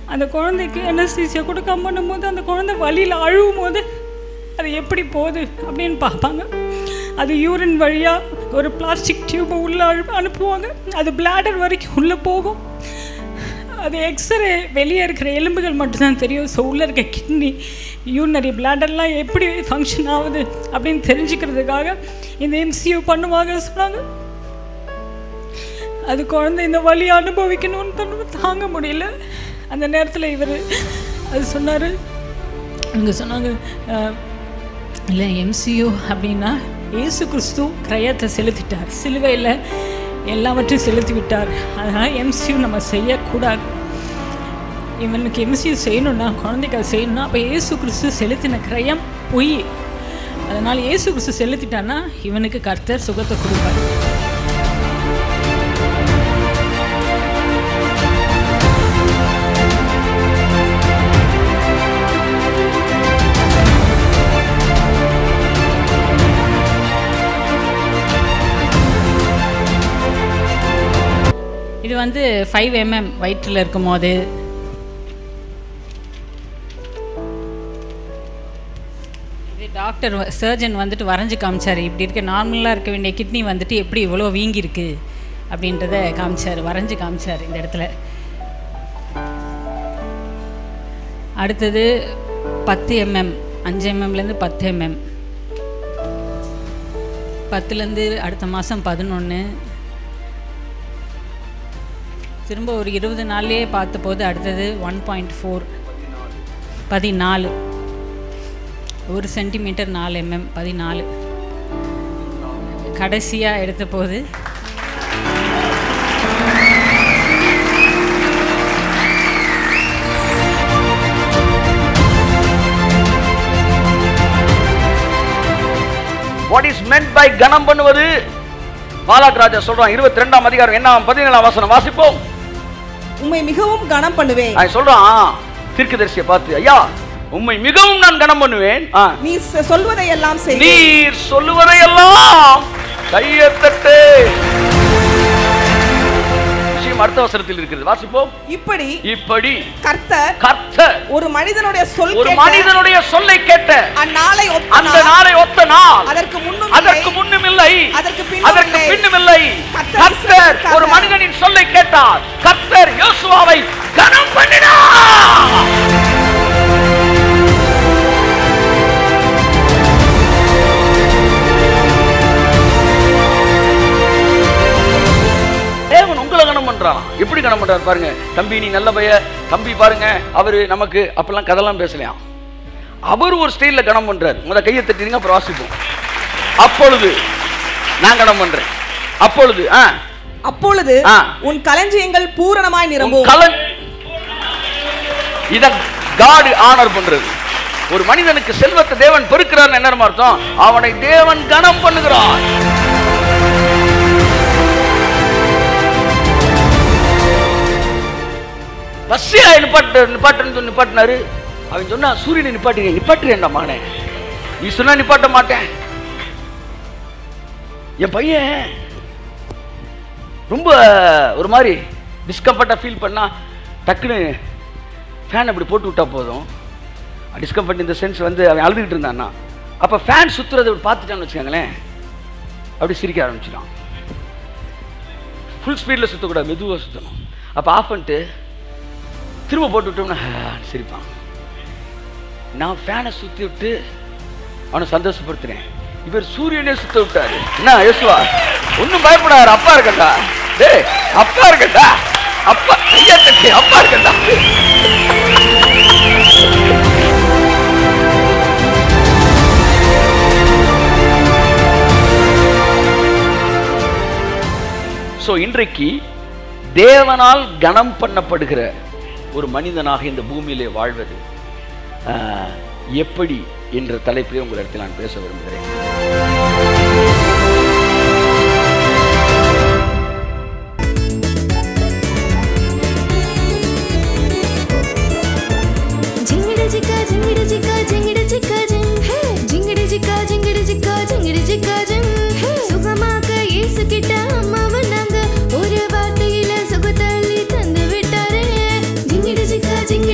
அந்த குழந்தைக்கு அனஸ்தீசியா கொடுக்காம பண்ணும்போது அந்த குழந்தை வழியில் அழுவும் போது அது எப்படி போகுது அப்படின்னு பார்ப்பாங்க அது யூரின் வழியாக ஒரு பிளாஸ்டிக் டியூப்பை உள்ளே அழு அனுப்புவாங்க அது பிளாடர் வரைக்கும் உள்ளே போகும் அது எக்ஸ்ரே வெளியே இருக்கிற எலும்புகள் மட்டும்தான் தெரியும் ஸோ உள்ளே இருக்க கிட்னி யூனரி பிளாடர்லாம் எப்படி ஃபங்க்ஷன் ஆகுது அப்படின்னு தெரிஞ்சுக்கிறதுக்காக இந்த எம்சியூ பண்ணுவாங்க சொன்னாங்க அது குழந்தை இந்த வலி அனுபவிக்கணும்னு தன்னு தாங்க முடியல அந்த நேரத்தில் இவர் அது சொன்னார் இவங்க சொன்னாங்க அஹ், இல்லை எம்சியூ அப்படின்னா இயேசு கிறிஸ்து கிரயத்தை செலுத்திட்டார் சிலுவையில் எல்லாவற்றையும் செலுத்தி விட்டார் அதனால் எம்சியூ நம்ம செய்யக்கூடாது இவனுக்கு எம்சியூ செய்யணும்னா குழந்தைக்கு அது செய்யணும்னா அப்போ இயேசு கிறிஸ்து செலுத்தின கிரயம் பொய் அதனால் இயேசு கிறிஸ்து செலுத்திட்டான்னா இவனுக்கு கர்த்தர் சுகத்தை கொடுப்பார் இது வந்து ஃபைவ் எம்எம் வயிற்றில் இருக்கும் போது இது டாக்டர் சர்ஜன் வந்துட்டு வரைஞ்சு காமிச்சார் இப்படி இருக்க நார்மலாக இருக்க வேண்டிய கிட்னி வந்துட்டு எப்படி இவ்வளோ வீங்கியிருக்கு அப்படின்றத காமிச்சார் வரைஞ்சு காமிச்சார் இந்த இடத்துல அடுத்தது பத்து எம்எம் அஞ்சு எம்எம்லேருந்து பத்து எம்எம் பத்துலேருந்து அடுத்த மாதம் பதினொன்று திரும்ப ஒரு இருபது நாள்லேயே பார்த்தபோது அடுத்தது ஒன் பாயிண்ட் ஃபோர் பதினாலு ஒரு சென்டிமீட்டர் நாலு எம்எம் பதினாலு கடைசியாக எடுத்த போது வாட் இஸ் மென்ட் பை கணம் பண்ணுவது பாலாக் ராஜா சொல்றான் இருபத்தி ரெண்டாம் அதிகாரம் என்ன பதினேழாம் வாசனம் வாசிப்போம் உம்மை மிகவும் கனம் பண்ணுவேன் அவன் சொல்றான் தீர்க்கதரிசியை பார்த்து ஐயா உம்மை மிகவும் நான் கணம் பண்ணுவேன் ஆ. நீ சொ- சொல்வதையெல்லாம் செய் நீர் சொல்லுவதையெல்லாம் கையத்தட்டு விஷயம் அடுத்த வசனத்தில் இருக்கிறது வாசிப்போம் இப்படி இப்படி கர்த்தர் கர்த்தர் ஒரு மனிதனுடைய சொல் ஒரு கேட்ட மனிதனுடைய சொல்லை கேட்ட அந்நாளை ஒத்த அந்த நாள், நாளை ஒத்த நாள் அதற்கு முன்னும் அதற்கு இல்லை, முன்னும் இல்லை அதற்கு பின்னும் அதற்கு இல்லை. பின்னும் இல்லை கர்த்தர் கர்த்தர் இஸ்ரவேலுக்காக ஒரு மனிதனின் சொல்லை கேட்டார் கர்த்தர் யோசுவாவை கனம் பண்ணினார் தேவன் உங்களை கனம் பண்றான் எப்படி கனம் பண்றாரு பாருங்க தம்பி நீ நல்ல பைய தம்பி பாருங்க அவரு நமக்கு அப்பெல்லாம் கதெல்லாம் பேசலையாம் அவர் ஒரு ஸ்டைல்ல கனம் பண்றாரு முத கையை தட்டிடுங்க அப்புறம் வாசிப்போம் அப்பொழுது நான் கனம் பண்றேன் அப்பொழுது ஆ அப்பொழுது ஆ. உன் களஞ்சியங்கள் பூரணமாய் உன் நிரம்பும் கலன் இத காடு ஆனர் பண்றது ஒரு மனிதனுக்கு செல்வத்தை தேவன் பெருக்கிறார் என்ன அர்த்தம் அவனை தேவன் கனம் பண்ணுகிறார் பஸ்ஸியா நிப்பாட்டு நிப்பாட்டுன்னு சொல்லி நிப்பாட்டினாரு அவன் சொன்னா சூரியனை நிப்பாட்டுங்க நிப்பாட்டுறேன்டா மகனே நீ சொன்னா நிப்பாட்ட மாட்டேன் என் பையன் ரொம்ப ஒரு மாதிரி டிஸ்கம்ஃபர்ட்டாக ஃபீல் பண்ணா டக்குன்னு ஃபேன் அப்படி போட்டு விட்டா போதும் டிஸ்கம்ஃபர்ட் இந்த சென்ஸ் வந்து அவன் அழுதுகிட்டு இருந்தான்னா அப்போ ஃபேன் சுற்றுறதை பார்த்துட்டான்னு வச்சுக்கோங்களேன் அப்படி சிரிக்க ஆரம்பிச்சிடான் ஃபுல் ஸ்பீடில் சுற்றக்கூடாது மெதுவாக சுற்றணும் அப்போ ஆஃப் பண்ணிட்டு திரும்ப போட்டு விட்டோம்னா "ஹான்னு சிரிப்பான் நான் ஃபேனை சுற்றி விட்டு அவனை சந்தோஷப்படுத்துறேன் இவர் சூரியனே சுத்த விட்டாரு என்ன யேசுவா ஒன்றும் பயப்படாரு அப்பா இருக்கண்டா டேய் அப்பா இருக்கண்டா அப்பா ஐயா தட்டி அப்பா இருக்கண்டா ஸோ இன்றைக்கு தேவனால் கனம் பண்ணப்படுகிற ஒரு மனிதனாக இந்த பூமியிலே வாழ்வது ஆஹ், எப்படி என்ற தலைப்பிலே உங்களிடத்தில் நான் பேச விரும்புகிறேன் జింగిడి జిక్క జింగిడి జిక్క జింగిడి జిక్క జింగ్ హే జింగిడి జిక్క జింగిడి జిక్క జింగిడి జిక్క జింగ్ ஹே சுகமாக்க இயேசு கிட்ட அம்மாவை நாங்க ஒரு வார்த்தையில சுகத்தள்ளி தந்து விட்டாரே ஜிங்கிடி ஜிக்கா ஜிங்கிடி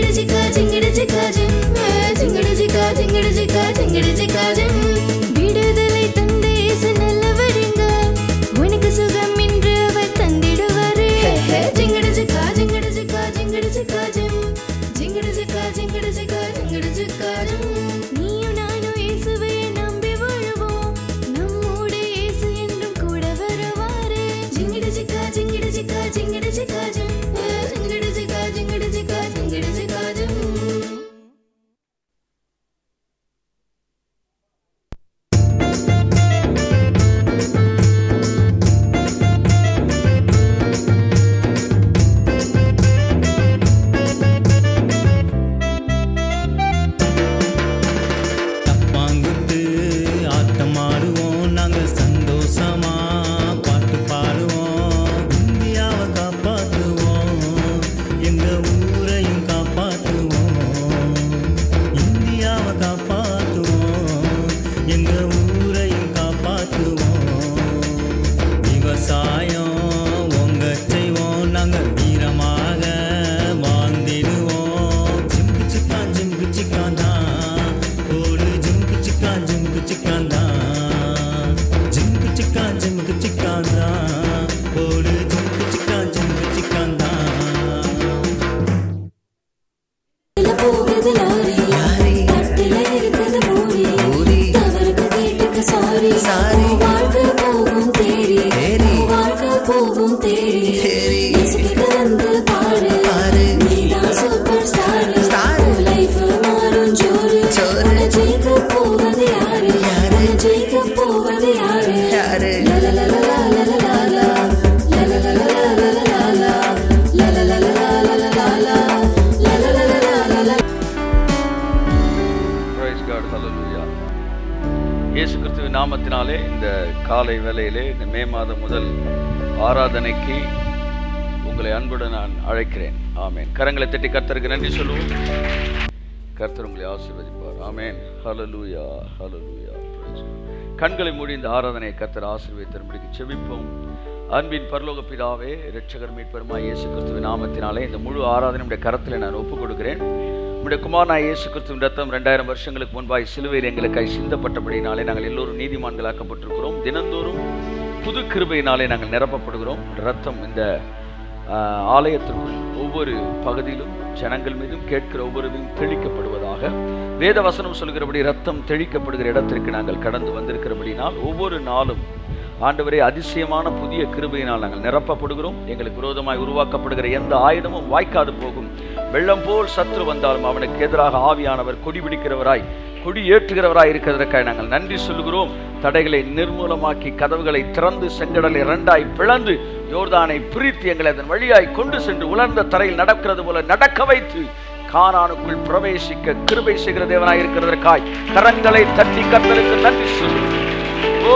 நாமத்தினாலே இந்த காலை வேளையிலே இந்த மே மாதம் முதல் ஆராதனைக்கு உங்களை அன்புடன் நான் அழைக்கிறேன் ஆமென் கரங்களை தட்டி கர்த்தருக்கு நன்றி சொல்லுவோம் கர்த்தர் உங்களை ஆசீர்வதிப்பார் ஆமென் ஹalleluya ஹalleluya praise God. கண்களை மூடி இந்த ஆராதனையை கர்த்தர் ஆசீர்வதித்தரும்படிக்கு செபிப்போம் அன்பின் பரலோக பிதாவே இரட்சகர் மீட்பெருமாய் இயேசு கிறிஸ்துவின் நாமத்தினாலே இந்த முழு ஆராதனை உடைய கரத்தில் நான் ஒப்புக் கொடுக்கிறேன் உடைய குமாரனாய் இயேசு கிறிஸ்துவின் ரத்தம் ரெண்டாயிரம் வருஷங்களுக்கு முன்பாய் சிலுவையில் எங்களுக்காய் சிந்தப்பட்டபடினாலே நாங்கள் எல்லோரும் நீதிமான்களாக்கப்பட்டிருக்கிறோம் தினந்தோறும் புது கிருபையினாலே நாங்கள் நிரப்பப்படுகிறோம் ரத்தம் இந்த ஆஹ், ஆலயத்திற்குள் ஒவ்வொரு பகுதியிலும் ஜனங்கள் மீதும் கேட்கிற ஒவ்வொருவரும் தெளிக்கப்படுவதாக வேத வசனம் சொல்கிறபடி ரத்தம் தெளிக்கப்படுகிற இடத்திற்கு நாங்கள் கடந்து வந்திருக்கிறபடினால் ஒவ்வொரு நாளும் ஆண்டவரே அதிசயமான புதிய கிருபையினால் நாங்கள் நிரப்பப்படுகிறோம் எங்களுக்கு விரோதமாய் உருவாக்கப்படுகிற எந்த ஆயுதமும் வாய்க்காது போகும் வெள்ளம் போல் சத்ரு வந்தாலும் அவனுக்கு எதிராக ஆவியானவர் கொடி பிடிக்கிறவராய் கொடி ஏற்றுகிறவராய் இருக்கிறதற்காக நாங்கள் நன்றி சொல்கிறோம் தடைகளை நிர்மூலமாக்கி கதவுகளை திறந்து செங்கடலை இரண்டாய் பிளந்து யோர்தானை பிரித்து எங்களை அதன் வழியாய் கொண்டு சென்று உலர்ந்த தரையில் நடக்கிறது போல நடக்க வைத்து கானானுக்குள் பிரவேசிக்க கிருபை செய்கிற தேவனாய் இருக்கிறதற்காய் கரங்களை தட்டி கத்தலுக்கு நன்றி சொல்கிறோம் ஓ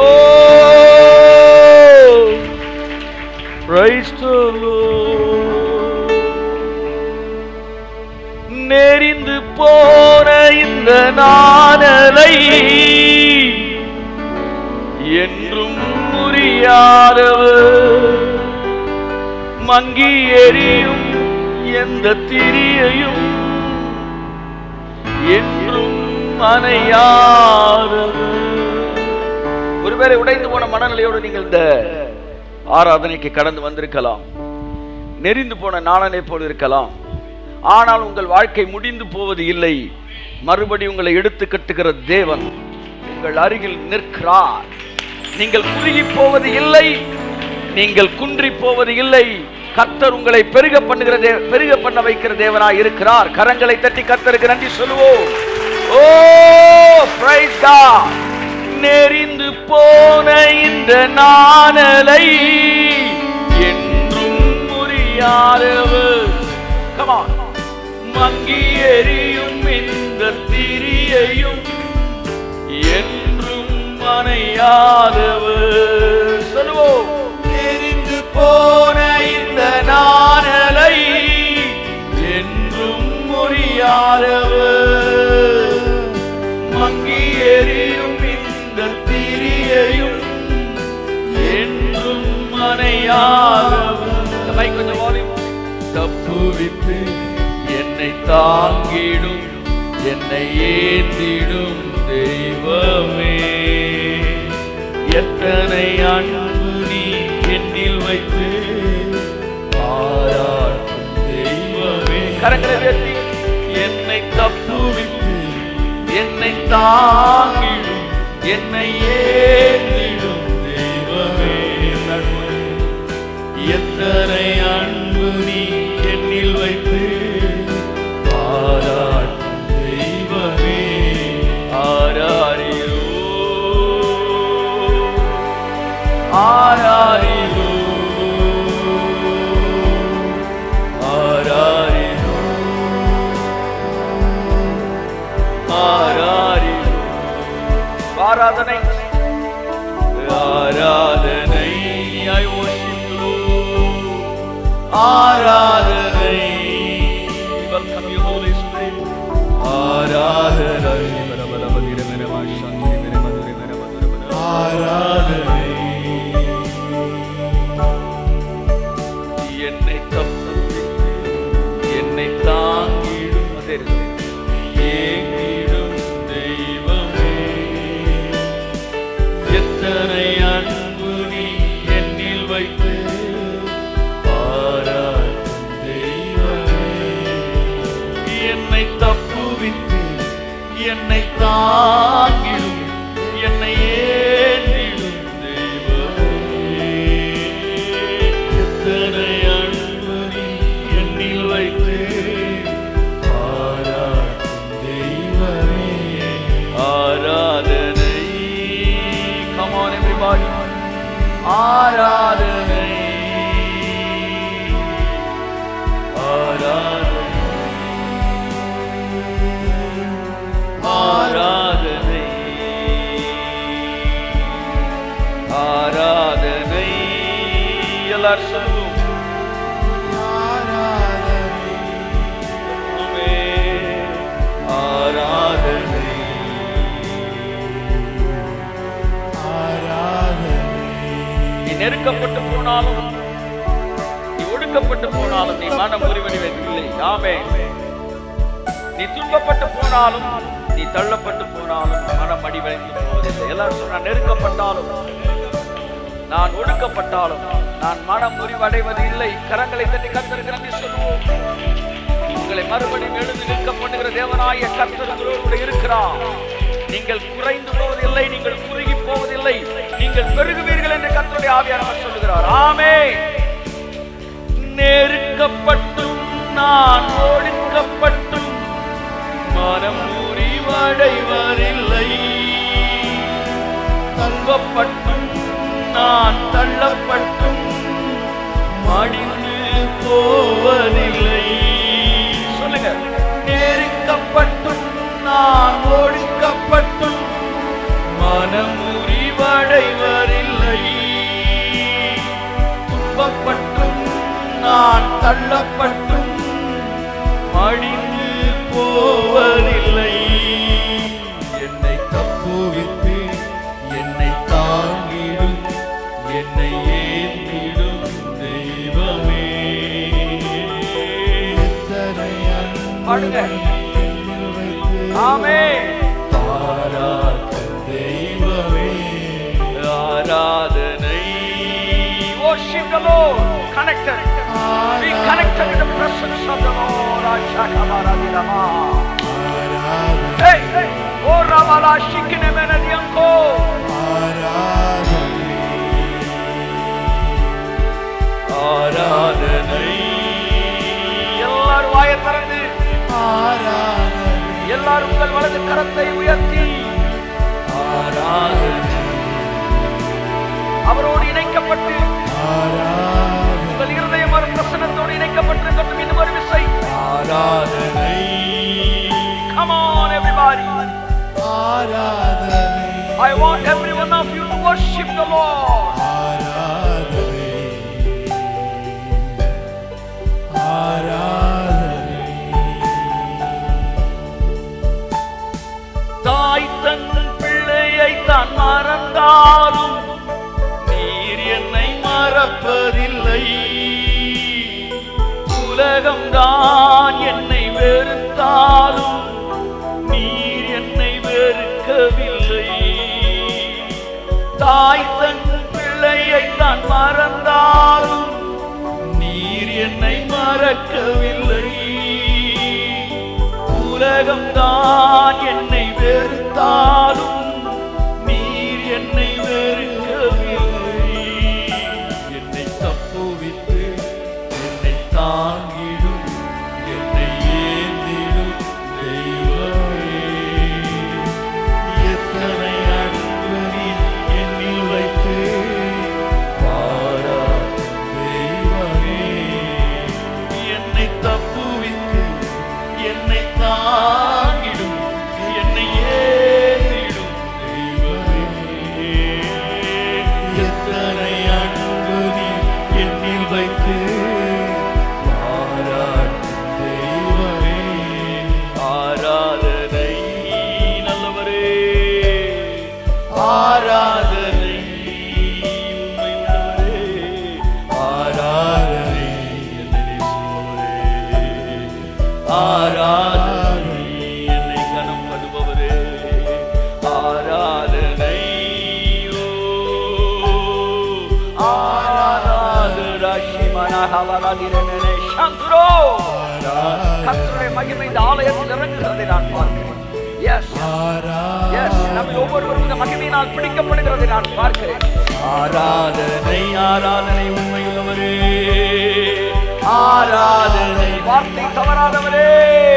Praise the Lord. நெறிந்து போன இந்த நாணலை என்றும் முறியாதவர் மங்கி எரியும் எந்த திரியையும் என்றும் அணையாதவர் ஒருவேளை உடைந்து போன மனநிலையோடு நீங்கள் இந்த ஆராதனைக்கு கடந்து வந்திருக்கலாம் நெறிந்து போன நாணனை போல் இருக்கலாம் ஆனால் உங்கள் வாழ்க்கை முடிந்து போவது இல்லை மறுபடி உங்களை எடுத்து கட்டுகிற தேவன் உங்கள் அருகில் நிற்கிறார் நீங்கள் குறுகி போவது இல்லை நீங்கள் குன்றி போவது இல்லை கர்த்தர் உங்களை பெருக பண்ணுகிற தே பெருக பண்ண வைக்கிற தேவனாய் இருக்கிறார் கரங்களை தட்டி கர்த்தருக்கு நன்றி சொல்லுவோம் ஓ பிரைஸ் காட் நெறிந்து போன இந்த நாணலை என்றும் முறியாதவர் கமான் மங்கி எரியும் இந்த திரியையும் என்றும் மனையாதவர் சொல்லுவோம் நெறிந்து போன இந்த நாணலை என்றும் முறியாதவர் மங்கி எரியும் இந்த திரியையும் என்றும் மனையாதவர் இந்த mic கொஞ்சம் volume. தப்புவித்து என்னை தாங்கிடும் என்னை ஏந்திடும் தெய்வமே எத்தனை அன்பு நீ என்னில் வைத்து பாராட்டும் தெய்வமே கரங்களை உயர்த்தி என்னை தப்புவித்து என்னை தாங்கிடும் என்னை ஏந்திடும் தெய்வமே எத்தனை அன்பு நீ என்னில் வைத்து பாராட்டும் தெய்வமே ஆராரியோ ஆராரியோ ஆராரியோ ஆராரியோ ஆராதனை ஆராதனை I worship you. ஆராதனை welcome you Holy Spirit ஆராதனை ஆராதனை என்னை தப்பு என்னை தாங்கிடும் அதே இருக்கு. ஏங்கிடும் தெய்வமே எத்தனை அன்பு நீ என்னில் வைத்து பாராட்டும் தெய்வமே என்னை தப்புவித்து என்னை தாங்கிடும் என்னை ஏந்திடும் தெய்வமே எத்தனை அன்பு நீ என்னில் வைத்து பாராட்டும் தெய்வமே ஆராதனை come on everybody ஆராதனை ஆராதனை ஆராதனை எல்லாரும் சொல்லுவோம் ஆமே. ஆராதனை நீ நெருக்கப்பட்டு போனாலும் நீ ஒடுக்கப்பட்டு போனாலும் நீ மனம் முறிவடைவதில்லை ஆமே நீ துன்பப்பட்டு போனாலும் நீ தள்ளப்பட்டு போனாலும் மனம் அடிவடைந்து போவதில்லை எல்லாரும் சொன்னா நெருக்கப்பட்டாலும் நான் ஒடுக்கப்பட்டாலும் நான் மனம் முறிவடைவது இல்லை கரங்களை தட்டி கத்திருக்கிறேன் சொல்லுவோம் உங்களை மறுபடியும் எழுந்து நிற்க பண்ணுகிற தேவனாய கர்த்தர்களோடு இருக்கிறார் நீங்கள் குறைந்து போவதில்லை நீங்கள் குறுகி போவதில்லை நீங்கள் பெருகுவீர்கள் என்று கர்த்தருடைய ஆவியானவர் சொல்லுகிறார் ஆமே நெருக்கப்பட்டும் நான் ஒடுக்கப்பட்டும் மனம் முறிவடைவதில்லை தள்ளப்பட்டும் நான் தள்ளப்பட்டும் மடிந்து போவதில்லை சொல்லுங்க நெருக்கப்பட்டும் நான் ஒடுக்கப்பட்டும் மனம் முறிவடைவதில்லை துன்பப்பட்டும் நான் தள்ளப்பட்டும் மடிந்து போவதில்லை என்னை தப்புவித்து என்னை தாங்கிடும் என்னை ஏந்திடும் தெய்வமே பாடுங்க ஆமே தெய்வமே ஆராதனை worship the Lord connected be connected with the presence of the Lord Ashakabaradilama hey hey oh Ramala Shikine Menadianko ஆராதனை எல்லாரும் வாயை திறந்து எல்லாரும் உங்கள் வலது கரத்தை உயர்த்தி ஆராதனை அவரோடு இணைக்கப்பட்டு உங்கள் இருதயம் ஒரு பிரசனத்தோடு இணைக்கப்பட்டிருக்கட்டும் இன்னும் ஒரு விசை ஆராதனை Come on everybody I want every one of you to worship the Lord தாய் தன் பிள்ளையை தான் மறந்தாலும் நீர் என்னை மறப்பதில்லை உலகம்தான் என்னை வெறுத்தாலும் நீர் என்னை வெறுக்கவில்லை தாய் தன் பிள்ளையை தான் மறந்தாலும் நீர் என்னை மறக்கவில்லை உலகம்தான் என்னை வெறுத்தாலும் நீர் என்னை வெறுக்கவில்லை என்னை தப்புவித்து என்னை தாங்கிடும் என்னை ஏந்திடும் தெய்வமே எத்தனை அன்பு நீ என்னில் வைத்து பாரா தெய்வமே என்னை தப்புவித்து என்னை தாங்கிடும் என்னை ஏறிடும் தெய்வமே எத்தனை அன்பு நீ என்னில் வைத்து பாராட்டும் தெய்வமே ஆராதனை நல்லவரே ஆராதனை உண்மை உள்ளவரே ஆராதனை என்னை நேசிப்பவரே ஆராதனை என்னை கனம் பண்ணுபவரே ஆராதனை ஓ, ஆராதனை மனஹவரதிரனே சந்துரோ கர்த்தருடைய மகிமை இந்த ஆலயத்தில் இறங்குகிறதை நான் பார்க்கிறேன் எஸ் எஸ் நம்ம ஒவ்வொருவரும் இந்த மகிமையினால் பிடிக்கப்படுகிறதை நான் பார்க்கிறேன் ஆராதனை ஆராதனை உண்மையுள்ளவரே ஆராதனை வார்த்தை தவறாதவரே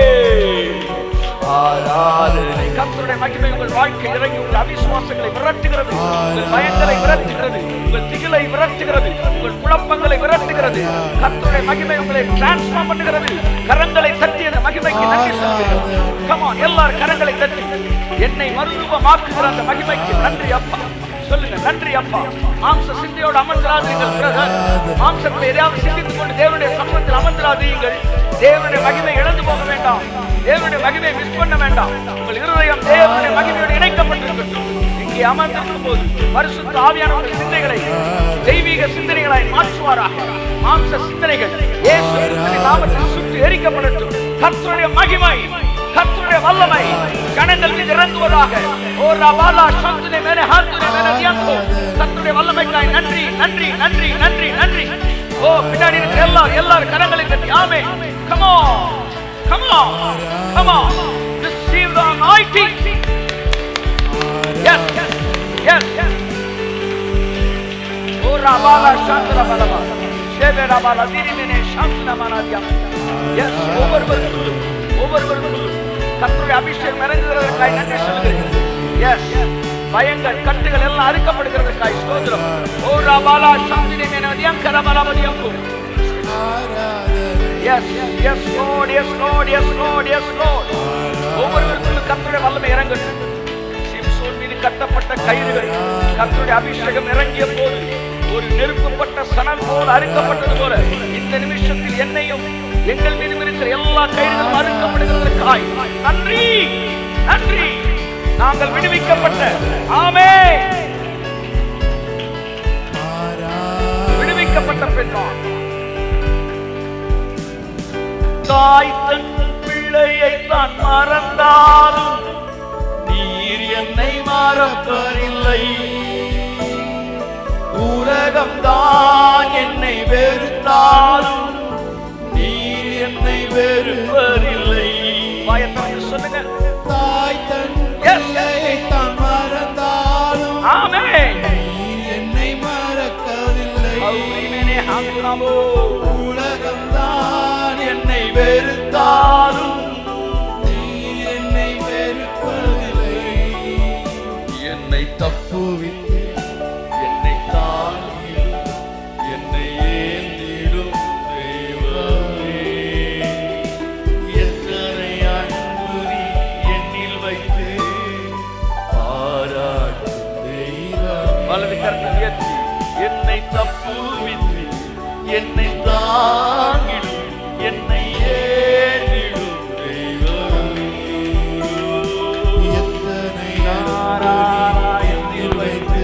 ஆராதனை கர்த்தருடைய மகிமை உங்கள் வாழ்க்கை இறங்கி உங்கள் அவிசுவாசங்களை விரட்டுகிறது உங்கள் பயங்களை விரட்டுகிறது உங்கள் திகிலை விரட்டுகிறது உங்கள் குழப்பங்களை விரட்டுகிறது கர்த்தருடைய மகிமை உங்களை டிரான்ஸ்ஃபார்ம் பண்ணுகிறது கரங்களை தட்டி அந்த மகிமைக்கு நன்றி சொல்லுங்கள் கமான் எல்லாரும் கரங்களை தட்டி என்னை மறுரூபமாக்குகிற அந்த மகிமைக்கு நன்றி அப்பா சொல்லுங்க நன்றி அப்பா மாம்ச சிந்தையோடு அமர்ந்திராதீர்கள் பிரதர் மாம்சத்தில் எதையாவது சிந்தித்துக் கொண்டு தேவனுடைய சமூகத்தில் அமர்ந்திராதீர்கள் தேவனுடைய மகிமை இழந்து போக வேண்டாம் தேவனுடைய மகிமையை மிஸ் பண்ண வேண்டாம் உங்கள் இருதயம் தேவனுடைய மகிமையோடு இணைக்கப்பட்டிருக்கட்டும் இங்கே அமர்ந்திருக்கும் போது பரிசுத்த ஆவியானவர்கள் சிந்தைகளை தெய்வீக சிந்தனைகளாய் மாற்றுவாராக மாம்ச சிந்தனைகள் இயேசு கிறிஸ்துவின் நாமத்தில் சுற்றி எரிக்கப்படட்டும் கர்த்தருடைய மகிமை கர்த்தருடைய வல்லமை கணங்கள் மீது இறங்குவதாக ஓ ரபாலா சந்துனை மேலே ஹாத்துனை மேலே தியாங்கோ கர்த்தருடைய வல்லமைக்காய் நன்றி நன்றி நன்றி நன்றி நன்றி ஓ பின்னாடி இருக்கிற எல்லாரும் எல்லாரும் கரங்களை கட்டி ஆமே come on come on come on receive the anointing yes yes yes ஓ ரபாலா சந்திர பலமா சேவே ரபாலா திரிமினே சாந்தன மனாதியா எஸ் ஒவ்வொருவருக்கும் ஒவ்வொருவருக்கும் கர்த்தருடைய அபிஷேகம் இறங்குகிறதற்காய் நன்றி சொல்லுகிறேன் எஸ் பயங்கள் கட்டுகள் எல்லாம் அறுக்கப்படுகிறதற்காய் ஸ்தோத்திரம் ஓ ரபாலா சாந்தினே மேனதியம் கரபலபதியம் yes yes Lord yes Lord yes Lord yes Lord ஒவ்வொருவருக்கும் கர்த்தருடைய வல்லமை இறங்கட்டும் சிம்சோன் மீது கட்டப்பட்ட கயிறுகள் கர்த்தருடைய அபிஷேகம் இறங்கிய போது ஒரு நெருக்கப்பட்ட சணல் போல அறுக்கப்பட்டது போல இந்த நிமிஷத்தில் என்னையும் எங்கள் மீது இருக்கிற எல்லா கயிறுகளும் அறுக்கப்படுகிறதற்காய் நன்றி நன்றி நாங்கள் விடுவிக்கப்பட்ட ஆமே விடுவிக்கப்பட்ட பெண்ணான் தாய் தன் பிள்ளையை தான் மறந்தாலும் நீர் என்னை மறப்பதில்லை உலகம் தான் என்னை வெறுத்தாலும் நீர் என்னை வெறுப்பதில்லை வாயத்தாங்க சொல்லுங்க தாய் தன் Yes. பிள்ளையை தான் மறந்தாலும் ஆமே நீர் என்னை மறக்கவில்லை அவுரிமேனே ஹாங்குலாமோ உலகம்தான் என்னை வெறுத்தாலும் நீர் என்னை வெறுப்பதில்லை என்னை தப்புவித்து என்னை தாங்கிடும் என்னை ஏந்திடும் தெய்வமே எத்தனை அன்பு நீ என்னில் வைத்து பாராட்டும் தெய்வம் வலது கரத்தை உயர்த்தி என்னை தப்புவித்து என்னை தாங்கிடும் என்னை ஏந்திடும் தெய்வமே எத்தனை நாராயணில் வைத்து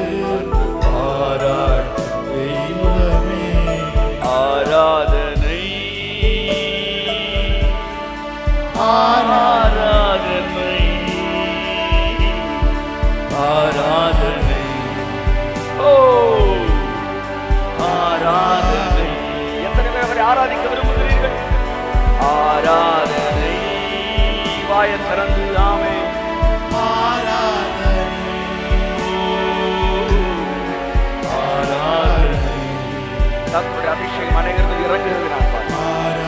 பாராட்டும் தெய்வமே ஆராதனை ஆராதனை ஆராதனை ஓ ஆராதனை எத்தனை பேர் அவரை ஆராதிக்க விரும்புகிறீர்கள் ஆராதனை வாய திறந்து ஆமே ஆராதனை ஆராதனை கர்த்தருடைய அபிஷேகம் அனைவரும் இறங்குகிறது நான் பார்க்கிறேன்.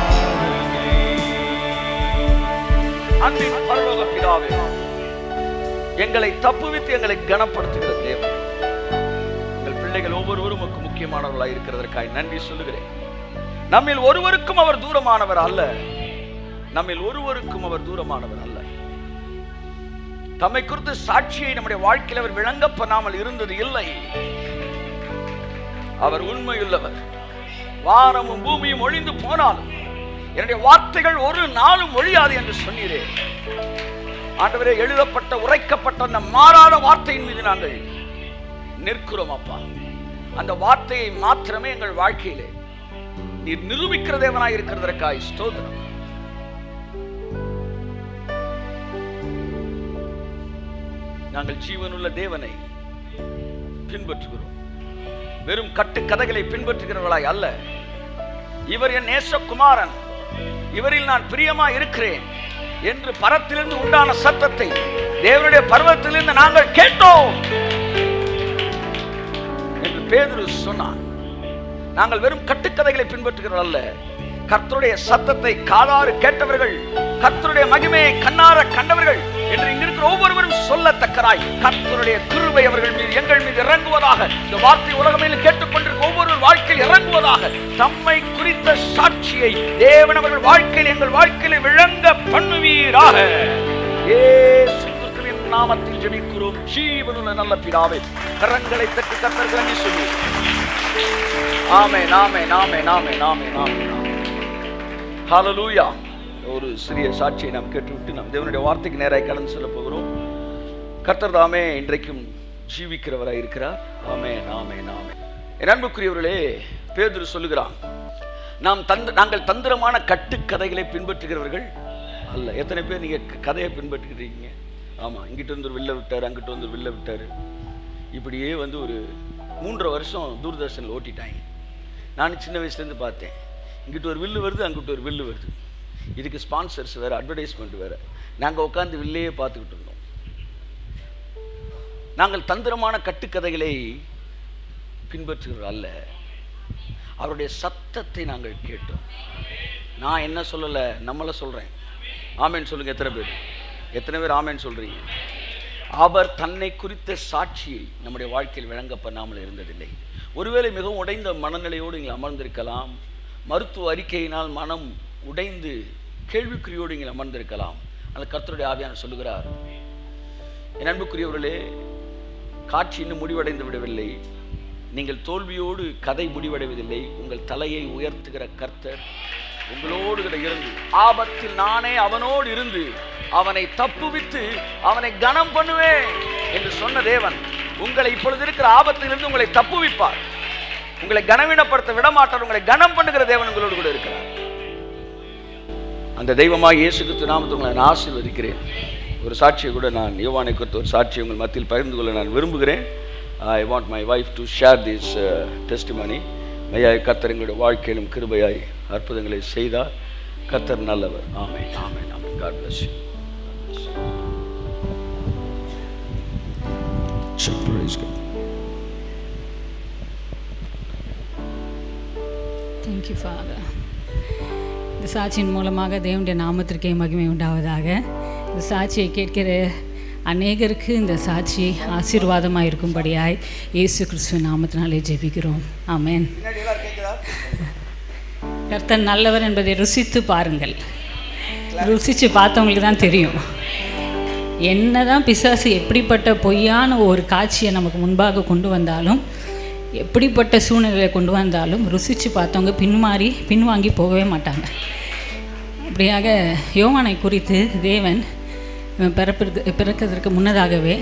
அன்பின் பரலோக பிதாவே எங்களை தப்புவித்து எங்களை கனப்படுத்துகிற தேவன் உங்கள் பிள்ளைகள் ஒவ்வொருவரும் உமக்கு முக்கியமானவர்களாய் இருக்கிறதற்காய் நன்றி சொல்லுகிறேன் நம்மில் ஒருவருக்கும் அவர் தூரமானவர் அல்ல நம்மில் ஒருவருக்கும் அவர் தூரமானவர் அல்ல தம்மை குறித்து சாட்சியை நம்முடைய வாழ்க்கையில் அவர் விளங்க பண்ணாமல் இருந்தது இல்லை அவர் உண்மையுள்ளவர் வானமும் பூமியும் ஒழிந்து போனாலும் என்னுடைய வார்த்தைகள் ஒரு நாளும் ஒழியாது என்று சொன்னீரே ஆண்டவரே எழுதப்பட்ட உரைக்கப்பட்ட அந்த மாறாத வார்த்தையின் மீது நாங்கள் நிற்கிறோம் அப்பா அந்த வார்த்தையை மாத்திரமே எங்கள் வாழ்க்கையிலே நீர் நிரூபிக்கிற தேவனாய் இருக்கிறதற்காய் ஸ்தோத்திரம் நாங்கள் ஜீவனுள்ள தேவனை பின்பற்றுகிறோம் வெறும் கட்டுக்கதைகளை பின்பற்றுகிறவர்களாய் அல்ல இவர் என் நேசகுமாரன் இவரில் நான் பிரியமா இருக்கிறேன் என்று பரத்திலிருந்து உண்டான சத்தத்தை தேவனுடைய பர்வத்திலிருந்து நாங்கள் கேட்டோம் என்று பேதுரு சொன்னான் நாங்கள் வெறும் கட்டுக்கதைகளை பின்பற்றுகிறோம் அல்ல கர்த்தருடைய சத்தத்தை காதாறு கேட்டவர்கள் கர்த்தருடைய மகிமையை கண்ணார கண்டவர்கள் என்று இங்கிருக்கிற ஒவ்வொருவரும் சொல்லத்தக்கராய் கர்த்தருடைய கிருபை அவர்கள் மீது எங்கள் மீது இறங்குவதாக இந்த வார்த்தை உலகமையில் கேட்டுக்கொண்டிருக்க ஒவ்வொரு வாழ்க்கையில் இறங்குவதாக தம்மை குறித்த சாட்சியை தேவன் அவர்கள் வாழ்க்கையில் எங்கள் வாழ்க்கையில் விளங்க பண்ணுவீராக இயேசு கிறிஸ்துவின் நாமத்தில் ஜெபிக்கிறோம் ஜீவனுள்ள நல்ல பிதாவே கரங்களை தட்டி கத்தர்கள் சொல்லி ஆமே நாமே நாமே நாமே நாமே நாமே ஹalleluya ஒரு சிறிய சாட்சியை நாம் கேட்டுவிட்டு நாம் தேவனுடைய வார்த்தைக்கு நேராக கடந்து செல்ல போகிறோம் கர்த்தர் தாமே இன்றைக்கும் ஜீவிக்கிறவராய் இருக்கிறார் ஆமே நாமே நாமே என் அன்புக்குரியவர்களே பேதுரு சொல்லுகிறான் நாம் தந்த நாங்கள் தந்திரமான கட்டுக்கதைகளை பின்பற்றுகிறவர்கள் அல்ல எத்தனை பேர் நீங்க க- கதையை பின்பற்றுகிறீங்க ஆமா இங்கிட்டு வந்து ஒரு வில்ல விட்டார் அங்கிட்டு வந்து ஒரு வில்ல விட்டார் இப்படியே வந்து ஒரு மூன்றரை வருஷம் தூர்தர்ஷனில் ஓட்டிட்டாங்க நான் சின்ன வயசுலேருந்து பார்த்தேன் இங்கிட்டு ஒரு வில்லு வருது அங்கிட்டு ஒரு வில்லு வருது இதுக்கு ஸ்பான்சர்ஸ் வேறு அட்வர்டைஸ்மெண்ட் வேறு நாங்கள் உட்காந்து வில்லையே பார்த்துக்கிட்டு இருந்தோம் நாங்கள் தந்திரமான கட்டுக்கதைகளை பின்பற்றுகிறோம் அல்ல அவருடைய சத்தத்தை நாங்கள் கேட்டோம் நான் என்ன சொல்லலை நம்மளை சொல்கிறேன் ஆமேன்னு சொல்லுங்க எத்தனை பேர் எத்தனை பேர் ஆமேன்னு சொல்கிறீங்க அவர் தன்னை குறித்த சாட்சியை நம்முடைய வாழ்க்கையில் வழங்க பண்ணாமல் இருந்ததில்லை ஒருவேளை மிகவும் உடைந்த மனநிலையோடு இங்கே அமர்ந்திருக்கலாம் மருத்துவ அறிக்கையினால் மனம் உடைந்து கேள்விக்குறியோடு இங்கே அமர்ந்திருக்கலாம் அந்த கர்த்தருடைய ஆவியான சொல்லுகிறார் என் அன்புக்குரியவர்களே காட்சி இன்னும் முடிவடைந்து விடவில்லை நீங்கள் தோல்வியோடு கதை முடிவடைவதில்லை உங்கள் தலையை உயர்த்துகிற கர்த்தர் உங்களோடு கூட இருந்து ஆபத்தில் நானே அவனோடு இருந்து அவனை தப்புவித்து அவனை கனம் பண்ணுவேன் என்று சொன்ன தேவன் உங்களை இப்பொழுது இருக்கிற ஆபத்திலிருந்து உங்களை தப்புவிப்பார் உங்களை கனவீனப்படுத்த விடமாட்டார் உங்களை கனம் பண்ணுகிற தேவன் உங்களோடு கூட இருக்கிறார் அந்த தெய்வமாக இயேசு கிறிஸ்து நாமத்தை உங்களை நான் ஆசீர்வதிக்கிறேன் ஒரு சாட்சியை கூட நான் யோவானை குறித்த ஒரு சாட்சியை உங்கள் மத்தியில் பகிர்ந்து கொள்ள நான் விரும்புகிறேன் I want my wife to share this testimony மையாய் கத்தர் எங்களுடைய வாழ்க்கையிலும் கிருபையாய் அற்புதங்களை செய்தார் கத்தர் நல்லவர் ஆமே ஆமே ஆமே God bless So praise God. Thank you father இந்த சாட்சியின் மூலமாக தேவனுடைய நாமத்திற்கே மகிமை உண்டாவதாக இந்த சாட்சியை கேட்கிற அநேகருக்கு இந்த சாட்சி ஆசீர்வாதமாக இருக்கும்படியாய் இயேசு கிறிஸ்துவ நாமத்தினாலே ஜெபிக்கிறோம் ஆமென் கர்த்தர் நல்லவர் என்பதை ருசித்து பாருங்கள் ருசித்து பார்த்தவங்களுக்கு தான் தெரியும் என்னதான் பிசாசு எப்படிப்பட்ட பொய்யான ஒரு காட்சியை நமக்கு முன்பாக கொண்டு வந்தாலும் எப்படிப்பட்ட சூழ்நிலையை கொண்டு வந்தாலும் ருசித்து பார்த்தவங்க பின்மாறி பின்வாங்கி போகவே மாட்டாங்க அப்படியாக யோவானை குறித்து தேவன் இவன் பிறப்பிற்கு பிறக்கிறதுக்கு முன்னதாகவே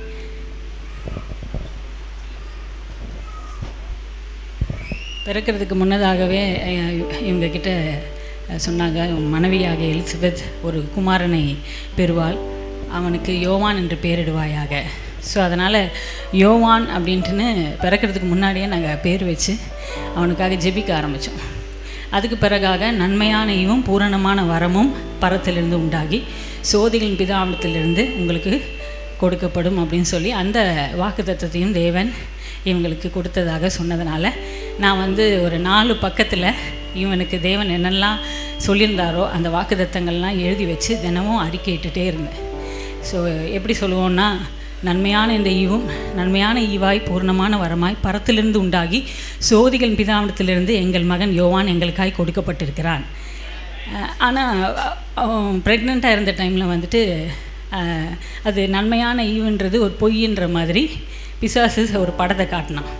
பிறக்கிறதுக்கு முன்னதாகவே அஹ், இவங்க கிட்ட அஹ், சொன்னாங்க உன் மனைவியாக எலிசபெத் ஒரு குமாரனை பெறுவாள் அவனுக்கு யோவான் என்று பெயரிடுவாயாக ஸோ அதனால் யோவான் அப்படின்ட்டுன்னு பிறக்கிறதுக்கு முன்னாடியே நாங்கள் பேர் வச்சு அவனுக்காக ஜெபிக்க ஆரம்பித்தோம் அதுக்கு பிறகாக நன்மையானையும் பூரணமான வரமும் பரத்திலிருந்து உண்டாகி சோதிகளின் பிதாமத்திலிருந்து உங்களுக்கு கொடுக்கப்படும் அப்படின்னு சொல்லி அந்த வாக்குத்தத்தத்தையும் தேவன் இவங்களுக்கு கொடுத்ததாக சொன்னதுனால நான் வந்து ஒரு நாலு பக்கத்தில் இவனுக்கு தேவன் என்னெல்லாம் சொல்லியிருந்தாரோ அந்த வாக்குத்தத்தங்கள்லாம் எழுதி வச்சு தினமும் அறிக்கையிட்டுட்டே இருந்தேன் ஸோ எப்படி சொல்லுவோன்னா நன்மையான இந்த ஈவும் நன்மையான ஈவாய் பூர்ணமான வரமாய் பரத்திலிருந்து உண்டாகி சோதிகள் பிதாவிடத்திலிருந்து எங்கள் மகன் யோவான் எங்களுக்காய் கொடுக்கப்பட்டிருக்கிறான் ஆனால் ப்ரெக்னெண்ட்டாக இருந்த டைமில் வந்துட்டு அஹ், அது நன்மையான ஈவுன்றது ஒரு பொய்ன்ற மாதிரி பிசாசு ஒரு படத்தை காட்டினான்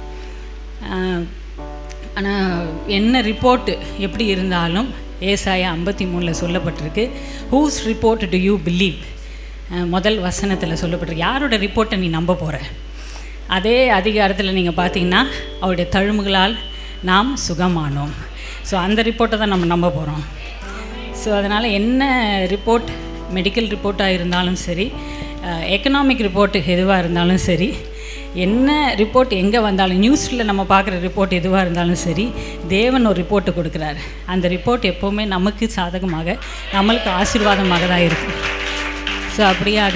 ஆனால் என்ன ரிப்போர்ட்டு எப்படி இருந்தாலும் ஏசாயா ஐம்பத்தி மூணில் சொல்லப்பட்டிருக்கு whose report do you believe முதல் வசனத்தில் சொல்லப்பட்டிருக்கு யாரோட ரிப்போர்ட்டை நீ நம்ப போகிற அதே அதிகாரத்தில் நீங்கள் பார்த்தீங்கன்னா அவருடைய தழும்புகளால் நாம் சுகமானோம் ஸோ அந்த ரிப்போர்ட்டை தான் நம்ம நம்ப போகிறோம் ஸோ அதனால் என்ன ரிப்போர்ட் மெடிக்கல் ரிப்போர்ட்டாக இருந்தாலும் சரி எக்கனாமிக் ரிப்போர்ட் எதுவாக இருந்தாலும் சரி என்ன ரிப்போர்ட் எங்கே வந்தாலும் நியூஸில் நம்ம பார்க்குற ரிப்போர்ட் எதுவாக இருந்தாலும் சரி தேவன் ஒரு ரிப்போர்ட்டு கொடுக்குறாரு அந்த ரிப்போர்ட் எப்போவுமே நமக்கு சாதகமாக நம்மளுக்கு ஆசீர்வாதமாக தான் இருக்கும் ஸோ அப்படியாக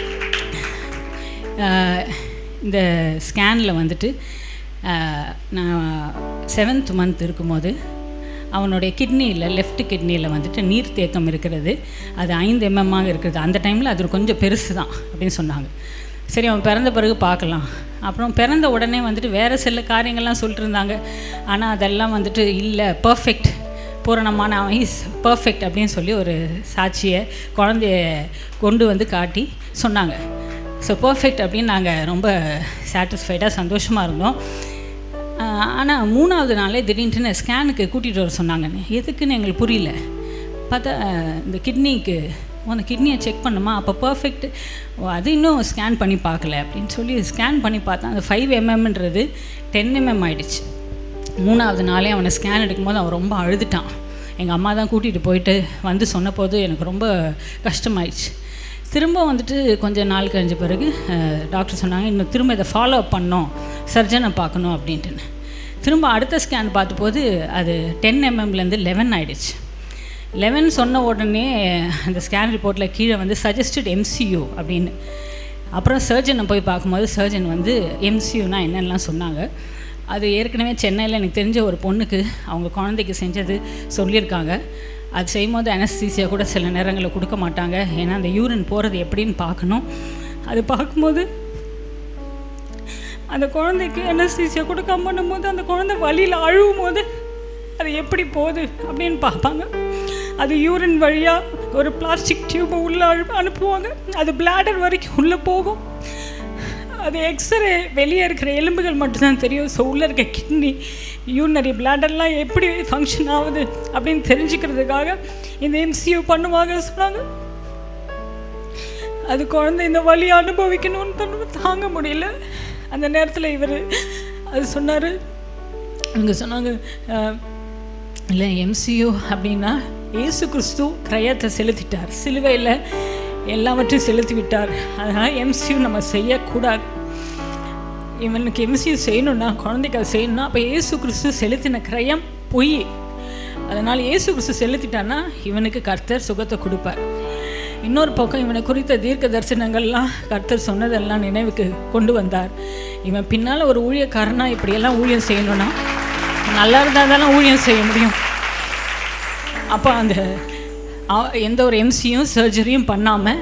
ஆஹ், இந்த ஸ்கேனில் வந்துட்டு ஆஹ், நான் செவன்த் மந்த் இருக்கும்போது அவனுடைய கிட்னியில் லெஃப்ட் கிட்னியில் வந்துட்டு நீர் தேக்கம் இருக்கிறது அது ஐந்து எம்எம்மாக இருக்கிறது அந்த டைமில் அது கொஞ்சம் பெருசு தான் அப்படின்னு சொன்னாங்க சரி அவன் பிறந்த பிறகு பார்க்கலாம் அப்புறம் பிறந்த உடனே வந்துட்டு வேறு சில காரியங்கள்லாம் சொல்லிட்டு இருந்தாங்க ஆனால் அதெல்லாம் வந்துட்டு இல்லை பர்ஃபெக்ட் பூரணமான அவன் இஸ் பர்ஃபெக்ட் அப்படின்னு சொல்லி ஒரு சாட்சியை குழந்தைய கொண்டு வந்து காட்டி சொன்னாங்க ஸோ பர்ஃபெக்ட் அப்படின்னு நாங்கள் ரொம்ப சாட்டிஸ்ஃபைடாக சந்தோஷமாக இருந்தோம் ஆனால் மூணாவது நாளே திடீர்னு ஸ்கேனுக்கு கூட்டிகிட்டு வர சொன்னாங்க எதுக்குன்னு எங்களுக்கு புரியல பார்த்தா அஹ், இந்த கிட்னிக்கு அந்த கிட்னியை செக் பண்ணுமா அப்போ பர்ஃபெக்ட் அது இன்னும் ஸ்கேன் பண்ணி பார்க்கல அப்படின்னு சொல்லி ஸ்கேன் பண்ணி பார்த்தா அந்த ஃபைவ் எம்எம்ன்றது டென் எம்எம் ஆயிடுச்சு மூணாவது நாளே அவனை ஸ்கேன் எடுக்கும்போது அவன் ரொம்ப அழுதுட்டான் எங்கள் அம்மா தான் கூட்டிகிட்டு போயிட்டு வந்து சொன்னபோது எனக்கு ரொம்ப கஷ்டமாயிடுச்சு திரும்ப வந்துட்டு கொஞ்ச நாள் கழிஞ்ச பிறகு டாக்டர் சொன்னாங்க இன்னும் திரும்ப இதை ஃபாலோ அப் பண்ணோம் சர்ஜனை பார்க்கணும் அப்படின்ட்டுன்னு திரும்ப அடுத்த ஸ்கேன் பார்த்தபோது அது டென் எம்எம்லேருந்து லெவன் ஆயிடுச்சு லெவன் சொன்ன உடனே அந்த ஸ்கேன் ரிப்போர்ட்டில் கீழே வந்து சஜஸ்டட் எம்சியூ அப்படின்னு அப்புறம் சர்ஜனை போய் பார்க்கும்போது சர்ஜன் வந்து எம்சியூனா என்னென்னலாம் சொன்னாங்க அது ஏற்கனவே சென்னையில் எனக்கு தெரிஞ்ச ஒரு பொண்ணுக்கு அவங்க குழந்தைக்கு செஞ்சது சொல்லியிருக்காங்க அது செய்யும்போது அனஸ்தீசியா கூட சில நேரங்களில் கொடுக்க மாட்டாங்க ஏன்னா அந்த யூரின் போகிறது எப்படின்னு பார்க்கணும் அது பார்க்கும்போது அந்த குழந்தைக்கு அனஸ்தீசியா கொடுக்காம பண்ணும்போது அந்த குழந்தை வலியில் அழுவும் போது அது எப்படி போகுது அப்படின்னு பார்ப்பாங்க அது யூரின் வழியாக ஒரு பிளாஸ்டிக் டியூப்பை உள்ளே அழு அனுப்புவாங்க அது பிளாடர் வரைக்கும் உள்ளே போகும் அது எக்ஸ்ரே வெளியே இருக்கிற எலும்புகள் மட்டும்தான் தெரியும் ஸோ உள்ளே இருக்க கிட்னி யூனரி பிளாடர்லாம் எப்படி ஃபங்க்ஷன் ஆகுது அப்படின்னு தெரிஞ்சுக்கிறதுக்காக இந்த எம்சியூ பண்ணுவாங்க சொன்னாங்க அது குழந்தை இந்த வலி அனுபவிக்கணும்னு தன்னு தாங்க முடியல அந்த நேரத்தில் இவர் அது சொன்னார் இவங்க சொன்னாங்க அஹ், இல்லை எம்சியூ அப்படின்னா இயேசு கிறிஸ்து கிரயத்தை செலுத்திட்டார் சிலுவையில் எல்லாவற்றையும் செலுத்தி விட்டார் அதனால் எம்சியூ நம்ம செய்யக்கூடாது இவனுக்கு எம்சியூ செய்யணும்னா குழந்தைக்கு அது செய்யணும்னா அப்போ இயேசு கிறிஸ்து செலுத்தின கிரயம் பொய் அதனால் இயேசு கிறிஸ்து செலுத்திட்டான்னா இவனுக்கு கர்த்தர் சுகத்தை கொடுப்பார் இன்னொரு பக்கம் இவனை குறித்த தீர்க்க தரிசனங்கள்லாம் கர்த்தர் சொன்னதெல்லாம் நினைவுக்கு கொண்டு வந்தார் இவன் பின்னால் ஒரு ஊழியக்காரனா இப்படியெல்லாம் ஊழியம் செய்யணும்னா நல்லா இருந்தால் தானே ஊழியம் செய்ய முடியும் அப்போ அந்த அ- எந்த ஒரு எம்சியும் சர்ஜரியும் பண்ணாமல்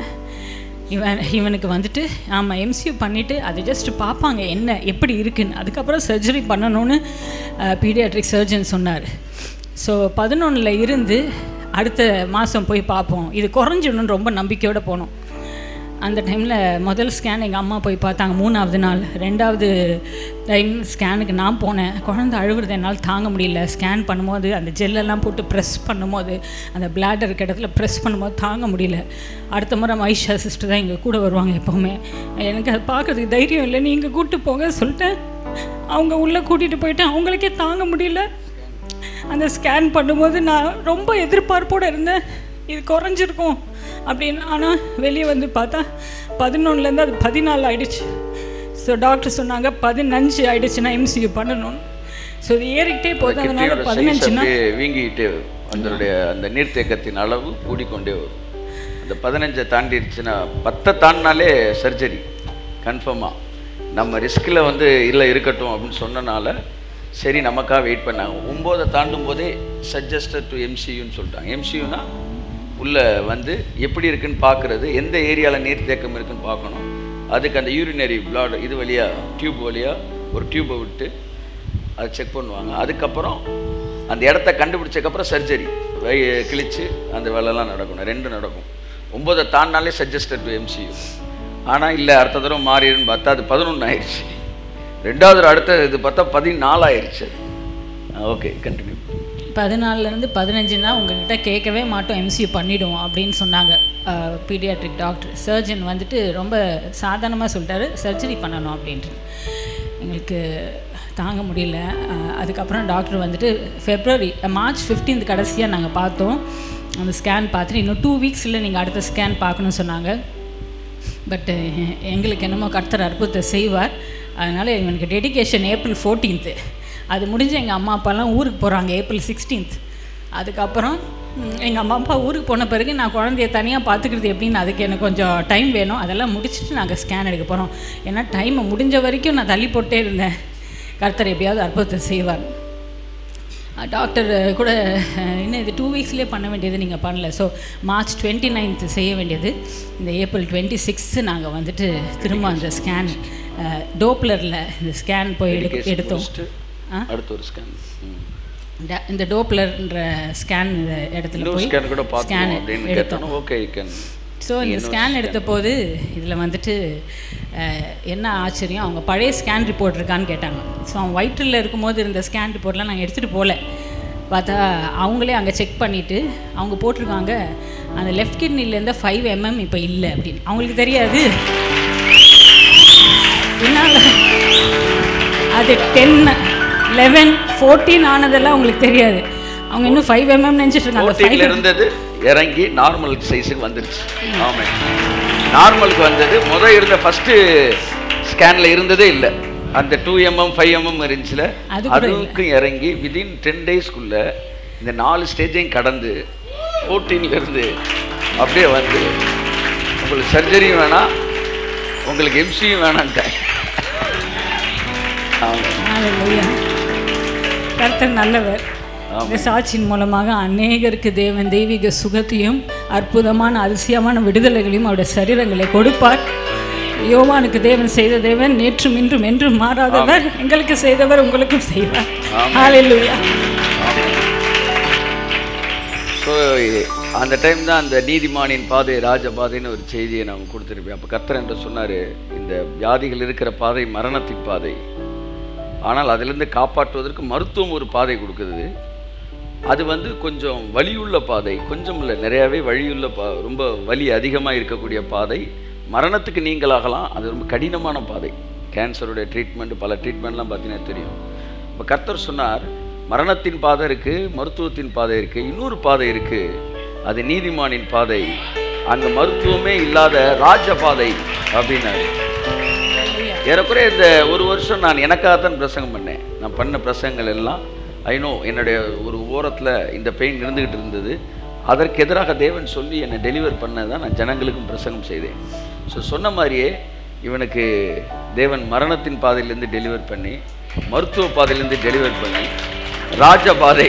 இவன் இவனுக்கு வந்துட்டு ஆமாம் எம்சியூ பண்ணிவிட்டு அதை ஜஸ்ட் பார்ப்பாங்க என்ன எப்படி இருக்குன்னு அதுக்கப்புறம் சர்ஜரி பண்ணணும்னு பீடியாட்ரிக் சர்ஜன் சொன்னார் ஸோ பதினொன்றில் இருந்து அடுத்த மாதம் போய் பார்ப்போம் இது குறைஞ்சிடணும்னு ரொம்ப நம்பிக்கையோடு போனோம் அந்த டைமில் முதல் ஸ்கேன் எங்கள் அம்மா போய் பார்த்தாங்க மூணாவது நாள் ரெண்டாவது டைம் ஸ்கேனுக்கு நான் போனேன் குழந்தை அழுகுறது என்னால் தாங்க முடியல ஸ்கேன் பண்ணும்போது அந்த ஜெல்லெல்லாம் போட்டு ப்ரெஸ் பண்ணும்போது அந்த பிளாடர் இருக்க இடத்துல ப்ரெஸ் பண்ணும்போது தாங்க முடியல அடுத்த முறை மைஷா சிஸ்டர் தான் எங்கள் கூட வருவாங்க எப்போவுமே எனக்கு அது பார்க்குறதுக்கு தைரியம் இல்லை நீங்கள் கூப்பிட்டு போங்க சொல்லிட்டேன் அவங்க உள்ளே கூட்டிகிட்டு போயிட்டு அவங்களுக்கே தாங்க முடியல அந்த ஸ்கேன் பண்ணும்போது நான் ரொம்ப எதிர்பார்ப்போடு இருந்தேன் இது குறைஞ்சிருக்கும் அப்படின்னு ஆனால் வெளியே வந்து பார்த்தா பதினொன்றுலேருந்து அது பதினாலு ஆயிடுச்சு ஸோ டாக்டர் சொன்னாங்க பதினஞ்சு ஆயிடுச்சுன்னா எம்சியூ பண்ணணும் ஸோ இது ஏறிக்கிட்டே போகுது அதனால கிட்னியோட சைஸ் பதினஞ்சுனா அப்படியே வீங்கிக்கிட்டே வரும் அதனுடைய அந்த நீர்த்தேக்கத்தின் அளவு கூடிக்கொண்டே வரும் அந்த பதினஞ்சை தாண்டிடுச்சுன்னா பத்தை தாண்டினாலே சர்ஜரி கன்ஃபார்மாக நம்ம ரிஸ்கில் வந்து இல்லை இருக்கட்டும் அப்படின்னு சொன்னனால சரி நமக்காக வெயிட் பண்ணாங்க ஒம்போதை தாண்டும் போதே சஜஸ்டட் டு எம்சியூன்னு சொல்லிட்டாங்க எம்சியூனா உள்ளே வந்து எப்படி இருக்குன்னு பார்க்குறது எந்த ஏரியாவில் நீர்த்தேக்கம் இருக்குன்னு பார்க்கணும் அதுக்கு அந்த யூரினரி பிளாட் இது வழியாக டியூப் வழியாக ஒரு டியூப்பை விட்டு அதை செக் பண்ணுவாங்க அதுக்கப்புறம் அந்த இடத்த கண்டுபிடிச்சதுக்கப்புறம் சர்ஜரி கிழிச்சு அந்த வேலைலாம் நடக்கணும் ரெண்டும் நடக்கும் ஒம்பதை தாண்டினாலே சஜஸ்டட் டு எம்சியூ ஆனால் இல்லை அடுத்த தடவை மாறிடுன்னு பார்த்தா அது பதினொன்று ஆயிடுச்சு ரெண்டாவது தடவை அடுத்த இது பார்த்தா பதினாலு ஆயிடுச்சு ஓகே கண்டினியூ பதினாலுலேருந்து பதினஞ்சுனா உங்ககிட்ட கேட்கவே மாட்டோம் எம்சியூ பண்ணிவிடுவோம் அப்படின்னு சொன்னாங்க பீடியாட்ரிக் டாக்டர் சர்ஜன் வந்துட்டு ரொம்ப சாதாரணமாக சொல்லிட்டாரு சர்ஜரி பண்ணணும் அப்படின்ட்டு எங்களுக்கு தாங்க முடியல அஹ், அதுக்கப்புறம் டாக்டர் வந்துட்டு ஃபெப்ரவரி மார்ச் 15th கடைசியாக நாங்கள் பார்த்தோம் அந்த ஸ்கேன் பார்த்துட்டு இன்னும் டூ வீக்ஸில் நீங்கள் அடுத்த ஸ்கேன் பார்க்கணும்னு சொன்னாங்க பட்டு எங்களுக்கு என்னமோ கர்த்தர் அற்புதத்தை செய்வார் அதனால் இவனுக்கு டெடிகேஷன் ஏப்ரல் ஃபோர்டீன்த்து அது முடிஞ்சு எங்கள் அம்மா அப்பாலாம் ஊருக்கு போகிறாங்க ஏப்ரல் சிக்ஸ்டீன்த் அதுக்கப்புறம் எங்கள் அம்மா அப்பா ஊருக்கு போன பிறகு நான் குழந்தைய தனியாக பார்த்துக்கிறது எப்படின்னு அதுக்கு எனக்கு கொஞ்சம் டைம் வேணும் அதெல்லாம் முடிச்சுட்டு நாங்கள் ஸ்கேன் எடுக்க போகிறோம் ஏன்னா டைமை முடிஞ்ச வரைக்கும் நான் தள்ளி போட்டே இருந்தேன் கர்த்தர் எப்படியாவது அற்புதத்தை செய்வார் டாக்டர் கூட அஹ், இன்னும் இது டூ வீக்ஸ்லேயே பண்ண வேண்டியது நீங்கள் பண்ணல ஸோ மார்ச் டுவெண்ட்டி நைன்த்து செய்ய வேண்டியது இந்த ஏப்ரல் டுவெண்ட்டி சிக்ஸ்த்து நாங்கள் வந்துட்டு திரும்ப அந்த ஸ்கேன் டோப்லரில் இந்த ஸ்கேன் போய் எடு எடுத்தோம் ஆ? அடுத்த ஒரு ஸ்கேன் ட- இந்த டோப்லர்ன்ற ஸ்கேன் இடத்துல இன்னொரு போய் ஸ்கேன் கூட ஸ்கேன் பார்த்தோம் அப்படின்னு எடுத்தோம் கேட்டோம் ஓகே கேன் ஸோ ஸோ இந்த ஸ்கேன் எடுத்த போது இதில் வந்துட்டு அஹ், என்ன ஆச்சரியம் அவங்க பழைய ஸ்கேன் ரிப்போர்ட் இருக்கான்னு கேட்டாங்க ஸோ அவன் வயிற்றில் இருக்கும்போது இருந்த ஸ்கேன் ரிப்போர்ட்லாம் நாங்கள் எடுத்துகிட்டு போகல பார்த்தா அவங்களே அங்கே செக் பண்ணிவிட்டு அவங்க போட்டிருக்காங்க அந்த லெஃப்ட் கிட்னிலேருந்து ஃபைவ் எம்எம் இப்போ இல்லை அப்படின்னு அவங்களுக்கு தெரியாது என்னால் அது டென் லெவன் ஃபோர்டீன் ஆனதெல்லாம் அவங்களுக்கு தெரியாது அவங்க இன்னும் ஃபைவ் எம்எம் நினச்சிட்டு இருக்காங்க ஃபோர்டீன்ல ஃபைவ் இருந்தது இறங்கி நார்மல் சைஸுக்கு வந்துருச்சு ஆமாம் நார்மலுக்கு வந்தது முத இருந்த ஃபர்ஸ்ட் ஸ்கேன்ல இருந்ததே இல்லை அந்த டூ எம்எம் ஃபைவ் எம்எம் இருந்துச்சுல அது கூட இல்ல. அதுக்கும் இறங்கி விதின் டென் டேஸ்க்குள்ள இந்த நாலு ஸ்டேஜையும் கடந்து 14 ல இருந்து அப்படியே வந்து உங்களுக்கு சர்ஜரியும் வேணாம் உங்களுக்கு எம்சியும் வேணான்ட்டேன் ஆமாம் ஹalleluya. கர்த்தர் நல்லவர் இந்த சாட்சியின் மூலமாக அநேகருக்கு தேவன் தெய்வீக சுகத்தையும் அற்புதமான அதிசயமான விடுதலைகளையும் அவருடைய சரீரங்களை கொடுப்பார் யோவானுக்கு தேவன் செய்த தேவன் நேற்றும் இன்றும் என்றும் மாறாதவர் எங்களுக்கு செய்தவர் உங்களுக்கும் செய்வார் ஆமென். ஹalleluya. ஸோ அந்த டைம் தான் அந்த நீதிமானின் பாதை ராஜபாதைன்னு ஒரு செய்தியை நான் கொடுத்துருப்பேன் அப்போ கர்த்தர் என்று சொன்னார் இந்த வியாதிகள் இருக்கிற பாதை மரணத்தின் பாதை ஆனால் அதிலிருந்து காப்பாற்றுவதற்கு மருத்துவம் ஒரு பாதை கொடுக்குது அது வந்து கொஞ்சம் வலியுள்ள பாதை கொஞ்சம் இல்லை நிறையாவே வழியுள்ள பா ரொம்ப வலி அதிகமாக இருக்கக்கூடிய பாதை மரணத்துக்கு நீங்களாகலாம் அது ரொம்ப கடினமான பாதை கேன்சருடைய ட்ரீட்மெண்ட் பல ட்ரீட்மெண்ட்லாம் பார்த்தீங்கன்னா தெரியும் இப்போ கர்த்தர் சொன்னார் மரணத்தின் பாதை இருக்குது மருத்துவத்தின் பாதை இருக்குது இன்னொரு பாதை இருக்குது அது நீதிமானின் பாதை அங்கே மருத்துவமே இல்லாத ராஜ பாதை அப்படின்னாரு ஏறக்குறைய இந்த ஒரு வருஷம் நான் எனக்காக தான் பிரசங்கம் பண்ணேன் நான் பண்ண பிரசங்கங்கள் எல்லாம் ஐநோ என்னுடைய ஒரு ஓரத்தில் இந்த பெயின் இருந்துக்கிட்டு இருந்தது அதற்கு எதிராக தேவன் சொல்லி என்னை டெலிவர் பண்ண தான் நான் ஜனங்களுக்கும் பிரசங்கம் செய்தேன் ஸோ சொன்ன மாதிரியே இவனுக்கு தேவன் மரணத்தின் பாதையிலேருந்து டெலிவர் பண்ணி மருத்துவ பாதையிலேருந்து டெலிவர் பண்ணி ராஜ பாதை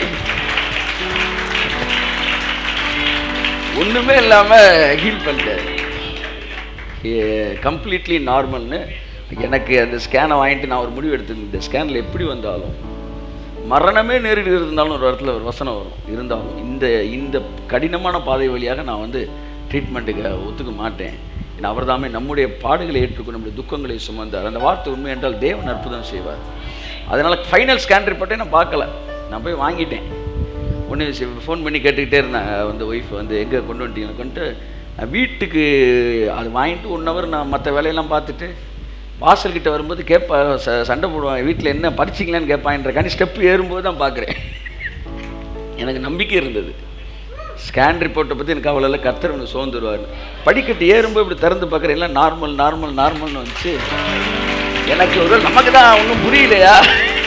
ஒன்றுமே இல்லாமல் ஹீல் பண்ணிட்டாரு கம்ப்ளீட்லி நார்மல்னு எனக்கு அந்த ஸ்கேனை வாங்கிட்டு நான் ஒரு முடிவு எடுத்திருந்தேன் இந்த ஸ்கேனில் எப்படி வந்தாலும் மரணமே நேரில் இருந்தாலும் ஒரு இடத்துல ஒரு வசனம் வரும் இருந்தாலும் இந்த இந்த கடினமான பாதை வழியாக நான் வந்து ட்ரீட்மெண்ட்டுக்கு ஒத்துக்க மாட்டேன் ஏன்னா அவர் தாமே நம்முடைய பாடுகளை ஏற்றுக்கொண்டு நம்முடைய துக்கங்களை சுமந்தார் அந்த வார்த்தை உண்மை என்றால் தேவன் அற்புதம் செய்வார் அதனால் ஃபைனல் ஸ்கேன் ரிப்போர்ட்டே நான் பார்க்கல நான் போய் வாங்கிட்டேன் ஒன்று ஃபோன் பண்ணி கேட்டுக்கிட்டே இருந்தேன் வந்து ஒய்ஃப் வந்து எங்கே கொண்டு வந்துட்டீங்க கொண்டு நான் வீட்டுக்கு அது வாங்கிட்டு ஒன் ஹவர் நான் மற்ற வேலையெல்லாம் பார்த்துட்டு வாசல்கிட்ட வரும்போது கேட்பா ச சண்டை போடுவான் வீட்டில் என்ன படிச்சிங்களான்னு கேட்பான்றக்காண்டி ஸ்டெப் ஏறும்போது தான் பார்க்குறேன் எனக்கு நம்பிக்கை இருந்தது ஸ்கேன் ரிப்போர்ட்டை பற்றி எனக்கு அவ்வளோ கர்த்தர் ஒன்று சோர்ந்துருவார் படிக்கட்டு ஏறும்போது இப்படி திறந்து பார்க்குறேன் எல்லாம் நார்மல் நார்மல் நார்மல்னு வந்துச்சு எனக்கு ஒரு நமக்கு தான் ஒன்றும் புரியலையா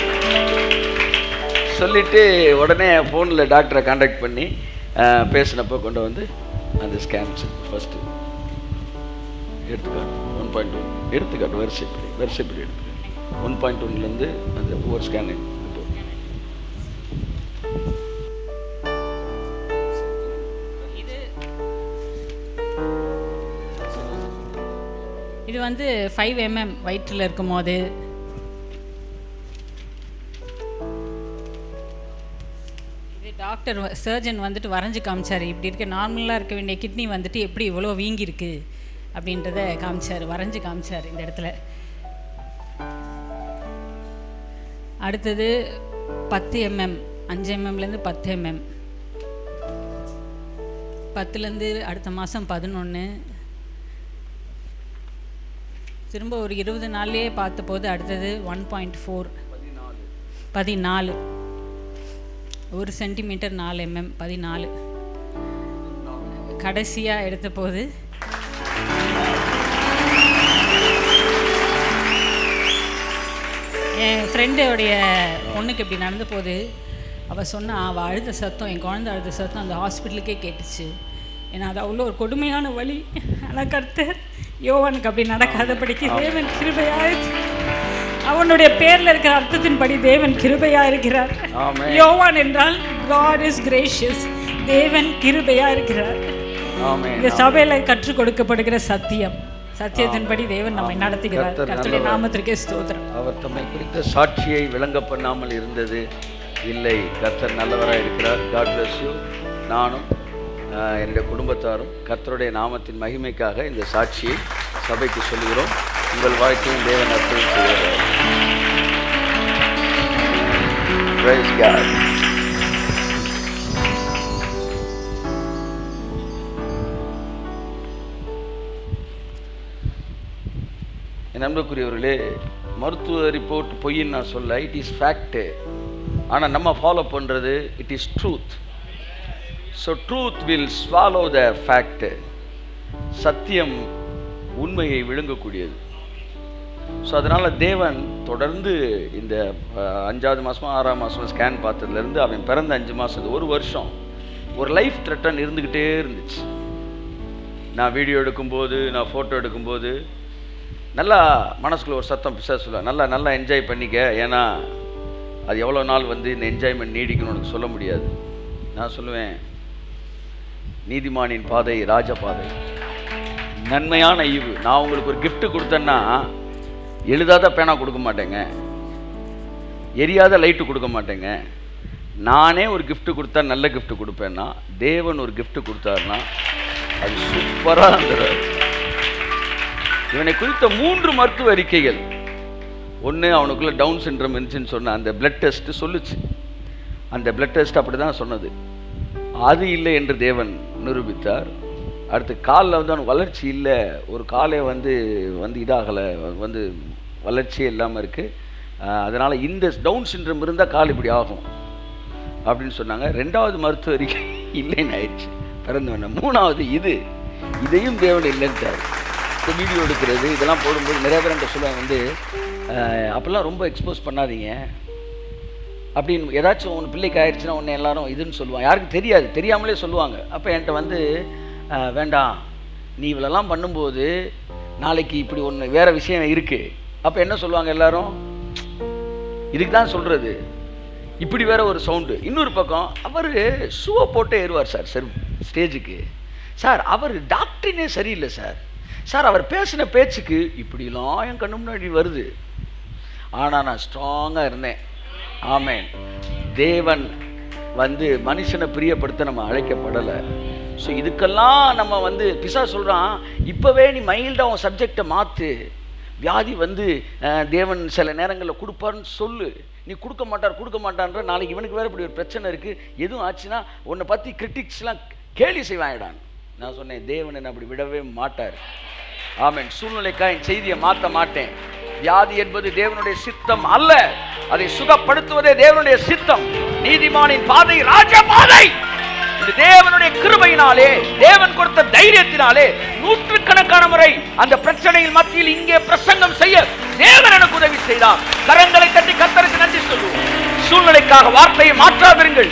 சொல்லிட்டு உடனே ஃபோனில் டாக்டரை காண்டாக்ட் பண்ணி அஹ், பேசினப்போ கொண்டு வந்து அந்த ஸ்கேன்ஸ் ஃபஸ்ட்டு எடுத்துக்காட்டு ஒன் பாயிண்ட் ஒன் எடுத்துக்காட்டு வரிசைப்படி வரிசைப்படி எடுத்துக்காட்டு ஒன் பாயிண்ட் ஒன்லேருந்து அந்த ஒவ்வொரு ஸ்கேன் இது வந்து ஃபைவ் எம்எம் வயிற்றில் இருக்கும்போது இது டாக்டர் சர்ஜன் வந்துட்டு வரைஞ்சு காமிச்சார் இப்படி இருக்க நார்மலாக இருக்க வேண்டிய கிட்னி வந்துட்டு எப்படி இவ்வளோ வீங்கியிருக்கு அப்படின்றத காமிச்சார் வரைஞ்சு காமிச்சார் இந்த இடத்துல அடுத்தது பத்து எம்எம் அஞ்சு எம்எம்லேருந்து பத்து எம்எம் பத்துலேருந்து அடுத்த மாதம் பதினொன்று திரும்ப ஒரு இருபது நாள்லயே பார்த்தபோது அடுத்தது ஒன் பாயிண்ட் ஃபோர் பதினாலு ஒரு சென்டிமீட்டர் நாலு எம்எம் பதினாலு கடைசியாக எடுத்தபோது என் ஃப்ரெண்டோடைய பொண்ணுக்கு இப்படி நடந்த போது அவள் சொன்னா அவள் அழுத சத்தம் என் குழந்தை அழுத சத்தம் அந்த ஹாஸ்பிட்டலுக்கே கேட்டுச்சு ஏன்னா அது அவ்வளோ ஒரு கொடுமையான வழி ஆனால் கர்த்தர் யோவானுக்கு அப்படி நடக்காதபடிக்கு தேவன் கிருபையாயிடுச்சு அவனுடைய பேர்ல இருக்கிற அர்த்தத்தின்படி தேவன் கிருபையா இருக்கிறார் ஆமென். யோவான் என்றால் காட் இஸ் கிரேஷியஸ் தேவன் கிருபையா இருக்கிறார் ஆமென் இந்த சபையில கற்றுக் கொடுக்கப்படுகிற சத்தியம் சத்தியத்தின்படி தேவன் நம்மை நடத்துகிறார் கர்த்தர் கர்த்தருடைய நல்லவர். நாமத்திற்கே ஸ்தோத்திரம் அவர் தம்மை குறித்த சாட்சியை விளங்க பண்ணாமல் இருந்தது இல்லை கர்த்தர் நல்லவராக இருக்கிறார் காட் bless யூ நானும் ஆஹ், என்னுடைய குடும்பத்தாரும் கர்த்தருடைய நாமத்தின் மகிமைக்காக இந்த சாட்சியை சபைக்கு சொல்லுகிறோம் உங்கள் வாழ்க்கையும் தேவன் அற்புதம் செய்கிறார் Praise God. என் அன்புக்குரியவர்களே மருத்துவ ரிப்போர்ட் பொய்ன்னு நான் சொல்ல இட் இஸ் ஃபேக்ட்டு ஆனால் நம்ம ஃபாலோ பண்ணுறது it is truth so truth will swallow the fact சத்தியம் உண்மையை விழுங்கக்கூடியது ஸோ அதனால் தேவன் தொடர்ந்து இந்த அஹ், அஞ்சாவது மாதமோ ஆறாம் மாதமோ ஸ்கேன் பார்த்ததுலேருந்து அவன் பிறந்த அஞ்சு மாதம் ஒரு வருஷம் ஒரு லைஃப் த்ரெட்டன் இருந்துக்கிட்டே இருந்துச்சு நான் வீடியோ எடுக்கும்போது நான் ஃபோட்டோ எடுக்கும்போது நல்லா மனசுக்குள்ள ஒரு சத்தம் பிசா சொல்ல நல்லா நல்லா என்ஜாய் பண்ணிக்க ஏன்னா அது எவ்வளோ நாள் வந்து இந்த என்ஜாய்மெண்ட் நீடிக்கணும்னு உனக்கு சொல்ல முடியாது நான் சொல்லுவேன் நீதிமானின் பாதை ராஜ பாதை நன்மையான ஈவு நான் உங்களுக்கு ஒரு gift கொடுத்தேன்னா எழுதாத பேனா கொடுக்க மாட்டேங்க எரியாத லைட்டு கொடுக்க மாட்டேங்க நானே ஒரு gift கொடுத்தா நல்ல gift கொடுப்பேன்னா தேவன் ஒரு gift கொடுத்தாருன்னா அது சூப்பராக இருந்துறாரு இவனை குறித்த மூன்று மருத்துவ அறிக்கைகள் ஒன்று அவனுக்குள்ள டவுன் சிண்ட்ரம் இருந்துச்சுன்னு சொன்ன அந்த பிளட் டெஸ்ட் சொல்லுச்சு அந்த பிளட் டெஸ்ட் அப்படி தான் சொன்னது அது இல்லை என்று தேவன் நிரூபித்தார் அடுத்து காலில் வந்து அவனுக்கு வளர்ச்சி இல்லை ஒரு காலே வந்து வந்து இதாகலை வந்து வளர்ச்சியே இல்லாமல் இருக்குது அதனால் இந்த டவுன் சிண்ட்ரம் இருந்தால் கால் இப்படி ஆகும் அப்படின்னு சொன்னாங்க ரெண்டாவது மருத்துவ அறிக்கை இல்லைன்னு ஆயிடுச்சு பிறந்து வேண்டாம் மூணாவது இது இதையும் தேவன் இல்லைன்ட்டார் இந்த வீடியோ எடுக்கிறது இதெல்லாம் போடும்போது நிறைய பேர் என்கிட்ட சொல்லுவாங்க வந்து அஹ், அப்போல்லாம் ரொம்ப எக்ஸ்போஸ் பண்ணாதீங்க அப்படின்னு ஏதாச்சும் உன் பிள்ளைக்கு ஆயிடுச்சுன்னா உன்னை எல்லாரும் இதுன்னு சொல்லுவாங்க யாருக்கும் தெரியாது தெரியாமலே சொல்லுவாங்க அப்போ என்கிட்ட வந்து அஹ், வேண்டாம் நீ இவ்வளோலாம் பண்ணும்போது நாளைக்கு இப்படி ஒன்று வேற விஷயம் இருக்குது அப்போ என்ன சொல்லுவாங்க எல்லாரும் இதுக்கு தான் சொல்கிறது இப்படி வேற ஒரு சவுண்டு இன்னொரு பக்கம் அவர் ஷூவை போட்டே ஏறுவார் சார் சார் ஸ்டேஜுக்கு சார் அவர் டாக்டரினே சரியில்லை சார் சார் அவர் பேசின பேச்சுக்கு இப்படிலாம் என் கண்ணு முன்னாடி வருது ஆனால் நான் ஸ்ட்ராங்காக இருந்தேன் ஆமென் தேவன் வந்து மனுஷனை பிரியப்படுத்த நம்ம அழைக்கப்படலை ஸோ இதுக்கெல்லாம் நம்ம வந்து பிசா சொல்கிறான் இப்போவே நீ மைல்டாக உன் சப்ஜெக்டை மாற்று வியாதி வந்து அஹ், தேவன் சில நேரங்களில் கொடுப்பாருன்னு சொல்லு நீ கொடுக்க மாட்டார் கொடுக்க மாட்டான்ற நாளைக்கு இவனுக்கு வேறு இப்படி ஒரு பிரச்சனை இருக்குது எதுவும் ஆச்சுன்னா உன்னை பற்றி கிரிட்டிக்ஸ்லாம் கேலி செய்வாயிடான் நான் சொன்னேன் தேவன் என்னை அப்படி விடவே மாட்டார் ஆமென் சூழ்நிலைக்காக என் செய்தியை மாற்ற மாட்டேன் வியாதி என்பது தேவனுடைய சித்தம் அல்ல அதை சுகப்படுத்துவதே தேவனுடைய சித்தம் நீதிமானின் பாதை ராஜ பாதை இது தேவனுடைய கிருபையினாலே தேவன் கொடுத்த தைரியத்தினாலே நூற்றுக்கணக்கான முறை அந்த பிரச்சனையின் மத்தியில் இங்கே பிரசங்கம் செய்ய தேவன் எனக்கு உதவி செய்தார் கரங்களை தட்டி கத்தருக்கு நன்றி சொல்லுவோம் சூழ்நிலைக்காக வார்த்தையை மாற்றாதிருங்கள்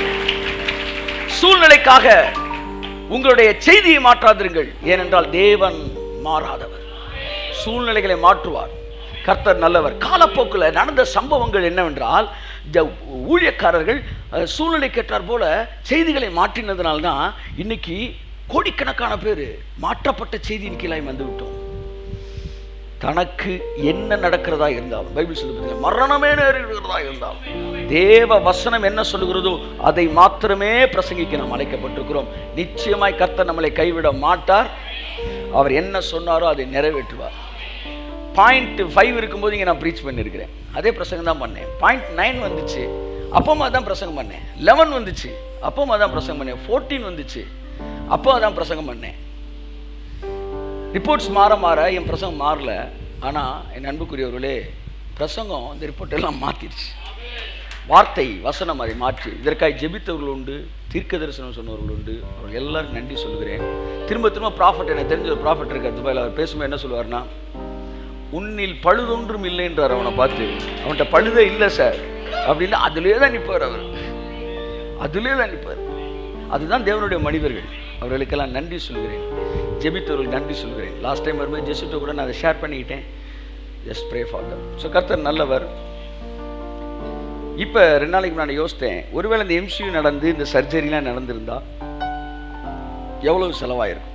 சூழ்நிலைக்காக உங்களுடைய செய்தியை மாற்றாதிருங்கள் ஏனென்றால் தேவன் மாறாதவர் சூழ்நிலைகளை மாற்றுவார் கர்த்தர் நல்லவர் காலப்போக்கில் நடந்த சம்பவங்கள் என்னவென்றால் இந்த ஊழியக்காரர்கள் அஹ், சூழ்நிலைக்கேற்றார் போல செய்திகளை மாற்றினதுனால்தான் இன்னைக்கு கோடிக்கணக்கான பேர் மாற்றப்பட்ட செய்தியின் கீழாய் வந்து விட்டோம் தனக்கு என்ன நடக்கிறதா இருந்தாலும் பைபிள் சொல்லுகிறது மரணமே நேரிடுகிறதா இருந்தாலும் தேவ வசனம் என்ன சொல்லுகிறதோ அதை மாத்திரமே பிரசங்கிக்க நாம் அழைக்கப்பட்டிருக்கிறோம் நிச்சயமாய் கர்த்தர் நம்மளை கைவிட மாட்டார் அவர் என்ன சொன்னாரோ அதை நிறைவேற்றுவார் பாயிண்ட் ஃபைவ் இருக்கும்போது இங்கே நான் ப்ரீச் பண்ணியிருக்கிறேன் அதே பிரசங்கம் தான் பண்ணேன் பாயிண்ட் நைன் வந்துச்சு அப்பமா தான் பிரசங்கம் பண்ணேன் லெவன் வந்துச்சு அப்பமா தான் பிரசங்கம் பண்ணேன் ஃபோர்டீன் வந்துச்சு அப்போ தான் பிரசங்கம் பண்ணேன் ரிப்போர்ட்ஸ் மாற மாற என் பிரசங்கம் மாறல ஆனால் என் அன்புக்குரியவர்களே பிரசங்கம் இந்த ரிப்போர்ட் எல்லாம் மாற்றிடுச்சு வார்த்தை வசனம் அதை மாற்றி இதற்காக ஜெபித்தவர்கள் உண்டு தீர்க்க தரிசனம் சொன்னவர்கள் உண்டு அவர்கள் எல்லாரும் நன்றி சொல்லுகிறேன் திரும்ப திரும்ப ப்ராஃபட் எனக்கு தெரிஞ்ச ஒரு ப்ராஃபட் இருக்கார் துபாயில் அவர் பேசும்போது என்ன சொல்லுவார்னா உன்னில் பழுதொன்றும் இல்லைன்றார் அவனை பார்த்து அவன்கிட்ட பழுதே இல்லை சார் அப்படின்னு அதிலே தான் நிற்பார் அவர் அதிலே தான் நிற்பார் அதுதான் தேவனுடைய மனிதர்கள் அவர்களுக்கெல்லாம் நன்றி சொல்கிறேன் ஜெபித்தவர்கள் நன்றி சொல்கிறேன் லாஸ்ட் டைம் வரும்போது ஜெசிட்டோ கூட நான் அதை ஷேர் பண்ணிக்கிட்டேன் just pray for them so கர்த்தர் நல்லவர் இப்போ ரெண்டு நாளைக்கு நான் யோசித்தேன் ஒருவேளை இந்த எம்சியூ நடந்து இந்த சர்ஜரிலாம் நடந்திருந்தா எவ்வளவு செலவாயிருக்கும்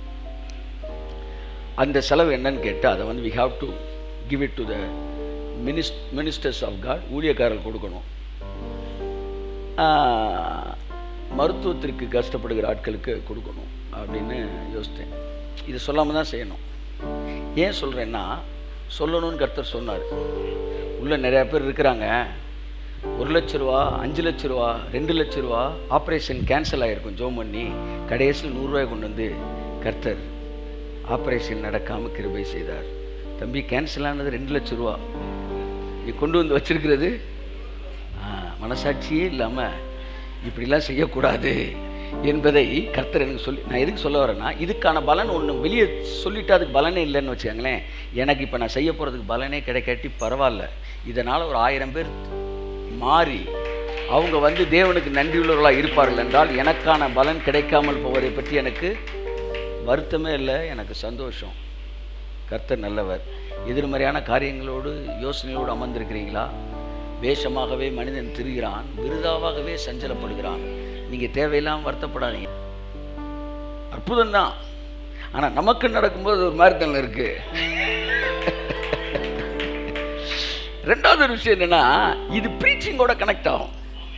அந்த செலவு என்னன்னு கேட்டு அதை வந்து we have to give it to the minis ministers of God ஊழியக்காரர்கள் கொடுக்கணும் ஆஹ், மருத்துவத்திற்கு கஷ்டப்படுகிற ஆட்களுக்கு கொடுக்கணும் அப்படின்னு யோசித்தேன் இது சொல்லாமல் தான் செய்யணும் ஏன் சொல்கிறேன்னா சொல்லணும்னு கர்த்தர் சொன்னார் உள்ள நிறையா பேர் இருக்கிறாங்க ஒரு லட்ச ரூபா அஞ்சு லட்ச ரூபா ரெண்டு லட்ச ரூபா ஆப்ரேஷன் கேன்சல் ஆகிருக்கும் ஜோம் பண்ணி கடைசியில் நூறுரூவாய் கொண்டு வந்து கர்த்தர் ஆப்ரேஷன் நடக்காமல் கிருபை செய்தார் தம்பி கேன்சல் ஆனது ரெண்டு லட்ச ரூபா நீ கொண்டு வந்து வச்சிருக்கிறது ஆ, மனசாட்சியே இல்லாமல் இப்படிலாம் செய்யக்கூடாது என்பதை கர்த்தர் எனக்கு சொல்லி நான் எதுக்கு சொல்ல வரேன்னா இதுக்கான பலன் ஒன்று வெளியே சொல்லிட்டு அதுக்கு பலனே இல்லைன்னு வச்சுக்கோங்களேன் எனக்கு இப்போ நான் செய்ய போகிறதுக்கு பலனே கிடைக்காட்டி பரவாயில்ல இதனால் ஒரு ஆயிரம் பேர் மாறி அவங்க வந்து தேவனுக்கு நன்றியுள்ளவர்களாக இருப்பார்கள் என்றால் எனக்கான பலன் கிடைக்காமல் போவதை பற்றி எனக்கு வருத்தமே இல்லை எனக்கு சந்தோஷம் கர்த்தர் நல்லவர் எதிர்மறையான காரியங்களோடு யோசனையோடு அமர்ந்திருக்கிறீங்களா வேஷமாகவே மனிதன் திரிகிறான் விருதாவாகவே சஞ்சலப்படுகிறான் நீங்கள் தேவையில்லாமல் வருத்தப்படாதீங்க அற்புதம் தான் ஆனால் நமக்கு நடக்கும்போது ஒரு மாதிரி தானே இருக்கு ரெண்டாவது ஒரு விஷயம் என்னன்னா இது ப்ரீச்சிங்கோட கனெக்ட் ஆகும்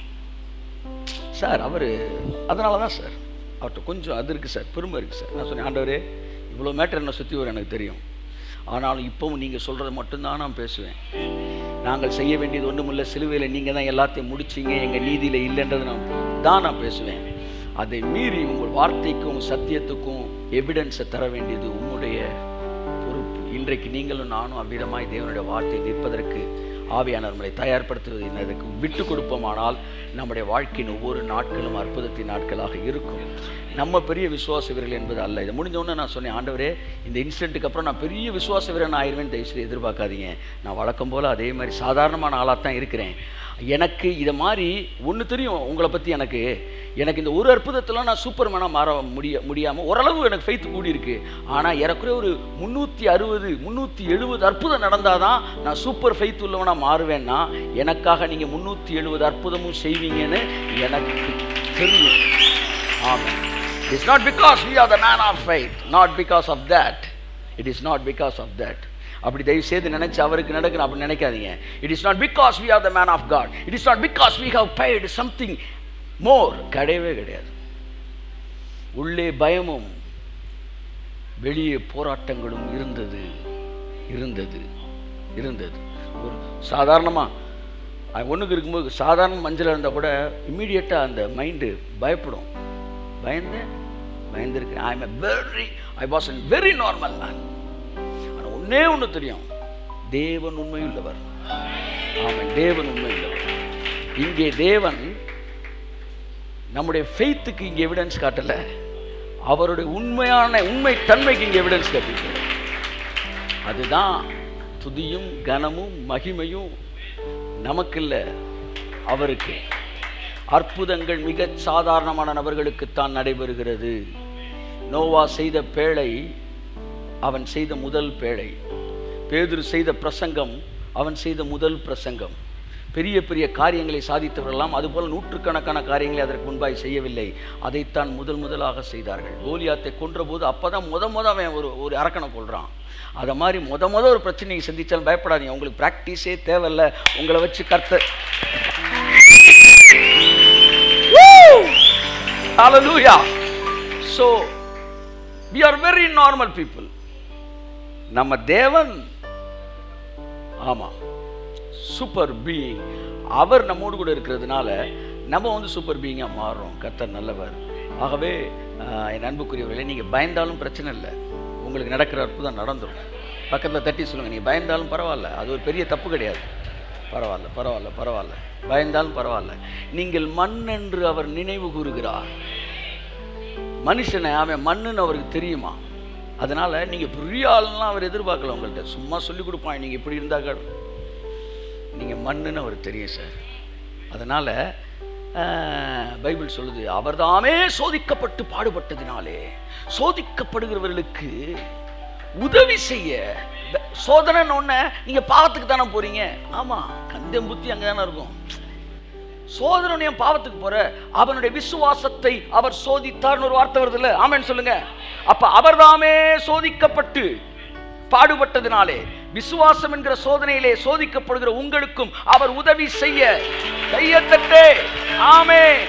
சார் அவர் அதனால தான் சார் அவர்கிட்ட கொஞ்சம் அது இருக்குது சார் பெருமை இருக்குது சார் நான் சொன்னேன் ஆண்டவரே இவ்வளோ மேட்டர் என்னை சுற்றி வர எனக்கு தெரியும் ஆனாலும் இப்போவும் நீங்கள் சொல்கிறது மட்டும்தான் நான் பேசுவேன் நாங்கள் செய்ய வேண்டியது ஒன்றுமில்லை சிலுவையில் நீங்கள் தான் எல்லாத்தையும் முடிச்சீங்க எங்கள் நீதியில் இல்லைன்றது நான் தான் நான் பேசுவேன் அதை மீறி உங்கள் வார்த்தைக்கும் சத்தியத்துக்கும் எவிடன்ஸை தர வேண்டியது உம்முடைய பொறுப்பு இன்றைக்கு நீங்களும் நானும் அவ்விதமாய் தேவனுடைய வார்த்தை நிற்பதற்கு ஆவியானவர் நம்மளை தயார்படுத்துவது என்னதுக்கு விட்டு கொடுப்போமானால் நம்முடைய வாழ்க்கையின் ஒவ்வொரு நாட்களும் அற்புதத்தின் நாட்களாக இருக்கும் நம்ம பெரிய விசுவாச வீரர்கள் என்பது அல்ல இதை முடிஞ்ச நான் சொன்னேன் ஆண்டவரே இந்த இன்சிடென்ட்டுக்கு அப்புறம் நான் பெரிய விசுவாச வீரன் ஆயிடுவேன் தயவுசெய்து எதிர்பார்க்காதீங்க நான் வழக்கம் போல் அதே மாதிரி சாதாரணமான ஆளாக தான் இருக்கிறேன் எனக்கு இதை மாதிரி ஒன்று தெரியும் உங்களை பற்றி எனக்கு எனக்கு இந்த ஒரு அற்புதத்தில் நான் சூப்பர்மேனாக மாற முடிய முடியாமல் ஓரளவு எனக்கு ஃபெய்த் கூடி இருக்கு ஆனால் ஏறக்குறைய ஒரு முந்நூற்றி அறுபது முந்நூற்றி எழுபது அற்புதம் நடந்தால் தான் நான் சூப்பர் ஃபெய்த் உள்ளவனாக மாறுவேன்னா எனக்காக நீங்கள் முந்நூற்றி எழுபது அற்புதமும் செய்வீங்கன்னு எனக்கு தெரியும் ஆமாம் it's not because we are the man of faith not because of that it is not because of that அப்படி தயவு செய்து நினைச்சு அவருக்கு நடக்கணும் அப்படி நினைக்காதீங்க it is not because we are the man of God it is not because we have paid something more கிடையவே கிடையாது உள்ளே பயமும் வெளியே போராட்டங்களும் இருந்தது இருந்தது இருந்தது ஒரு சாதாரணமாக ஒன்றுக்கு இருக்கும்போது சாதாரண மஞ்சள் இருந்தால் கூட இம்மீடியட்டாக அந்த மைண்டு பயப்படும் பயந்தேன் பயந்துருக்கிறேன் I am very I was an very normal man ஆனால் ஒன்றே ஒன்று தெரியும் தேவன் உண்மையுள்ளவர் ஆமாம் தேவன் உண்மையுள்ளவர் இங்கே தேவன் நம்முடைய ஃபெய்த்துக்கு இங்கே எவிடன்ஸ் காட்டலை அவருடைய உண்மையான உண்மை தன்மைக்கு இங்கே எவிடன்ஸ் காட்டியிருக்கிறார் அதுதான் துதியும் கனமும் மகிமையும் நமக்கு இல்லை அவருக்கு அற்புதங்கள் மிக சாதாரணமான நபர்களுக்குத்தான் நடைபெறுகிறது நோவா செய்த பேழை அவன் செய்த முதல் பேழை பேதுரு செய்த பிரசங்கம் அவன் செய்த முதல் பிரசங்கம் பெரிய பெரிய காரியங்களை சாதித்தவர்களெல்லாம் அதுபோல் நூற்றுக்கணக்கான காரியங்களை அதற்கு முன்பாய் செய்யவில்லை அதைத்தான் முதல் முதலாக செய்தார்கள் கோலியாத்தை கொன்றபோது அப்போ தான் முத முத அவன் ஒரு ஒரு அரக்கனை கொள்கிறான் அதை மாதிரி முத முத ஒரு பிரச்சனையை சந்திச்சாலும் பயப்படாதீங்க உங்களுக்கு ப்ராக்டிஸே தேவையில்ல உங்களை வச்சு கர்த்தர் Hallelujah. So, we are very normal people. நம்ம தேவன் ஆமா சூப்பர் பீயிங் அவர் நம்மோடு கூட இருக்கிறதுனால நம்ம வந்து சூப்பர் பீயிங்காக மாறுறோம் கர்த்தர் நல்லவர் ஆகவே ஆஹ், என் அன்புக்குரியவர்களே நீங்கள் பயந்தாலும் பிரச்சனை இல்லை உங்களுக்கு நடக்கிற அற்புதம் நடந்துடும் பக்கத்தில் தட்டி சொல்லுங்கள் நீங்கள் பயந்தாலும் பரவாயில்ல அது ஒரு பெரிய தப்பு கிடையாது பரவாயில்ல பரவாயில்ல பரவாயில்ல பயந்தாலும் பரவாயில்ல நீங்கள் மண் என்று அவர் நினைவு கூறுகிறார் மனுஷனை அவன் மண்ணுன்னு அவருக்கு தெரியுமா அதனால நீங்க பெரிய ஆளுலாம் அவர் எதிர்பார்க்கல உங்கள்கிட்ட சும்மா சொல்லி கொடுப்பான் நீங்க இப்படி இருந்தாக்க நீங்க மண்ணுன்னு அவர் தெரியும் சார் அதனால ஆஹ், பைபிள் சொல்லுது அவர்தாமே சோதிக்கப்பட்டு பாடுபட்டதினாலே சோதிக்கப்படுகிறவர்களுக்கு உதவி செய்ய ப- சோதனைன்னு ஒண்ணு நீங்க பாவத்துக்கு தானே போறீங்க ஆமா கந்தம் புத்தி அங்கே தானே இருக்கும் சோதரன் என் பாவத்துக்கு போற அவனுடைய விசுவாசத்தை அவர் சோதித்தார்னு ஒரு வார்த்தை வருது இல்ல ஆமென் சொல்லுங்க அப்ப அவர்தாமே சோதிக்கப்பட்டு பாடுபட்டதினாலே விசுவாசம் என்கிற சோதனையிலே சோதிக்கப்படுகிற உங்களுக்கும் அவர் உதவி செய்ய கையத்தட்டே ஆமே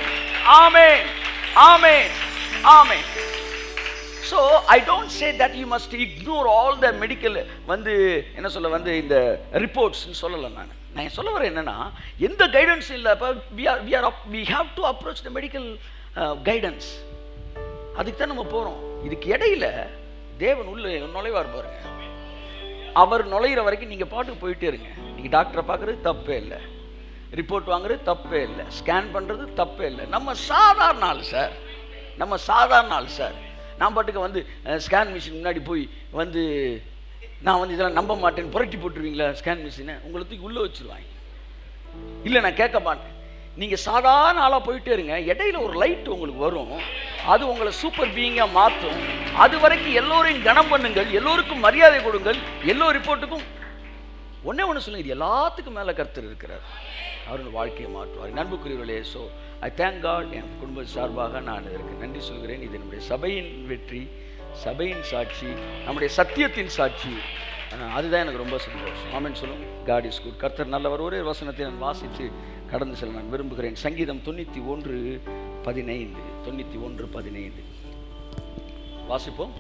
ஆமென் ஆமென் ஆமென் so I don't say that you must ignore all the medical வந்து என்ன சொல்ல வந்து இந்த ரிப்போர்ட்ஸ்னு சொல்லலை நான் நான் சொல்ல வரேன் என்னன்னா எந்த கைடன்ஸ் இல்லை இப்போ we are we are we have to approach the medical guidance அதுக்கு தான் நம்ம போகிறோம் இதுக்கு இடையில தேவன் உள்ள நுழைவார் பாருங்க அவர் நுழையிற வரைக்கும் நீங்கள் பாட்டுக்கு போயிட்டே இருங்க நீங்கள் டாக்டரை பார்க்குறது தப்பே இல்லை ரிப்போர்ட் வாங்குறது தப்பே இல்லை ஸ்கேன் பண்ணுறது தப்பே இல்லை நம்ம சாதாரண ஆள் சார் நம்ம சாதாரண ஆள் சார் நான் பாட்டுக்கு வந்து ஸ்கேன் மிஷின் முன்னாடி போய் வந்து நான் வந்து இதெல்லாம் நம்ப மாட்டேன்னு புரட்டி போட்டுருவீங்களா ஸ்கேன் மிஷினை உங்களை தூக்கி உள்ளே வச்சுருவாங்க இல்லை நான் கேட்க மாட்டேன் நீங்கள் சாதாரண ஆளாக போயிட்டே இருங்க இடையில ஒரு லைட் உங்களுக்கு வரும் அது உங்களை சூப்பர் பீயிங்காக மாற்றும் அது வரைக்கும் எல்லோரையும் கனம் பண்ணுங்கள் எல்லோருக்கும் மரியாதை கொடுங்கள் எல்லோ ரிப்போர்ட்டுக்கும் ஒண்ணே ஒன்று சொல்லுங்க இது எல்லாத்துக்கும் மேலே கர்த்தர் இருக்கிறார் அவரோட வாழ்க்கையை மாற்றுவார் நண்புக்குரியவர்களே ஸோ ஐ தேங்க் காட் என் குடும்ப சார்பாக நான் இதற்கு நன்றி சொல்கிறேன் இது நம்முடைய சபையின் வெற்றி சபையின் சாட்சி நம்முடைய சத்தியத்தின் சாட்சி அஹ் அதுதான் எனக்கு ரொம்ப சந்தோஷம் ஆமென் சொல்லும் காட் இஸ் குட் கர்த்தர் நல்லவர் ஒரே வசனத்தை நான் வாசித்து கடந்து செல்ல நான் விரும்புகிறேன் சங்கீதம் தொண்ணூற்றி ஒன்று பதினைந்து தொண்ணூற்றி ஒன்று பதினைந்து வாசிப்போம்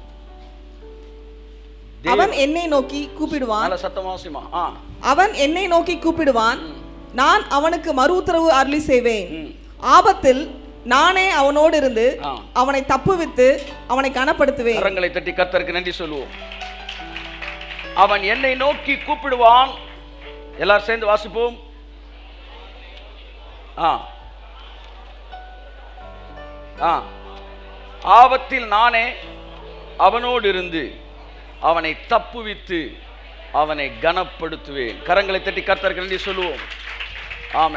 அவன் என்னை நோக்கி கூப்பிடுவான் நல்ல சத்தம் வாசிமா ஆ அவன் என்னை நோக்கி கூப்பிடுவான் நான் அவனுக்கு மறு உத்தரவு அருளி செய்வேன் ம். ஆபத்தில் நானே அவனோடு இருந்து ஆ. அவனை தப்புவித்து அவனை கனப்படுத்துவேன் கரங்களை தட்டி கர்த்தருக்கு நன்றி சொல்லுவோம் அவன் என்னை நோக்கி கூப்பிடுவான் எல்லாரும் சேர்ந்து வாசிப்போம் ஆ ஆ ஆபத்தில் நானே அவனோடு இருந்து அவனை தப்புவித்து அவனை கனப்படுத்துவேன் கரங்களை தட்டி கர்த்தருக்கு நன்றி சொல்லுவோம் ஆமை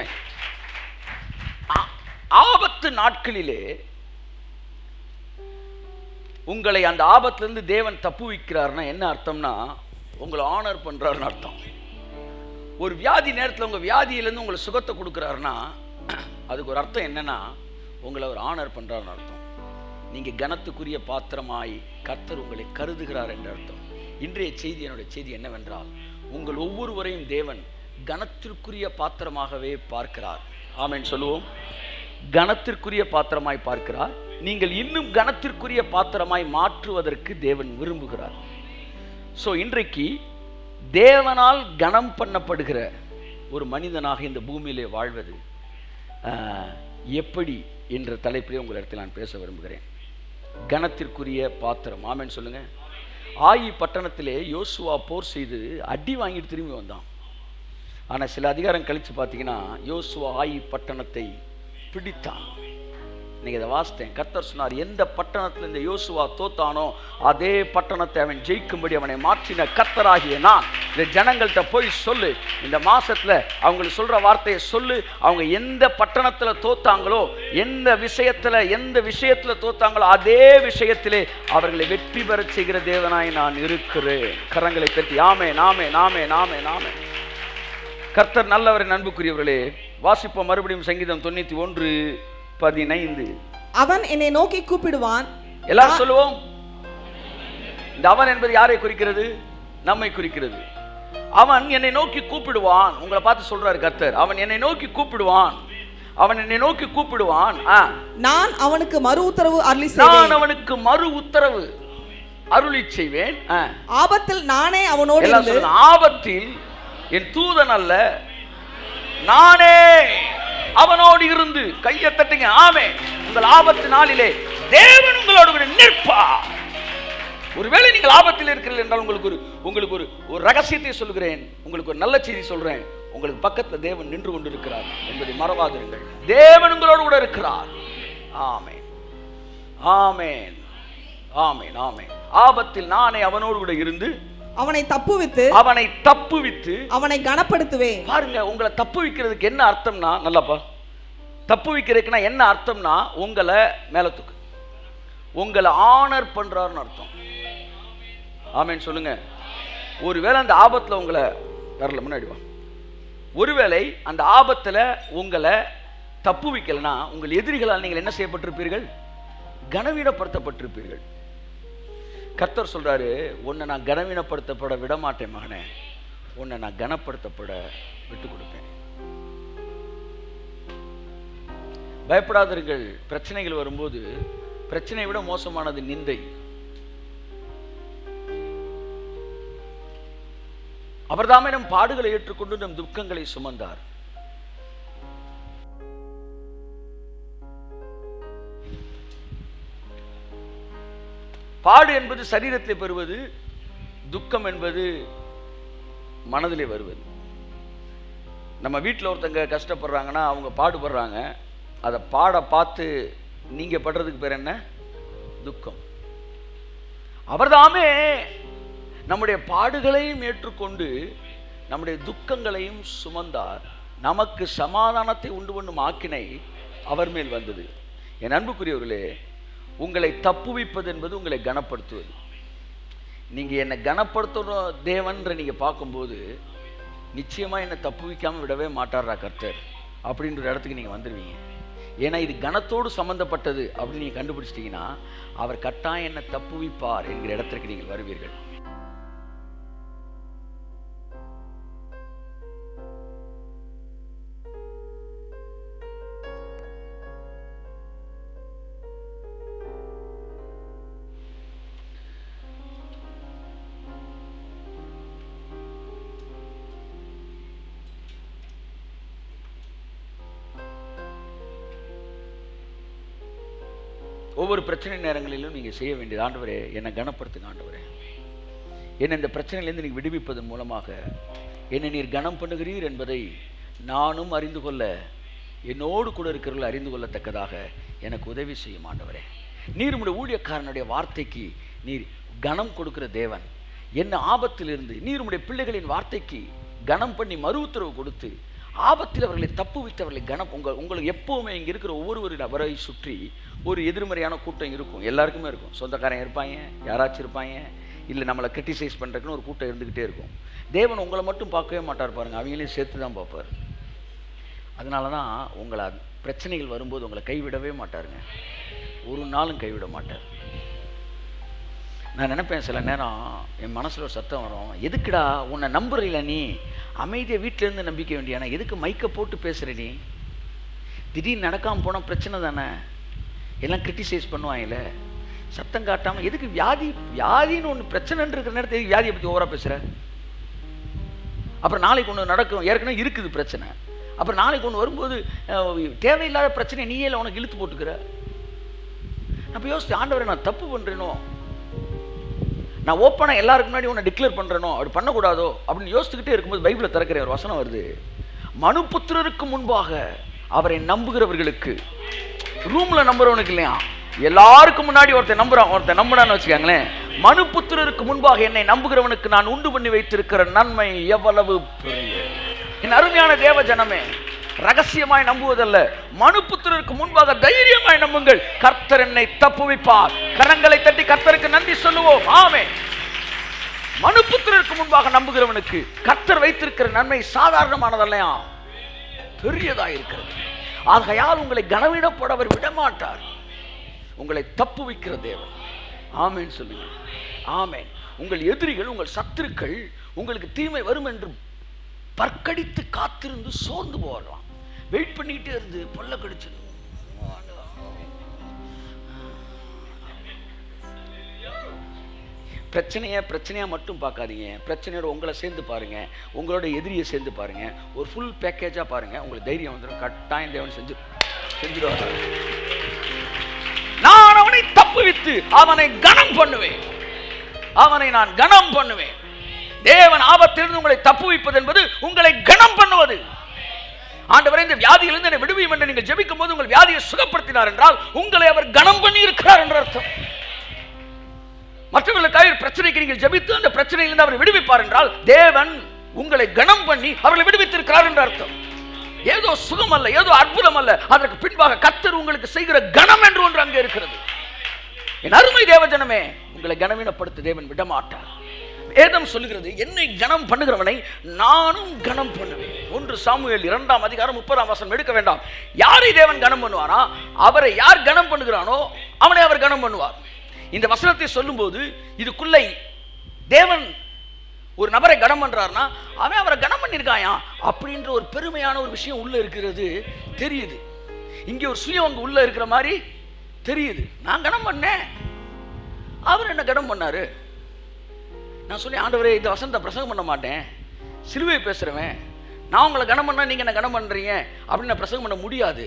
ஆபத்து நாட்களிலே உங்களை அந்த ஆபத்திலிருந்து தேவன் தப்பு வைக்கிறாருன்னா என்ன அர்த்தம்னா உங்களை ஆனர் பண்றாருன்னு அர்த்தம் ஒரு வியாதி நேரத்தில் உங்கள் வியாதியிலேருந்து உங்களை சுகத்தை கொடுக்குறாருன்னா அதுக்கு ஒரு அர்த்தம் என்னன்னா உங்களை அவர் ஆனர் பண்றாருன்னு அர்த்தம் நீங்கள் கனத்துக்குரிய பாத்திரமாய் கர்த்தர் உங்களை கருதுகிறார் என்ற அர்த்தம் இன்றைய செய்தி என்னுடைய செய்தி என்னவென்றால் உங்கள் ஒவ்வொருவரையும் தேவன் கனத்திற்குரிய பாத்திரமாகவே பார்க்கிறார் ஆமென் சொல்லுவோம் கனத்திற்குரிய பாத்திரமாய் பார்க்கிறார் நீங்கள் இன்னும் கனத்திற்குரிய பாத்திரமாய் மாற்றுவதற்கு தேவன் விரும்புகிறார் ஸோ இன்றைக்கு தேவனால் கனம் பண்ணப்படுகிற ஒரு மனிதனாக இந்த பூமியிலே வாழ்வது ஆஹ், எப்படி என்ற தலைப்பிலே உங்களிடத்தில் நான் பேச விரும்புகிறேன் கனத்திற்குரிய பாத்திரம் ஆமென் சொல்லுங்க ஆயி பட்டணத்திலே யோசுவா போர் செய்து அடி வாங்கிட்டு திரும்பி வந்தான் ஆனால் சில அதிகாரம் கழித்து பார்த்தீங்கன்னா யோசுவா ஆயி பட்டணத்தை பிடித்தான் இன்னைக்கு இதை வாசித்தேன் கர்த்தர் சொன்னார் எந்த பட்டணத்தில் இந்த யோசுவா தோத்தானோ அதே பட்டணத்தை அவன் ஜெயிக்கும்படி அவனை மாற்றின கர்த்தராகிய நான் இந்த ஜனங்கள்கிட்ட போய் சொல்லு இந்த மாசத்துல அவங்களுக்கு சொல்ற வார்த்தையை சொல்லு அவங்க எந்த பட்டணத்துல தோத்தாங்களோ எந்த விஷயத்துல எந்த விஷயத்துல தோத்தாங்களோ அதே விஷயத்திலே அவர்களை வெற்றி பெறச் செய்கிற தேவனாய் நான் இருக்கிறேன் கரங்களை தட்டி ஆமே நாமே நாமே நாமே நாமே கர்த்தர் நல்லவர் அன்புக்குரியவர்களே வாசிப்போம் மறுபடியும் சங்கீதம் தொண்ணூத்தி ஒன்று பதினைந்து அவன் என்னை நோக்கி கூப்பிடுவான் எல்லாரும் சொல்லுவோம் இந்த அவன் என்பது யாரை குறிக்கிறது நம்மை குறிக்கிறது அவன் என்னை நோக்கி கூப்பிடுவான் உங்களை பார்த்து சொல்றாரு கர்த்தர் அவன் என்னை நோக்கி கூப்பிடுவான் அவன் என்னை நோக்கி கூப்பிடுவான் ஆ. நான் அவனுக்கு மறு உத்தரவு அருளி நான் செய்வேன் அவனுக்கு மறு உத்தரவு அருளி செய்வேன் ஆ. ஆபத்தில் நானே அவனோடு எல்லாம் இருந்து சொல்லுங்க ஆபத்தில் என் தூதன் அல்ல நானே அவனோடு இருந்து கையை தட்டுங்க ஆமே உங்கள் ஆபத்து நாளிலே தேவன் உங்களோடு கூட நிற்பார் ஒருவேளை நீங்கள் ஆபத்தில் இருக்கிறீர்கள் என்றால் உங்களுக்கு ஒரு உங்களுக்கு ஒரு ஒரு ரகசியத்தை சொல்கிறேன் உங்களுக்கு ஒரு நல்ல செய்தி சொல்றேன் உங்களுக்கு பக்கத்துல தேவன் நின்று கொண்டிருக்கிறார் என்பதை மறவாதிருங்கள் தேவன் உங்களோடு கூட இருக்கிறார் ஆமென் ஆமென் ஆமென் ஆமென் ஆபத்தில் நானே அவனோடு கூட இருந்து அவனை தப்புவித்து அவனை தப்புவித்து அவனை கனப்படுத்துவேன் பாருங்க உங்களை தப்பு வைக்கிறதுக்கு என்ன அர்த்தம்னா நல்லாப்பா தப்பு வைக்கிறதுக்குன்னா என்ன அர்த்தம்னா உங்களை மேல தூக்கு உங்களை ஆனர் பண்றாருன்னு அர்த்தம் ஆமென் சொல்லுங்க ஒருவேளை அந்த ஆபத்துல உங்களை வரல முன்னாடி வா ஒருவேளை அந்த ஆபத்துல உங்களை தப்பு வைக்கலனா உங்கள் எதிரிகளால் நீங்கள் என்ன செய்யப்பட்டிருப்பீர்கள் கனவீனப்படுத்தப்பட்டிருப்பீர்கள் கர்த்தர் சொல்றாரு உன்னை நான் கனவீனப்படுத்தப்பட விட மாட்டேன் மகனே உன்னை நான் கனப்படுத்தப்பட விட்டு கொடுப்பேன் பயப்படாதீர்கள் பிரச்சனைகள் வரும்போது பிரச்சனையை விட மோசமானது நிந்தை அவர்தாமே நம் பாடுகளை ஏற்றுக்கொண்டு நம் துக்கங்களை சுமந்தார் பாடு என்பது சரீரத்திலே பெறுவது துக்கம் என்பது மனதிலே வருவது நம்ம வீட்டில் ஒருத்தங்க கஷ்டப்படுறாங்கன்னா அவங்க பாடுபடுறாங்க அதை பாட பார்த்து நீங்கள் படுறதுக்கு பேர் என்ன துக்கம் அவர்தாமே நம்முடைய பாடுகளையும் ஏற்றுக்கொண்டு நம்முடைய துக்கங்களையும் சுமந்தார் நமக்கு சமாதானத்தை உண்டு பண்ணும் ஆக்கினை அவர் மேல் வந்தது என் அன்புக்குரியவர்களே உங்களை தப்புவிப்பது என்பது உங்களை கனப்படுத்துவது நீங்க என்னை கனப்படுத்தணும் தேவன்ற நீங்க பார்க்கும்போது நிச்சயமா என்னை தப்புவிக்காம விடவே மாட்டாரா கர்த்தர் அப்படின்ற ஒரு இடத்துக்கு நீங்க வந்துடுவீங்க ஏன்னா இது கனத்தோடு சம்பந்தப்பட்டது அப்படின்னு நீங்க கண்டுபிடிச்சிட்டீங்கன்னா அவர் கட்டாயம் என்னை தப்புவிப்பார் என்கிற இடத்திற்கு நீங்கள் வருவீர்கள் ஒவ்வொரு பிரச்சனை நேரங்களிலும் நீங்க செய்ய வேண்டியது ஆண்டவரே என்னை கனப்படுத்துங்க ஆண்டவரே என்னை இந்த பிரச்சனையிலிருந்து நீங்க விடுவிப்பதன் மூலமாக என்னை நீர் கனம் பண்ணுகிறீர் என்பதை நானும் அறிந்து கொள்ள என்னோடு கூட இருக்கிறவர்கள் அறிந்து கொள்ளத்தக்கதாக எனக்கு உதவி செய்யும் ஆண்டவரே நீர் உம்முடைய ஊழியக்காரனுடைய வார்த்தைக்கு நீர் கனம் கொடுக்கிற தேவன் என்ன ஆபத்திலிருந்து நீர் உம்முடைய பிள்ளைகளின் வார்த்தைக்கு கனம் பண்ணி மறு உத்தரவு கொடுத்து ஆபத்தில் அவர்களை தப்பு வைத்தவர்களை கனம் உங்கள் உங்களுக்கு எப்பவுமே இங்கே இருக்கிற ஒவ்வொரு நபரை சுற்றி ஒரு எதிர்மறையான கூட்டம் இருக்கும் எல்லாருக்குமே இருக்கும் சொந்தக்காரங்க இருப்பாங்க யாராச்சும் இருப்பாங்க இல்லை நம்மளை கிரிட்டிசைஸ் பண்ணுறதுக்குன்னு ஒரு கூட்டம் இருந்துக்கிட்டே இருக்கும் தேவன் உங்களை மட்டும் பார்க்கவே மாட்டார் பாருங்க அவங்களையும் சேர்த்து தான் பார்ப்பார் அதனால தான் உங்களை அது- பிரச்சனைகள் வரும்போது உங்களை கைவிடவே மாட்டாருங்க ஒரு நாளும் கைவிட மாட்டார் நான் நினைப்பேன் சில நேரம் என் மனசுல ஒரு சத்தம் வரும் எதுக்குடா உன்னை நம்புறீல நீ அமைதியை வீட்டில இருந்து நம்பிக்க வேண்டியானா எதுக்கு மைக்க போட்டு பேசுற நீ திடீர்னு நடக்காம போனா பிரச்சனை தானே எல்லாம் கிரிட்டிசைஸ் பண்ணுவாங்கல்ல சத்தம் காட்டாம எதுக்கு வியாதி வியாதின்னு ஒன்று பிரச்சனைன்னு இருக்கிற நேரத்தில் எதுக்கு வியாதியை பற்றி ஓவரா பேசுற அப்புறம் நாளைக்கு ஒன்று நடக்கும் ஏற்கனவே இருக்குது பிரச்சனை அப்புறம் நாளைக்கு ஒன்று வரும்போது அஹ், தேவையில்லாத பிரச்சனை நீயே இல்லை உனக்கு இழுத்து போட்டுக்கிற அப்போ யோசிச்சு ஆண்டவரை நான் தப்பு பண்ணுறேனோ நான் ஓப்பனாக எல்லாருக்கு முன்னாடி உன்னை டிக்ளேர் பண்ணுறேனோ அப்படி பண்ணக்கூடாதோ அப்படின்னு யோசிச்சுக்கிட்டே இருக்கும்போது பைபிளை திறக்கிற ஒரு வசனம் வருது மனுபுத்திரருக்கு முன்பாக அவரை நம்புகிறவர்களுக்கு ரூம்ல நம்புறவனுக்கு இல்லையா எல்லாருக்கும் முன்னாடி ஒருத்தன் நம்புறான் ஒருத்தன் நம்புறான்னு வச்சுக்கோங்களேன் மனுபுத்திரருக்கு முன்பாக என்னை நம்புகிறவனுக்கு நான் உண்டு பண்ணி வைத்திருக்கிற நன்மை எவ்வளவு பெரிய என் அருமையான தேவ ஜனமே ரகசியமாய் நம்புவதல்ல மனுபுத்திரருக்கு முன்பாக தைரியமாய் நம்புங்கள் கர்த்தர் என்னை தப்புவிப்பார் கரங்களை தட்டி கர்த்தருக்கு நன்றி சொல்லுவோம் ஆமே மனுபுத்திரருக்கு முன்பாக நம்புகிறவனுக்கு கர்த்தர் வைத்திருக்கிற நன்மை சாதாரணமானதல்லையா பெரியதா இருக்கிறது ஆகையால் உங்களை கனவீனப்பட அவர் விடமாட்டார் உங்களை தப்புவிக்கிற தேவன் ஆமென் சொல்லுங்க ஆமென் உங்கள் எதிரிகள் உங்கள் சத்துருக்கள் உங்களுக்கு தீமை வரும் என்று பற்கடித்து காத்திருந்து சோர்ந்து போகலாம் வெயிட் பண்ணிக்கிட்டே இருந்து பொல்ல கடிச்சிடும் பிரச்சனையை பிரச்சனையா மட்டும் பார்க்காதீங்க பிரச்சனையோட உங்களை சேர்ந்து பாருங்க உங்களோட எதிரியை சேர்ந்து பாருங்க ஒரு ஃபுல் பேக்கேஜா பாருங்க உங்களுக்கு தைரியம் வந்துடும் கட்டாயம் தேவன் செஞ்சு செஞ்சிடுவாங்க நான் அவனை தப்புவித்து அவனை கனம் பண்ணுவேன் அவனை நான் கனம் பண்ணுவேன் தேவன் ஆபத்திலிருந்து உங்களை தப்புவிப்பது என்பது உங்களை கனம் பண்ணுவது ஆண்டவரே இந்த வியாதியிலிருந்து என்னை விடுவியும் என்று நீங்கள் ஜெபிக்கும் போது உங்கள் வியாதியை சுகப்படுத்தினார் என்றால் உங்களை அவர் கனம் பண்ணி இருக்கிறார் என்ற அர்த்தம் மற்றவர்களுக்காக ஒரு பிரச்சனைக்கு நீங்கள் ஜெபித்து அந்த பிரச்சனையிலிருந்து அவரை விடுவிப்பார் என்றால் தேவன் உங்களை கனம் பண்ணி அவர்களை விடுவித்திருக்கிறார் என்ற அர்த்தம் ஏதோ சுகம் அல்ல ஏதோ அற்புதம் அல்ல அதற்கு பின்பாக கத்தர் உங்களுக்கு செய்கிற கனம் என்று ஒன்று அங்கே இருக்கிறது என் அருமை தேவஜனமே உங்களை கனவீனப்படுத்த தேவன் விடமாட்டார் வேதம் சொல்லுகிறது என்னை கனம் பண்ணுகிறவனை நானும் கனம் பண்ணுவேன் ஒன்று சாமுவேல் இரண்டாம் அதிகாரம் முப்பதாம் வசனம் எடுக்க வேண்டாம் யாரை தேவன் கனம் பண்ணுவாரா அவரை யார் கனம் பண்ணுகிறானோ அவனை அவர் கனம் பண்ணுவார் இந்த வசனத்தை சொல்லும்போது இதுக்குள்ளே தேவன் ஒரு நபரை கனம் பண்றாருன்னா அவன் அவரை கனம் பண்ணியிருக்காயா அப்படின்ற ஒரு பெருமையான ஒரு விஷயம் உள்ள இருக்கிறது தெரியுது இங்கே ஒரு சுயம் அங்கே உள்ள இருக்கிற மாதிரி தெரியுது நான் கனம் பண்ணேன் அவர் என்ன கனம் பண்ணாரு நான் சொல்லி ஆண்டவரே இந்த வசனத்தை பிரசங்கம் பண்ண மாட்டேன் சிலுவை பேசுகிறவன் நான் உங்களை கனம் பண்ணா நீங்கள் என்ன கனம் பண்ணுறீங்க அப்படின்னு நான் பிரசங்கம் பண்ண முடியாது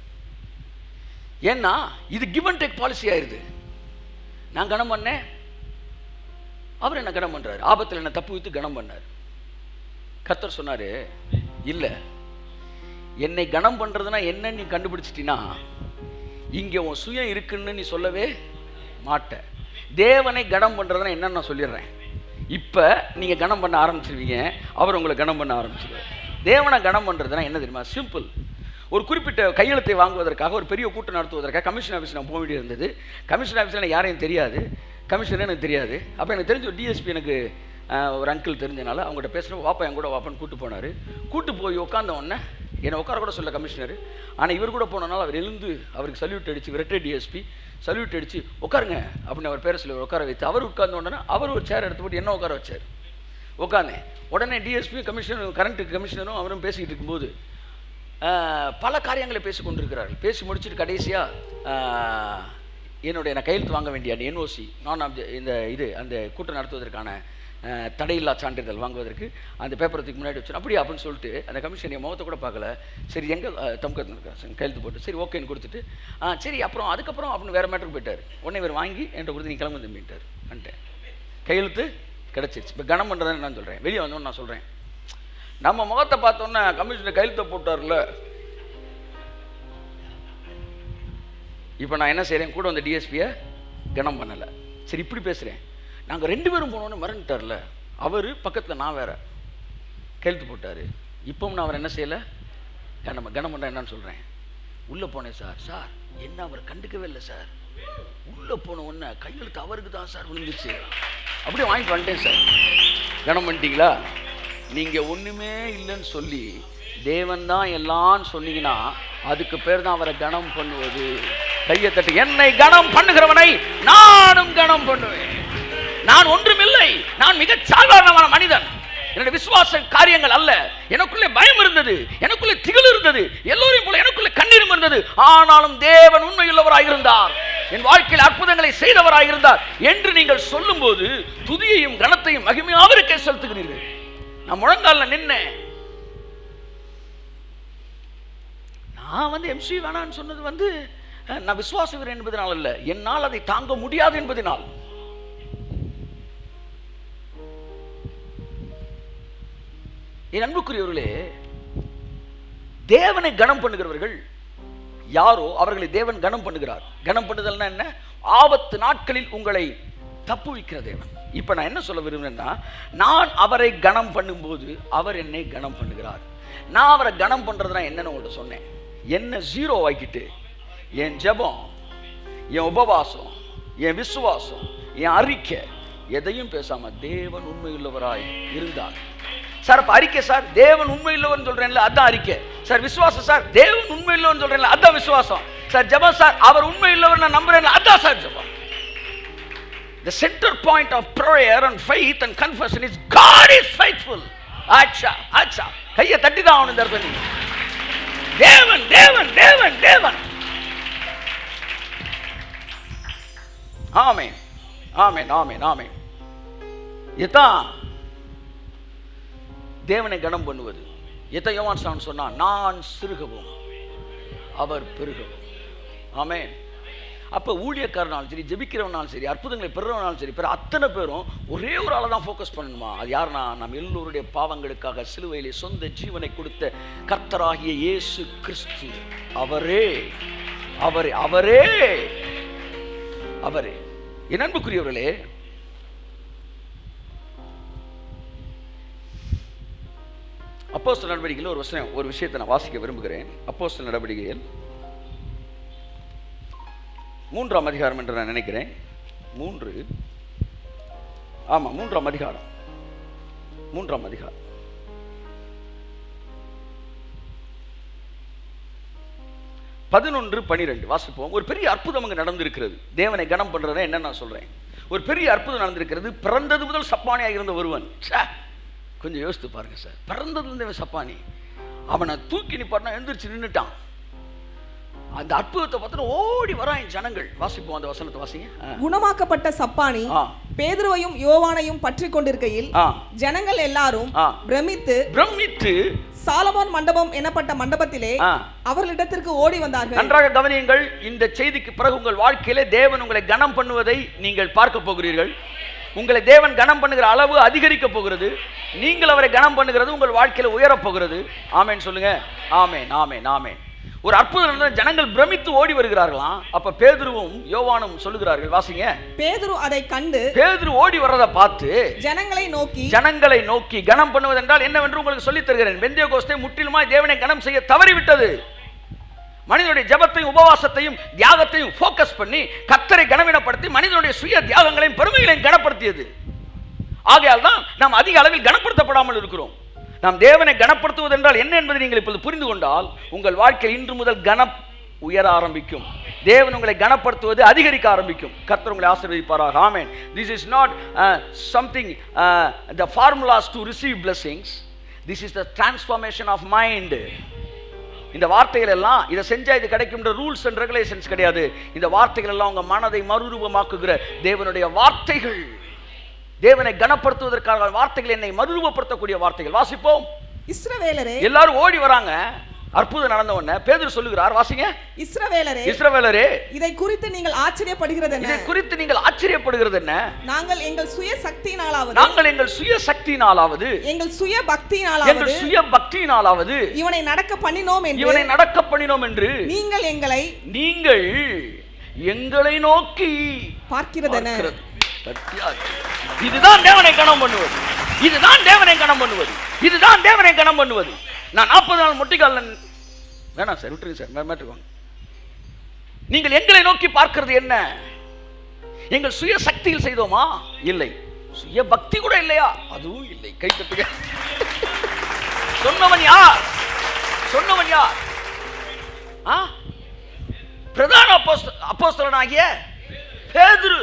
ஏன்னா இது கிவ் அண்ட் டேக் பாலிசி ஆயிருது நான் கனம் பண்ணேன் அவர் என்ன கனம் பண்றாரு ஆபத்தில் என்ன தப்பு வைத்து கனம் பண்ணார் கர்த்தர் சொன்னாரு இல்ல என்னை கனம் பண்றதுன்னா என்ன நீ கண்டுபிடிச்சிட்டினா இங்க உன் சுயம் இருக்குன்னு நீ சொல்லவே மாட்ட தேவனை கனம் பண்றதுன்னா என்னன்னு நான் சொல்லிடுறேன் இப்ப நீங்க கனம் பண்ண ஆரம்பிச்சிருவீங்க அவர் உங்களை கனம் பண்ண ஆரம்பிச்சிருவார் தேவனை கனம் பண்றதுன்னா என்ன தெரியுமா சிம்பிள் ஒரு குறிப்பிட்ட கையெழுத்தை வாங்குவதற்காக ஒரு பெரிய கூட்டம் நடத்துவதற்காக கமிஷன் ஆஃபீஸ் நான் போக வேண்டியது இருந்தது கமிஷன் ஆஃபீஸில் எனக்கு யாரையும் தெரியாது கமிஷனர் எனக்கு தெரியாது அப்போ எனக்கு தெரிஞ்ச ஒரு டிஎஸ்பி எனக்கு ஆஹ், ஒரு அங்கிள் தெரிஞ்சனால அவங்ககிட்ட பேசுகிறோம் வாப்பா என் கூட வாப்பான்னு கூட்டு போனார் கூட்டு போய் உட்காந்த உடனே என்னை உட்கார கூட சொல்ல கமிஷனர் ஆனால் இவர் கூட போனனால அவர் எழுந்து அவருக்கு சல்யூட் அடிச்சு விரட்டை டிஎஸ்பி சல்யூட் அடிச்சு உட்காருங்க அப்படின்னு அவர் பேரை சொல்லி உட்கார வைத்து அவர் உட்கார்ந்த உடனே அவர் ஒரு சேர் எடுத்து போட்டு என்ன உட்கார வச்சார் உட்காந்தேன் உடனே டிஎஸ்பி கமிஷனர் கரண்ட் கமிஷனரும் அவரும் பேசிக்கிட்டு இருக்கும்போது ஆஹ், பல காரியங்களை பேசி கொண்டிருக்கிறார்கள் பேசி முடிச்சுட்டு கடைசியாக என்னுடைய நான் கையெழுத்து வாங்க வேண்டிய அந்த என்ஓசி நான் ஆப்ஜெ இந்த இது அந்த கூட்டம் நடத்துவதற்கான ஆஹ், தடையில்லா சான்றிதழ் வாங்குவதற்கு அந்த பேப்பரத்துக்கு முன்னாடி வச்சு அப்படியே அப்படின்னு சொல்லிட்டு அந்த கமிஷன் என் முகத்தை கூட பார்க்கல சரி எங்கே தம்கத்து இருக்கா கையெழுத்து போட்டு சரி ஓகேன்னு கொடுத்துட்டு ஆ சரி அப்புறம் அதுக்கப்புறம் அப்படின்னு வேறு மேட்டருக்கு போயிட்டார் உடனே இவர் வாங்கி என்கிட்ட கொடுத்து நீ கிளம்பு தம்பிட்டார் வந்துட்டேன் கையெழுத்து கிடச்சிருச்சு இப்போ கனம் பண்ணுறதுன்னு நான் சொல்கிறேன் வெளியே வந்தோன்னு நான் சொல்கிறேன் நம்ம முகத்தை பார்த்தோன்னே கமிஷனர் கையெழுத்தை போட்டார்ல இப்போ நான் என்ன செய்கிறேன் கூட வந்த டிஎஸ்பியை கனம் பண்ணலை சரி இப்படி பேசுகிறேன் நாங்கள் ரெண்டு பேரும் போனோன்னு மறந்துட்டார்ல அவர் பக்கத்தில் நான் வேற கையெழுத்து போட்டார் இப்பவும் நான் அவர் என்ன செய்யலை கனம் கனம் பண்ண என்னன்னு சொல்கிறேன் உள்ளே போனேன் சார் சார் என்ன அவர் கண்டுக்கவே இல்லை சார் உள்ளே போன உடனே கையெழுத்து அவருக்கு தான் சார் விழுந்துச்சு அப்படியே வாங்கிட்டு வந்துட்டேன் சார் கனம் பண்ணிட்டீங்களா நீங்கள் ஒன்றுமே இல்லைன்னு சொல்லி தேவன் தான் எல்லாம்னு சொன்னீங்கன்னா அதுக்கு பேர் தான் அவரை கனம் பண்ணுவது கையை தட்டி என்னை கனம் பண்ணுகிறவனை நானும் கனம் பண்ணுவேன் நான் ஒன்றுமில்லை நான் மிக சாதாரணமான மனிதன் என்னுடைய விசுவாச காரியங்கள் அல்ல எனக்குள்ளே பயம் இருந்தது எனக்குள்ளே திகில் இருந்தது எல்லோரையும் போல எனக்குள்ளே கண்ணீரும் இருந்தது ஆனாலும் தேவன் உண்மையுள்ளவராய் இருந்தார் என் வாழ்க்கையில் அற்புதங்களை செய்தவராய் இருந்தார் என்று நீங்கள் சொல்லும்போது துதியையும் கனத்தையும் மகிமையும் அவருக்கே செலுத்துகிறீர்கள் நான் முழங்கால்ல நின்னேன் நான் வந்து எம்சி வேணான்னு சொன்னது வந்து அஹ், நான் விசுவாச வீரன் என்பதனால் அல்ல என்னால் அதை தாங்க முடியாது என்பதனால் என் அன்புக்குரியவர்களே தேவனை கனம் பண்ணுகிறவர்கள் யாரோ அவர்களை தேவன் கனம் பண்ணுகிறார் கனம் பண்ணுதல்னா என்ன ஆபத்து நாட்களில் உங்களை தப்புவிக்கிற தேவன் இப்போ நான் என்ன சொல்ல விரும்புகிறேன்னா நான் அவரை கனம் பண்ணும்போது அவர் என்னை கனம் பண்ணுகிறார் நான் அவரை கனம் பண்ணுறதுனா என்னன்னு உங்கள்கிட்ட சொன்னேன் என்ன ஜீரோ ஆக்கிட்டு என் ஜெபம் என் உபவாசம் என் விசுவாசம் என் அறிக்கை எதையும் பேசாம தேவன் உண்மையுள்ளவராய் இருந்தார் சார் அப்ப அறிக்கை சார் தேவன் உண்மையுள்ளவன் சொல்றேன்ல அதான் அறிக்கை சார் விசுவாசம் சார் தேவன் உண்மையுள்ளவன் சொல்றேன்ல அதான் விசுவாசம் சார் ஜெபம் சார் அவர் உண்மையுள்ளவர் நான் நம்புறேன்ல அதான் சார் ஜெபம் The center point of prayer and faith and confession is God is faithful. ஆச்சா ஆச்சா கையை தட்டி தான் அவனு இந்த இடத்துல நீங்க. தேவன் தேவன் தேவன் தேவன் ஆமென் ஆமென் ஆமென் ஆமென் இதுதான் தேவனை கனம் பண்ணுவது எத்த யோவான் சான் சொன்னான் நான் சிறுகவும் அவர் பெருகவும் ஆமென் அப்போ ஊழியக்காரனாலும் சரி ஜெபிக்கிறவனாலும் சரி அற்புதங்களை பெறுறவனாலும் சரி பிற அத்தனை பேரும் ஒரே ஒரு ஆளை தான் ஃபோக்கஸ் பண்ணணுமா அது யாருன்னா நம் எல்லோருடைய பாவங்களுக்காக சிலுவையிலே சொந்த ஜீவனை கொடுத்த கர்த்தராகிய இயேசு கிறிஸ்து அவரே அவரே அவரே அவரே என் அன்புக்குரியவர்களே அப்போஸ்தல நடவடிக்கையில் ஒரு விஷயம் ஒரு விஷயத்தை நான் வாசிக்க விரும்புகிறேன் அப்போஸ்தல நடவடிக்கையில் மூன்றாம் அதிகாரம் என்று நான் நினைக்கிறேன் மூன்று ஆமாம் மூன்றாம் அதிகாரம் மூன்றாம் அதிகாரம் பதினொன்று பனிரெண்டு வாசிப்போம் ஒரு பெரிய அற்புதம் அங்கே நடந்திருக்கிறது தேவனை கனம் பண்றதை என்ன நான் சொல்றேன் ஒரு பெரிய அற்புதம் நடந்திருக்கிறது பிறந்தது முதல் சப்பானியாக இருந்த ஒருவன் ச்சே, கொஞ்சம் யோசித்து பாருங்க சார் பிறந்ததுல இருந்து இவன் சப்பானி அவனை தூக்கி நிப்பாட்டினா எந்திரிச்சு நின்னுட்டான் அந்த அற்புதத்தை பார்த்துட்டு ஓடி வராங்க ஜனங்கள் வாசிப்போம் அந்த வசனத்தை வாசிங்க ஆ. குணமாக்கப்பட்ட சப்பானி ஆ. பேதுருவையும் யோவானையும் பற்றி கொண்டிருக்கையில் ஆ. ஜனங்கள் எல்லாரும் ஆ. பிரமித்து பிரமித்து சாலமோன் மண்டபம் எனப்பட்ட மண்டபத்திலே ஆ. அவர்களிடத்திற்கு ஓடி வந்தார்கள் நன்றாக கவனியுங்கள் இந்த செய்திக்கு பிறகு உங்கள் வாழ்க்கையிலே தேவன் உங்களை கனம் பண்ணுவதை நீங்கள் பார்க்க போகிறீர்கள் உங்களை தேவன் கனம் பண்ணுகிற அளவு அதிகரிக்க போகிறது நீங்கள் அவரை கனம் பண்ணுகிறது உங்கள் வாழ்க்கையில உயரப் போகிறது ஆமேன் சொல்லுங்க ஆமேன் ஆமேன் ஆமேன் ஒரு அற்புதம் நடந்தது. ஜனங்கள் பிரமித்து ஓடி வருகிறார்களாம் அப்ப பேதுருவும் யோவானும் சொல்லுகிறார்கள் வாசிங்க பேதுரு அதை கண்டு பேதுரு ஓடி வர்றதை பார்த்து ஜனங்களை நோக்கி ஜனங்களை நோக்கி கனம் பண்ணுவதென்றால் என்னவென்று உங்களுக்கு சொல்லித் தருகிறேன் வெந்தய கோஸ்தை முற்றிலுமாய் தேவனை கனம் செய்ய தவறிவிட்டது மனிதனுடைய ஜெபத்தையும் உபவாசத்தையும் தியாகத்தையும் ஃபோக்கஸ் பண்ணி கத்தரை கனவீனப்படுத்தி மனிதனுடைய சுய தியாகங்களையும் பெருமைகளையும் கனப்படுத்தியது ஆகையால் தான் நாம் அதிக அளவில் கனப்படுத்தப்படாமல் இருக்கிறோம் நாம் தேவனை கனப்படுத்துவது என்றால் என்ன என்பதை நீங்கள் இப்போது புரிந்து கொண்டால் உங்கள் வாழ்க்கையில் இன்று முதல் கனம் உயர ஆரம்பிக்கும் தேவன் உங்களை கனப்படுத்துவது அதிகரிக்க ஆரம்பிக்கும் கர்த்தர் உங்களை ஆசீர்வதிப்பாராக ஆமென் this is not something the formulas to receive blessings this is the transformation of mind இந்த வார்த்தைகள் எல்லாம் இதை செஞ்சா இது கிடைக்கும்ன்ற ரூல்ஸ் அண்ட் ரெகுலேஷன்ஸ் கிடையாது இந்த வார்த்தைகள் எல்லாம் உங்க மனதை மறுரூபமாக்குகிற தேவனுடைய வார்த்தைகள் தேவனை கனப்படுத்துவதற்கான வார்த்தைகள் என்னை மறுரூபப்படுத்தக்கூடிய வார்த்தைகள் வாசிப்போம் இஸ்ரவேலரே எல்லாரும் ஓடி வராங்க அற்புதம் நடந்த உடனே பேதுரு சொல்லுகிறார் வாசிங்க இஸ்ரவேலரே இஸ்ரவேலரே இதை குறித்து நீங்கள் ஆச்சரியப்படுகிறது இதை என்ன குறித்து நீங்கள் ஆச்சரியப்படுகிறது என்ன நாங்கள் எங்கள் சுய சக்தியினாலாவது நாங்கள் எங்கள் சுய சக்தியினாலாவது எங்கள் சுய எங்கள் பக்தியினாலாவது சுய பக்தியினாலாவது இவனை நடக்க பண்ணினோம் என்று இவனை நடக்க பண்ணினோம் என்று நீங்கள் எங்களை நீங்கள் எங்களை நோக்கி பார்க்கிறதென பார்க்கிறது. சத்தியா. இதுதான் தேவனை கணம் பண்ணுவது இதுதான் தேவனை கணம் பண்ணுவது இதுதான் தேவனை கணம் பண்ணுவது நான் நாற்பது நாள் முட்டிக்கால் வேணாம் சார் விட்டுருங்க சார் மே- மேட்டுக்கோங்க நீங்கள் எங்களை நோக்கி பார்க்கிறது என்ன எங்கள் சுய சக்தியில் செய்தோமா இல்லை சுய பக்தி கூட இல்லையா அதுவும் இல்லை கை தட்டுங்க சொன்னவன் யார் சொன்னவன் யார் ஆ பிரதான அப்போஸ்த- அப்போஸ்தலனாகிய பேதுரு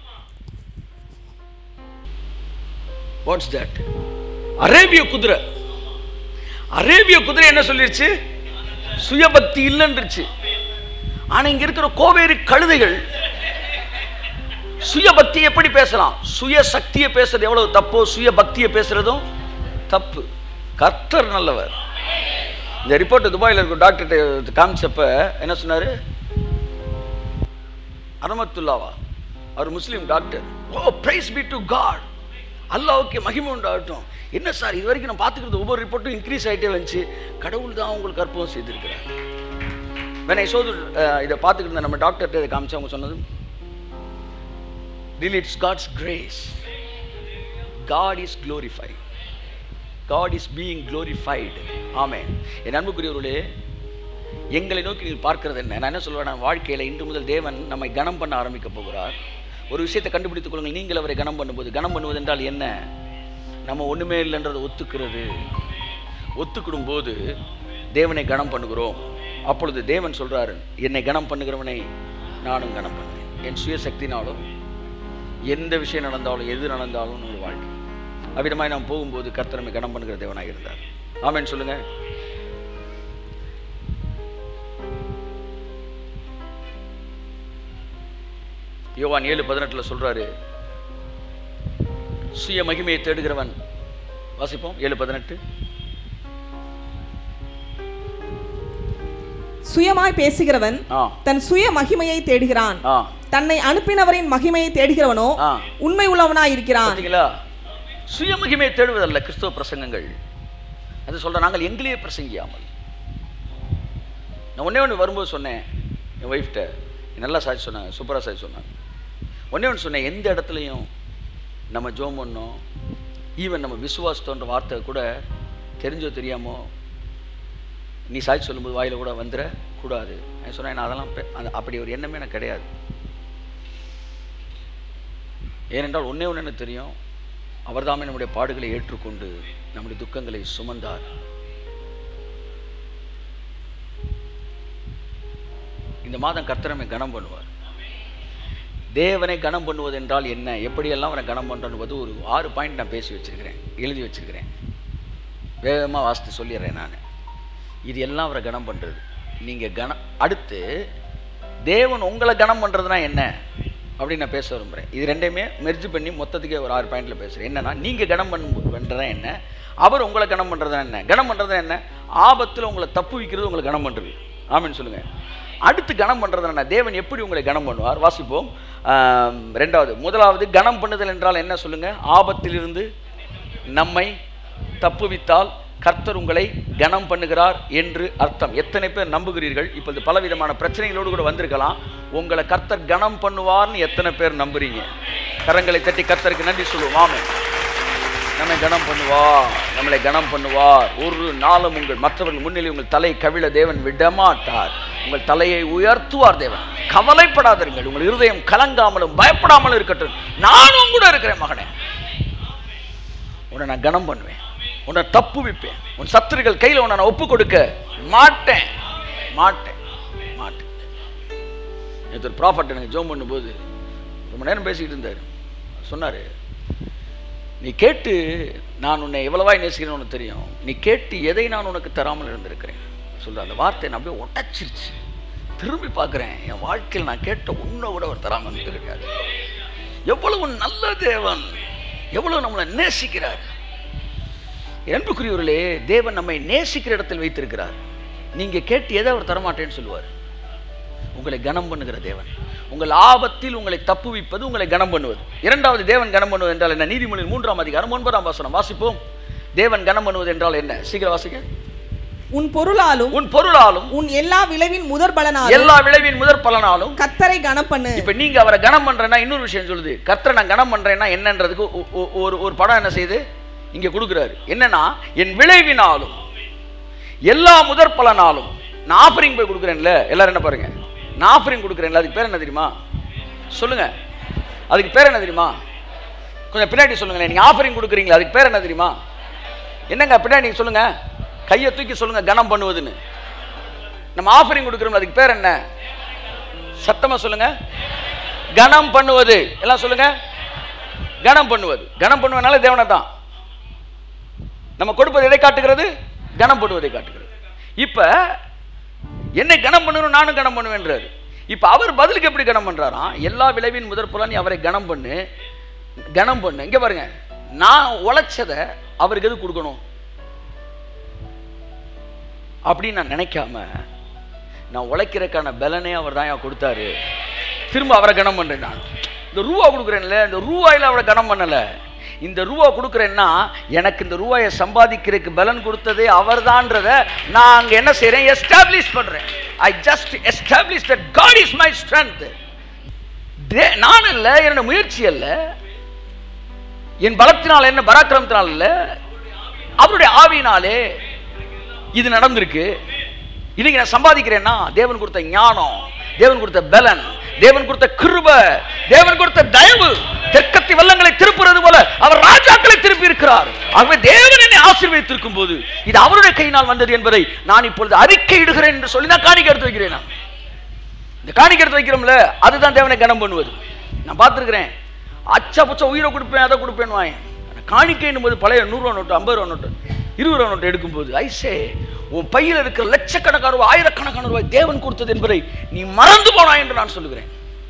வாட்ஸ் தட் அரேபிய குதிரை அரேபிய குதிரை என்ன சொல்லிருச்சு சுயபக்தி இல்லைன்றுச்சு ஆனா இங்க இருக்கிற கோவேறு கழுதைகள் சுயபக்தி எப்படி பேசலாம் சுய சக்தியை பேசுறது எவ்வளவு தப்போ சுய பக்தியை பேசுறதும் தப்பு கர்த்தர் நல்லவர் இந்த ரிப்போர்ட் துபாயில் இருக்க டாக்டர்கிட்ட காமிச்சப்ப என்ன சொன்னாரு அனமத்துல்லாவா அவர் Muslim doctor oh praise be to God அல்லாவுக்கு மகிமை உண்டாகட்டும் என்ன சார் இது வரைக்கும் நான் பார்த்துக்கிறது ஒவ்வொரு ரிப்போர்ட்டும் இன்க்ரீஸ் ஆகிட்டே வந்துச்சு கடவுள் தான் உங்களுக்கு அற்புதம் செய்திருக்கிறார் வேணா சோது இதை பார்த்துக்கிட்டு இருந்த நம்ம டாக்டர்கிட்ட இதை காமிச்சு அவங்க சொன்னது really it's God's grace. God is glorified. God is being glorified. ஆமென் என் அன்புக்குரியவர்களே எங்களை நோக்கி நீங்கள் பார்க்கிறது என்ன நான் என்ன சொல்லுவேன் வாழ்க்கையில் இன்று முதல் தேவன் நம்மை கனம் பண்ண ஆரம்பிக்க போகிறார் ஒரு விஷயத்தை கண்டுபிடித்துக் கொள்ளுங்கள் நீங்கள் அவரை கனம் பண்ணும்போது கனம் பண்ணுவது என்றால் என்ன நம்ம ஒண்ணுமே இல்லைன்றதை ஒத்துக்கிறது ஒத்துக்கிடும் போது தேவனை கனம் பண்ணுகிறோம் அப்பொழுது தேவன் சொல்றாரு என்னை கனம் பண்ணுகிறவனை நானும் கனம் பண்ணுவேன் என் சுயசக்தினாலும் எந்த விஷயம் நடந்தாலும் எது நடந்தாலும் நம்ம வாழ்க்கை அவ்விதமாய் நாம் போகும்போது கர்த்தர் நம்மை கனம் பண்ணுகிற தேவனாக இருந்தார் ஆமென் சொல்லுங்க யோவான் ஏழு பதினெட்டுல சொல்றாரு சுய மகிமையை தேடுகிறவன் வாசிப்போம் ஏழு பதினெட்டு சுயமாய் பேசுகிறவன் ஆ தன் சுய மகிமையை தேடுகிறான் ஆ தன்னை அனுப்பினவரின் மகிமையை தேடுகிறவனோ ஆ. உண்மை உள்ளவனாய் இருக்கிறான் பார்த்தீங்களா சுய மகிமையை தேடுவதல்ல கிறிஸ்தவ பிரசங்கங்கள் அது சொல்ற நாங்கள் எங்களையே பிரசங்கியாமல் நான் ஒண்ணே ஒன்று வரும்போது சொன்னேன் என் ஒய்ஃப்ட்ட நல்லா சாட்சி சொன்னாங்க சூப்பராக சாட்சி சொன்னாங்க ஒண்ணே ஒன்று சொன்னேன் எந்த இடத்துலையும் நம்ம ஜோம் பண்ணோம் ஈவன் நம்ம விசுவாசத்தோன்ற வார்த்தை கூட தெரிஞ்சோ தெரியாமோ நீ சாட்சி சொல்லும்போது வாயில கூட வந்துட கூடாது நான் சொன்னேன் நான் அதெல்லாம் பெ- அந்த அப்படி ஒரு எண்ணமே எனக்கு கிடையாது ஏனென்றால் ஒண்ணே ஒன்று எனக்கு தெரியும் அவர்தாமே நம்முடைய பாடுகளை ஏற்றுக்கொண்டு நம்முடைய துக்கங்களை சுமந்தார் இந்த மாதம் கர்த்தரமை கனம் பண்ணுவார் தேவனை கனம் பண்ணுவது என்றால் என்ன எப்படியெல்லாம் அவரை கனம் பண்ணுறது ஒரு ஆறு பாயிண்ட் நான் பேசி வச்சிருக்கிறேன் எழுதி வச்சிருக்கிறேன் வேகமாக வாசித்து சொல்லிடுறேன் நான் இது எல்லாம் அவரை கனம் பண்ணுறது நீங்க கனம் அடுத்து தேவன் உங்களை கனம் பண்றதுனா என்ன அப்படின்னு நான் பேச விரும்புகிறேன் இது ரெண்டையுமே மெர்ஜ் பண்ணி மொத்தத்துக்கே ஒரு ஆறு பாயிண்ட்ல பேசுகிறேன் என்னன்னா நீங்கள் கனம் பண்ண பண்ணுறதா என்ன அவர் உங்களை கனம் பண்ணுறதா என்ன கனம் பண்ணுறதா என்ன ஆபத்தில் உங்களை தப்பு வைக்கிறது உங்களை கனம் பண்ணுறது ஆமென்னு சொல்லுங்க அடுத்து கனம் பண்ணுறது என்ன தேவன் எப்படி உங்களை கனம் பண்ணுவார் வாசிப்போம் ஆம், ரெண்டாவது முதலாவது கனம் பண்ணுதல் என்றால் என்ன சொல்லுங்க ஆபத்திலிருந்து நம்மை தப்புவித்தால் கர்த்தர் உங்களை கனம் பண்ணுகிறார் என்று அர்த்தம் எத்தனை பேர் நம்புகிறீர்கள் இப்போது பலவிதமான பிரச்சனைகளோடு கூட வந்திருக்கலாம் உங்களை கர்த்தர் கனம் பண்ணுவார்னு எத்தனை பேர் நம்புறீங்க கரங்களை தட்டி கர்த்தருக்கு நன்றி சொல்லுவோம் ஆமே நம்மை கனம் பண்ணுவார் நம்மளை கனம் பண்ணுவார் ஒரு நாளும் உங்கள் மற்றவர்கள் முன்னிலை உங்கள் தலை கவிழ தேவன் விடமாட்டார் உங்கள் தலையை உயர்த்துவார் தேவன் கவலைப்படாதீர்கள் உங்கள் இருதயம் கலங்காமலும் பயப்படாமலும் இருக்கட்டும் நானும் கூட இருக்கிறேன் மகனே உன்னை நான் கனம் பண்ணுவேன் உன்னை தப்பு வைப்பேன் உன் சத்துருக்கள் கையில் உன்னை நான் ஒப்பு கொடுக்க மாட்டேன் மாட்டேன் மாட்டேன் நேற்று ஒரு ப்ராஃபட் எனக்கு ஜோம் பண்ணும்போது ரொம்ப நேரம் பேசிக்கிட்டு இருந்தார் சொன்னார் நீ கேட்டு நான் உன்னை எவ்வளவாய் நேசிக்கிறேன்னு உனக்கு தெரியும் நீ கேட்டு எதை நான் உனக்கு தராமல் இருந்திருக்கிறேன் சொல்ற அந்த வார்த்தை நான் அப்படியே உடைச்சிருச்சு திரும்பி பார்க்குறேன் என் வாழ்க்கையில் நான் கேட்ட உன்னை விட அவர் தராமல் இருந்தது கிடையாது எவ்வளவு நல்ல தேவன் எவ்வளவு நம்மளை நேசிக்கிறார் அன்புக்குரியவர்களே தேவன் நம்மை நேசிக்கிற இடத்தில் வைத்திருக்கிறார் நீங்க கேட்டு எதை அவர் தரமாட்டேன்னு சொல்லுவார் உங்களை கனம் பண்ணுகிற தேவன் உங்கள் ஆபத்தில் உங்களை தப்புவிப்பது உங்களை கனம் பண்ணுவது இரண்டாவது தேவன் கனம் பண்ணுவது என்றால் என்ன நீதிமொழியில் மூன்றாம் அதிகாரம் ஒன்பதாம் வாசனம் வாசிப்போம் தேவன் கனம் பண்ணுவது என்றால் என்ன சீக்கிரம் வாசிக்க உன் பொருளாலும் உன் பொருளாலும் உன் எல்லா விளைவின் முதற் பலனாலும் எல்லா விளைவின் முதற் பலனாலும் கத்தரை கனம் பண்ணு இப்ப நீங்க அவரை கனம் பண்றேன்னா இன்னொரு விஷயம் சொல்லுது கர்த்தரை நான் கனம் பண்றேன்னா என்னன்றதுக்கு ஒ- ஒ- ஒரு ஒரு படம் என்ன செய்யுது இங்க கொடுக்குறாரு என்னன்னா என் விளைவினாலும் எல்லா முதற் பலனாலும் நான் ஆஃபரிங் போய் கொடுக்குறேன்ல எல்லாரும் என்ன பாருங்க நான் ஆஃபரிங் கொடுக்குறேன்ல அதுக்கு பேர் என்ன தெரியுமா சொல்லுங்க அதுக்கு பேர் என்ன தெரியுமா கொஞ்சம் பின்னாடி சொல்லுங்களேன் நீங்க ஆஃபரிங் கொடுக்குறீங்களா அதுக்கு பேர் என்ன தெரியுமா என்னங்க பின்னாடி நீங்க சொல்லுங்க கையை தூக்கி சொல்லுங்க கனம் பண்ணுவதுன்னு நம்ம ஆஃபரிங் கொடுக்குறோம் அதுக்கு பேர் என்ன சத்தமா சொல்லுங்க கனம் பண்ணுவது எல்லாம் சொல்லுங்க கனம் பண்ணுவது கனம் பண்ணுவதனால தேவனை தான் நம்ம கொடுப்பது எதை காட்டுகிறது கனம் பண்ணுவதை காட்டுகிறது இப்ப என்னை கனம் பண்ணணும் நானும் கனம் பண்ணுவேன்றாரு இப்ப அவர் பதிலுக்கு எப்படி கனம் பண்றாராம் எல்லா விளைவின் முதற் புலன் நீ அவரை கனம் பண்ணு கனம் பண்ணு இங்க பாருங்க நான் உழைச்சதை அவருக்கு எது கொடுக்கணும் அப்படின்னு நான் நினைக்காம நான் உழைக்கிறதுக்கான பலனே அவர் தான் கொடுத்தாரு திரும்ப அவரை கனம் பண்றேன் நான் இந்த ரூபா கொடுக்குறேன்ல இந்த ரூபாயில அவரை கனம் பண்ணல இந்த ரூபா கொடுக்குறேன்னா எனக்கு இந்த ரூபாயை சம்பாதிக்கிறதுக்கு பலன் கொடுத்ததே அவர்தான்றத நான் அங்க என்ன செய்றேன் எஸ்டாப்ளிஷ் பண்றேன் I just establish that God is my strength நான் இல்ல என்னோட முயற்சி அல்ல என் பலத்தினால் என்ன பராக்கிரமத்தினால் இல்ல அவருடைய ஆவியினாலே இது நடந்திருக்கு இன்னைக்கு நான் சம்பாதிக்கிறேன்னா தேவன் கொடுத்த ஞானம் தேவன் கொடுத்த பலன் தேவன் கொடுத்த கிருப தேவன் கொடுத்த தயவு தெற்கத்தி வல்லங்களை திருப்புறது போல அவர் ராஜாக்களை திருப்பி இருக்கிறார் ஆகவே தேவன் என்னை ஆசீர்வதித்திருக்கும் போது இது அவருடைய கையினால் வந்தது என்பதை நான் இப்பொழுது அறிக்கை இடுகிறேன் என்று சொல்லி நான் காணிக்கை எடுத்து வைக்கிறேன் நான் இந்த காணிக்கை எடுத்து வைக்கிறோம்ல அதுதான் தேவனை கனம் பண்ணுவது நான் பார்த்துருக்கிறேன் அச்சா புச்சா உயிரை கொடுப்பேன் அதை கொடுப்பேன் வாயன் காணிக்கைன்னும் போது பழைய நூறுரூவா நோட்டு ஐம்பது ரூபா நோட்டு இருபது ரூபா நோட்டு எடுக்கும்போது ஐசே உன் பையில் இருக்கிற லட்சக்கணக்கான ரூபாய் ஆயிரக்கணக்கான ரூபாய் தேவன் கொடுத்தது என்பதை நீ மறந்து போனாய் என்று நான் சொல்லுகிறேன்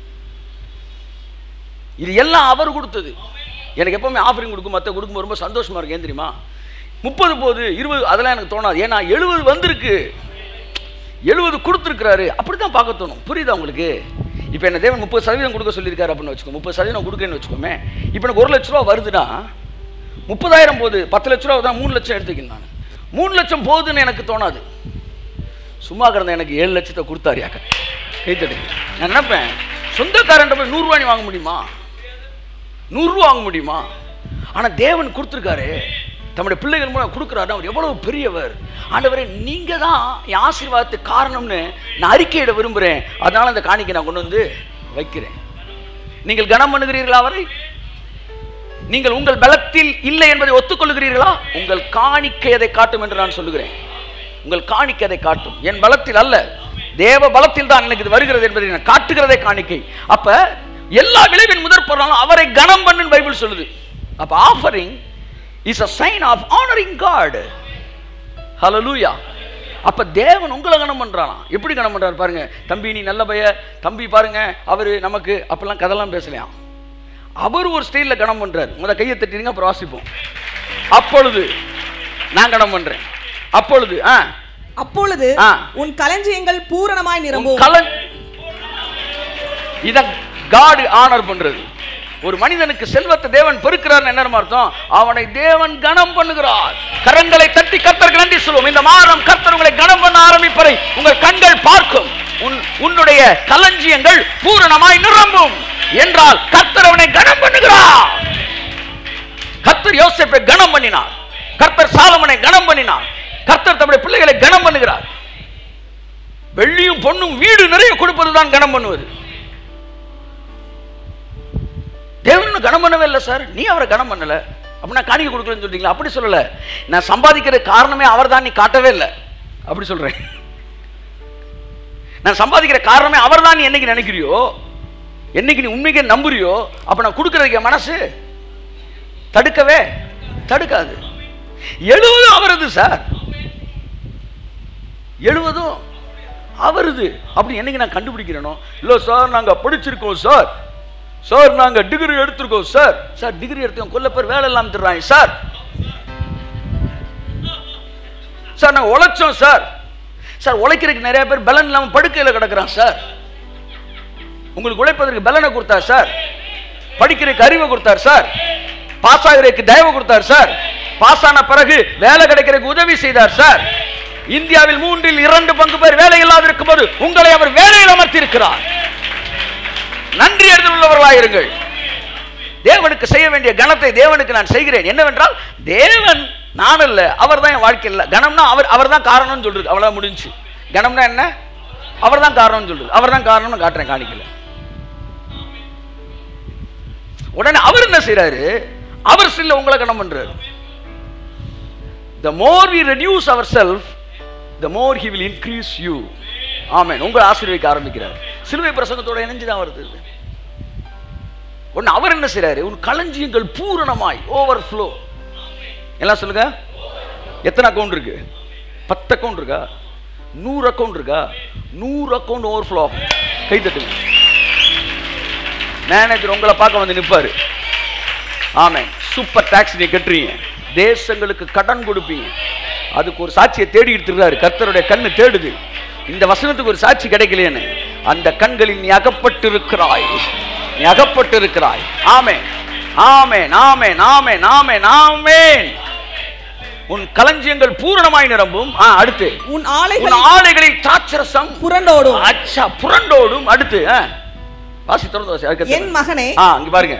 இது எல்லாம் அவர் கொடுத்தது எனக்கு எப்பவுமே ஆஃபரிங் கொடுக்கும் மற்ற கொடுக்கும்போது ரொம்ப சந்தோஷமா இருக்கு ஏன் தெரியுமா முப்பது போது இருபது அதெல்லாம் எனக்கு தோணாது ஏன்னா எழுபது வந்திருக்கு எழுபது கொடுத்துருக்கிறாரு அப்படி தான் பார்க்க தோணும் புரியுதா உங்களுக்கு இப்போ என்ன தேவன் முப்பது சதவீதம் கொடுக்க சொல்லியிருக்காரு அப்படின்னு வச்சுக்கோ முப்பது சதவீதம் கொடுக்குறேன்னு வச்சுக்கோமே இப்போ எனக்கு ஒரு லட்ச ரூபா வருதுன்னா முப்பதாயிரம் போகுது பத்து லட்ச ரூபா தான் மூணு லட்சம் எடுத்துக்கணும் நான் மூணு லட்சம் போகுதுன்னு எனக்கு தோணாது சும்மா கிடந்த எனக்கு ஏழு லட்சத்தை கொடுத்தாரியாக்க கைத்தடி நான் நினைப்பேன் சொந்தக்காரன்ட்ட போய் நூறுரூவா நீ வாங்க முடியுமா நூறுரூவா வாங்க முடியுமா ஆனால் தேவன் கொடுத்துருக்காரு தம்முடைய பிள்ளைகள் மூலம் கொடுக்குறாரு அவர் எவ்வளவு பெரியவர் ஆண்டவரே நீங்க தான் என் ஆசீர்வாதத்துக்கு காரணம்னு நான் அறிக்கையிட விரும்புகிறேன் அதனால அந்த காணிக்கை நான் கொண்டு வந்து வைக்கிறேன் நீங்கள் கனம் பண்ணுகிறீர்களா அவரை நீங்கள் உங்கள் பலத்தில் இல்லை என்பதை ஒத்துக்கொள்கிறீர்களா உங்கள் காணிக்கை அதை காட்டும் என்று நான் சொல்லுகிறேன் உங்கள் காணிக்கை அதை காட்டும் என் பலத்தில் அல்ல தேவ பலத்தில் தான் எனக்கு இது வருகிறது என்பதை நான் காட்டுகிறதே காணிக்கை அப்ப எல்லா விளைவின் முதற் பொருளாலும் அவரை கனம் பண்ணுன்னு பைபிள் சொல்லுது அப்ப offering is a sign of honouring God hallelujah அப்ப தேவன் உங்களை கனம் பண்றானாம் எப்படி கனம் பண்றாரு பாருங்க தம்பி நீ நல்ல பைய தம்பி பாருங்க அவரு நமக்கு அப்பெல்லாம் கதெல்லாம் பேசலையாம் அவர் ஒரு ஸ்டைல்ல கனம் பண்றாரு முத கையை தட்டிடுங்க அப்புறம் வாசிப்போம் அப்பொழுது நான் கனம் பண்றேன் அப்பொழுது ஆ அப்பொழுது ஆ. உன் களஞ்சியங்கள் பூரணமாய் உன் நிரம்பும் கலன் இத காடு ஆனர் பண்றது ஒரு மனிதனுக்கு செல்வத்தை தேவன் பெருக்கிறார் என்ன அர்த்தம் அவனை தேவன் கனம் பண்ணுகிறார் கரங்களை தட்டி கர்த்தருக்கு நன்றி சொல்லுவோம் இந்த மாதம் கர்த்தர் உங்களை கனம் பண்ண ஆரம்பிப்பதை உங்கள் கண்கள் பார்க்கும் உன் உன்னுடைய களஞ்சியங்கள் பூரணமாய் நிரம்பும் என்றால் கர்த்தர் அவனை கனம் பண்ணுகிறார் கர்த்தர் யோசேப்பை கனம் பண்ணினார் கர்த்தர் சாலமனை கனம் பண்ணினார் கர்த்தர் தம்முடைய பிள்ளைகளை கனம் பண்ணுகிறார் வெள்ளியும் பொண்ணும் வீடு நிறைய கொடுப்பதுதான் கனம் பண்ணுவது தேவன் கனம் பண்ணவே இல்லை சார் நீ அவரை கனம் பண்ணல அப்படின்னா காணிக்கை கொடுக்கலன்னு சொல்றீங்களா அப்படி சொல்லல நான் சம்பாதிக்கிற காரணமே அவர் தான் நீ காட்டவே இல்லை அப்படி சொல்றேன் நான் சம்பாதிக்கிற காரணமே அவர் தான் நீ என்னைக்கு நினைக்கிறியோ என்னைக்கு நீ உண்மைக்கே நம்புறியோ அப்ப நான் கொடுக்கறதுக்கு என் மனசு தடுக்கவே தடுக்காது எழுவதும் அவரது சார் எழுவதும் அவருது அப்படி என்னைக்கு நான் கண்டுபிடிக்கிறேனோ இல்லை சார் நாங்கள் படிச்சிருக்கோம் சார் சார் நாங்கள் டிகிரி எடுத்திருக்கோம் சார் சார் டிகிரி எடுத்தோம் கொல்ல பேர் வேலை இல்லாமல் தர்றாங்க சார் சார் நாங்கள் உழைச்சோம் சார் சார் உழைக்கிறதுக்கு நிறைய பேர் பலன் இல்லாமல் படுக்கையில் கிடக்குறான் சார் உங்களுக்கு உழைப்பதற்கு பலனை கொடுத்தார் சார் படிக்கிறதுக்கு அறிவை கொடுத்தார் சார் பாஸ் ஆகிறதுக்கு தயவு கொடுத்தார் சார் பாஸ் ஆன பிறகு வேலை கிடைக்கிறதுக்கு உதவி செய்தார் சார் இந்தியாவில் மூன்றில் இரண்டு பங்கு பேர் வேலை இல்லாது இருக்கும்போது உங்களை அவர் வேலையில் அமர்த்தியிருக்கிறார் நன்றி அறிதல் உள்ளவர்களாயிருங்கள் தேவனுக்கு செய்ய வேண்டிய கணத்தை தேவனுக்கு நான் செய்கிறேன் என்னவென்றால் தேவன் நான் அல்ல அவர் தான் என் வாழ்க்கையில் கணம்னா அவர் அவர் தான் காரணம்னு சொல்றது அவ்வளவு முடிஞ்சு கணம்னா என்ன அவர் தான் காரணம்னு சொல்றது அவர் தான் காரணம்னு காட்டுறேன் காணிக்கல உடனே அவர் என்ன செய்றாரு அவர் ஸ்டில்ல உங்களை கணம் பண்றாரு the more we reduce ourselves the more he will increase you ஆமென் உங்களை ஆசீர்வதிக்க ஆரம்பிக்கிறார் சிலுவை பிரசங்கத்தோட இணைஞ்சு தான் வருது இது. உடனே அவர் என்ன செய்றாரு உன் களஞ்சியங்கள் பூரணமாய் ஓவர்ஃப்ளோ எல்லாம் சொல்லுங்க எத்தனை அக்கௌண்ட் இருக்கு பத்து அக்கௌண்ட் இருக்கா நூறு அக்கௌண்ட் இருக்கா நூறு அக்கௌண்ட் ஓவர்ஃப்ளோ ஆகும் கை தட்டுங்க மேனேஜர் உங்களை பார்க்க வந்து நிற்பாரு ஆமென் சூப்பர் டாக்ஸ் நீ கட்டுறீங்க தேசங்களுக்கு கடன் கொடுப்பீங்க அதுக்கு ஒரு சாட்சியை தேடிட்டு இருக்காரு கர்த்தருடைய கண்ணு தேடுது இந்த வசனத்துக்கு ஒரு சாட்சி கிடைக்கலையேன்னு அந்த கண்களில் நீ அகப்பட்டு இருக்கிறாய் நீ அகப்பட்டு இருக்கிறாய் ஆமே ஆமே நாமே நாமே நாமே நாமேன் உன் களஞ்சியங்கள் பூரணமாய் நிரம்பும் ஆ, அடுத்து உன் உன் ஆலைகள் ஆலைகளில் திராட்சரசம் புரண்டோடும் அச்சா புரண்டோடும் அடுத்து ஆ. வாசி திறந்து வாசி அதுக்கு என் மகனே ஆ இங்க பாருங்க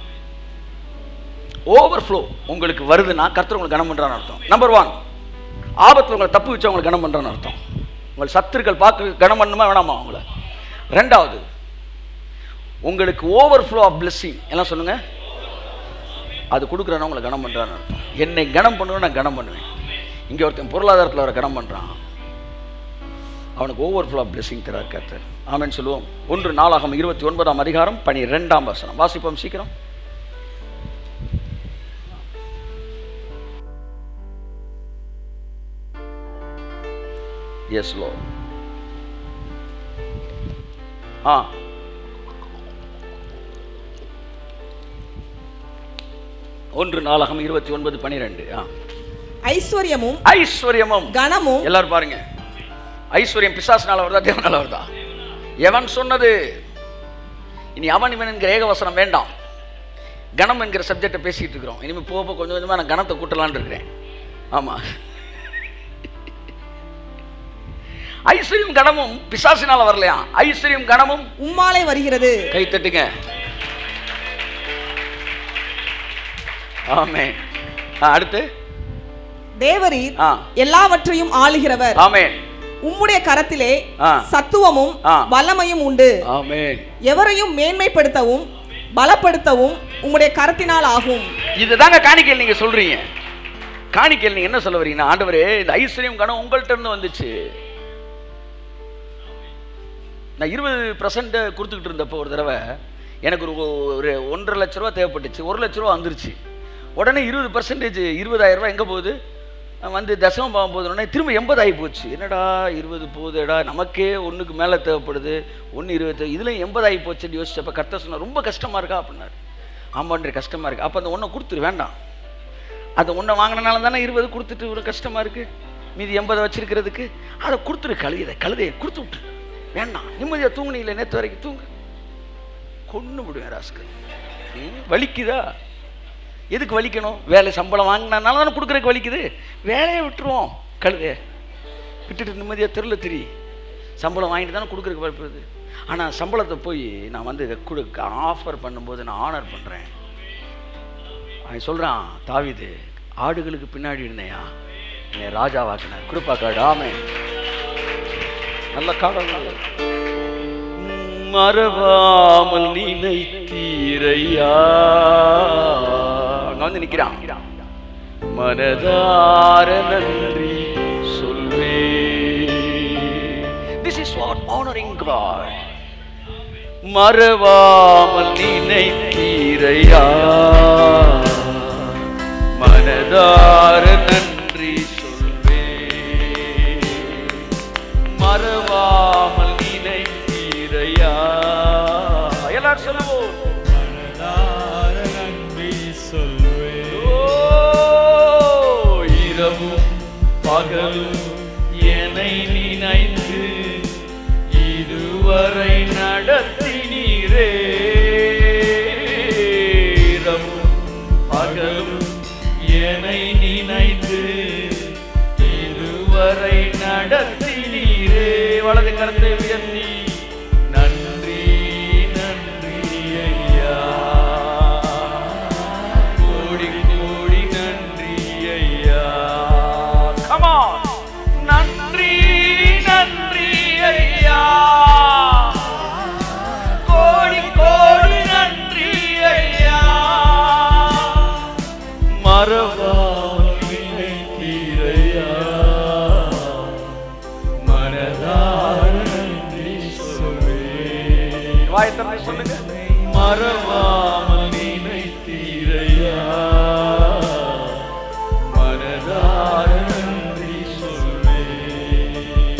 ஓவர்ஃப்ளோ உங்களுக்கு வருதுன்னா கர்த்தர் உங்களுக்கு கனம் பண்றான்னு அர்த்தம் நம்பர் ஒன் ஆபத்தில் உங்களை தப்பு வச்சு உங்களுக்கு கனம் பண்றான்னு அர்த்தம் உங்கள் சத்துருக்கள் பார்க்க கனம் பண்ணுமா வேணாமா அவங்கள ரெண்டாவது உங்களுக்கு ஓவர்ஃப்ளோ ஆஃப் blessing எல்லாம் சொல்லுங்க அது கொடுக்குறேன்னா உங்களை கனம் பண்றான்னு அர்த்தம் என்னை கனம் பண்ணுவேன் நான் கனம் பண்ணுவேன் இங்கே ஒருத்தன் பொருளாதாரத்தில் வர கனம் பண்றான் அவனுக்கு ஓவர்ஃப்ளோ ஆஃப் பிளெஸிங் தரார் கர்த்தர் ஆமென் சொல்லுவோம் ஒன்று நாளாகம் இருபத்தி ஒன்பதாம் அதிகாரம் பனிரெண்டாம் வசனம் வாசிப்போம் சீக்கிரம் எஸ் லோ ஆ ஒன்று நாளாகம் இருபத்தி ஒன்பது பனிரெண்டு ஆ ஐஸ்வர்யமும் ஐஸ்வர்யமும் கனமும் எல்லாரும் பாருங்க ஐஸ்வர்யம் பிசாசுனால வருதா தேவனால வருதா எவன் சொன்னது இனி அவன் இவன் என்கிற ஏகவசனம் வேண்டாம் கணம் என்கிற சப்ஜெக்டை பேசிட்டு இருக்கிறோம் இனிமேல் போக போக கொஞ்சம் கொஞ்சமாக நான் கணத்தை கூட்டலான்னு இருக்கிறேன் ஆமா ஐஸ்வர்யம் கணமும் பிசாசினால வரலையா ஐஸ்வர்யம் கணமும் உம்மாலே வருகிறது கை தட்டுங்க ஆமே அடுத்து தேவரீர் ஆ. எல்லாவற்றையும் ஆளுகிறவர் ஆமென் உம்முடைய கரத்திலே ஆ. சத்துவமும் ஆ. வல்லமையும் உண்டு ஆமென் எவரையும் மேன்மைப்படுத்தவும் பலப்படுத்தவும் உம்முடைய கரத்தினால் ஆகும் இதுதாங்க காணிக்கையில் நீங்க சொல்றீங்க காணிக்கையில் நீங்க என்ன சொல்ல வரீங்கன்னா ஆண்டவரே இந்த ஐஸ்வர்யம் கணம் உங்கள்ட்ட இருந்து வந்துச்சு நான் இருபது பர்சன்ட் கொடுத்துக்கிட்டு இருந்தப்போ ஒரு தடவை எனக்கு ஒரு ஒரு ஒன்றரை லட்ச ரூபா தேவைப்பட்டுச்சு ஒரு லட்ச ரூபா வந்துருச்சு உடனே இருபது பர்சன்டேஜ் இருபதாயிரம் ரூபாய் எங்கே போகுது வந்து தசமம் பாவம் போதுனோடனே திரும்ப எண்பது ஆகி போச்சு என்னடா இருபது போகுதுடா நமக்கே ஒன்றுக்கு மேலே தேவைப்படுது ஒன்று இருபது இதுலையும் எண்பது ஆகி போச்சுன்னு யோசிச்சப்ப கர்த்தர் சொன்னார் ரொம்ப கஷ்டமாக இருக்கா அப்படின்னாரு ஆமான்ற கஷ்டமாக இருக்கு அப்போ அந்த ஒன்றை கொடுத்துரு வேண்டாம் அந்த ஒன்றை வாங்கினால தானே இருபது கொடுத்துட்டு ஒரு கஷ்டமாக இருக்குது மீதி எண்பதை வச்சிருக்கிறதுக்கு அதை கொடுத்துரு கழுதையை கழுதையை கொடுத்து விட்டுரு வேண்டாம் நிம்மதியாக தூங்குனீங்களே நேற்று வரைக்கும் தூங்கு கொன்று விடுவேன் ராஸ்கர் ம், வலிக்குதா எதுக்கு வலிக்கணும் வேலை சம்பளம் வாங்கினால தானே கொடுக்குறதுக்கு வலிக்குது வேலையை விட்டுருவோம் கழுதைய விட்டுட்டு நிம்மதியாக தெருல திரி சம்பளம் வாங்கிட்டு தானே கொடுக்குறதுக்கு வலிப்புறது ஆனால் சம்பளத்தை போய் நான் வந்து கொடுக்க ஆஃபர் பண்ணும்போது நான் ஆனர் பண்ணுறேன் அவன் சொல்கிறான் தாவிது ஆடுகளுக்கு பின்னாடி இருந்தேயா என்னை ராஜாவாக்கினார் கொடுப்பா காடு ஆமே நல்ல காலம் மறவாமல் நினைத்தீரையா அங்க வந்து நிக்கிறான் மனதார நன்றி சொல்வே this is what honouring God மறவாமல் நினைத்தீரையா மனதார நன்றி சொல்வே மறவாமல் நினைத்தீரையா எல்லாரும் சொல்லுவோம் மனதார நன்றி சொல்வேன் ஓ, இரவும் பகலும் என்னை நினைத்து இதுவரை நடத்தினீரே இரவும் பகலும் என்னை நினைத்து இதுவரை நடத்தினீரே வலது கரத்தை உயர்த்தி நன்றி நன்றி ஐயா கோடி கோடி நன்றி ஐயா கமா நன்றி நன்றி ஐயா கோடி கோடி நன்றி ஐயா மறவாமல் நினைத்தீரையா மனதார நன்றி சொல்வேன் வாயத்தனை சொல்லுங்க மறவாமல் நினைத்தீரையா மனதார நன்றி சொல்வேன்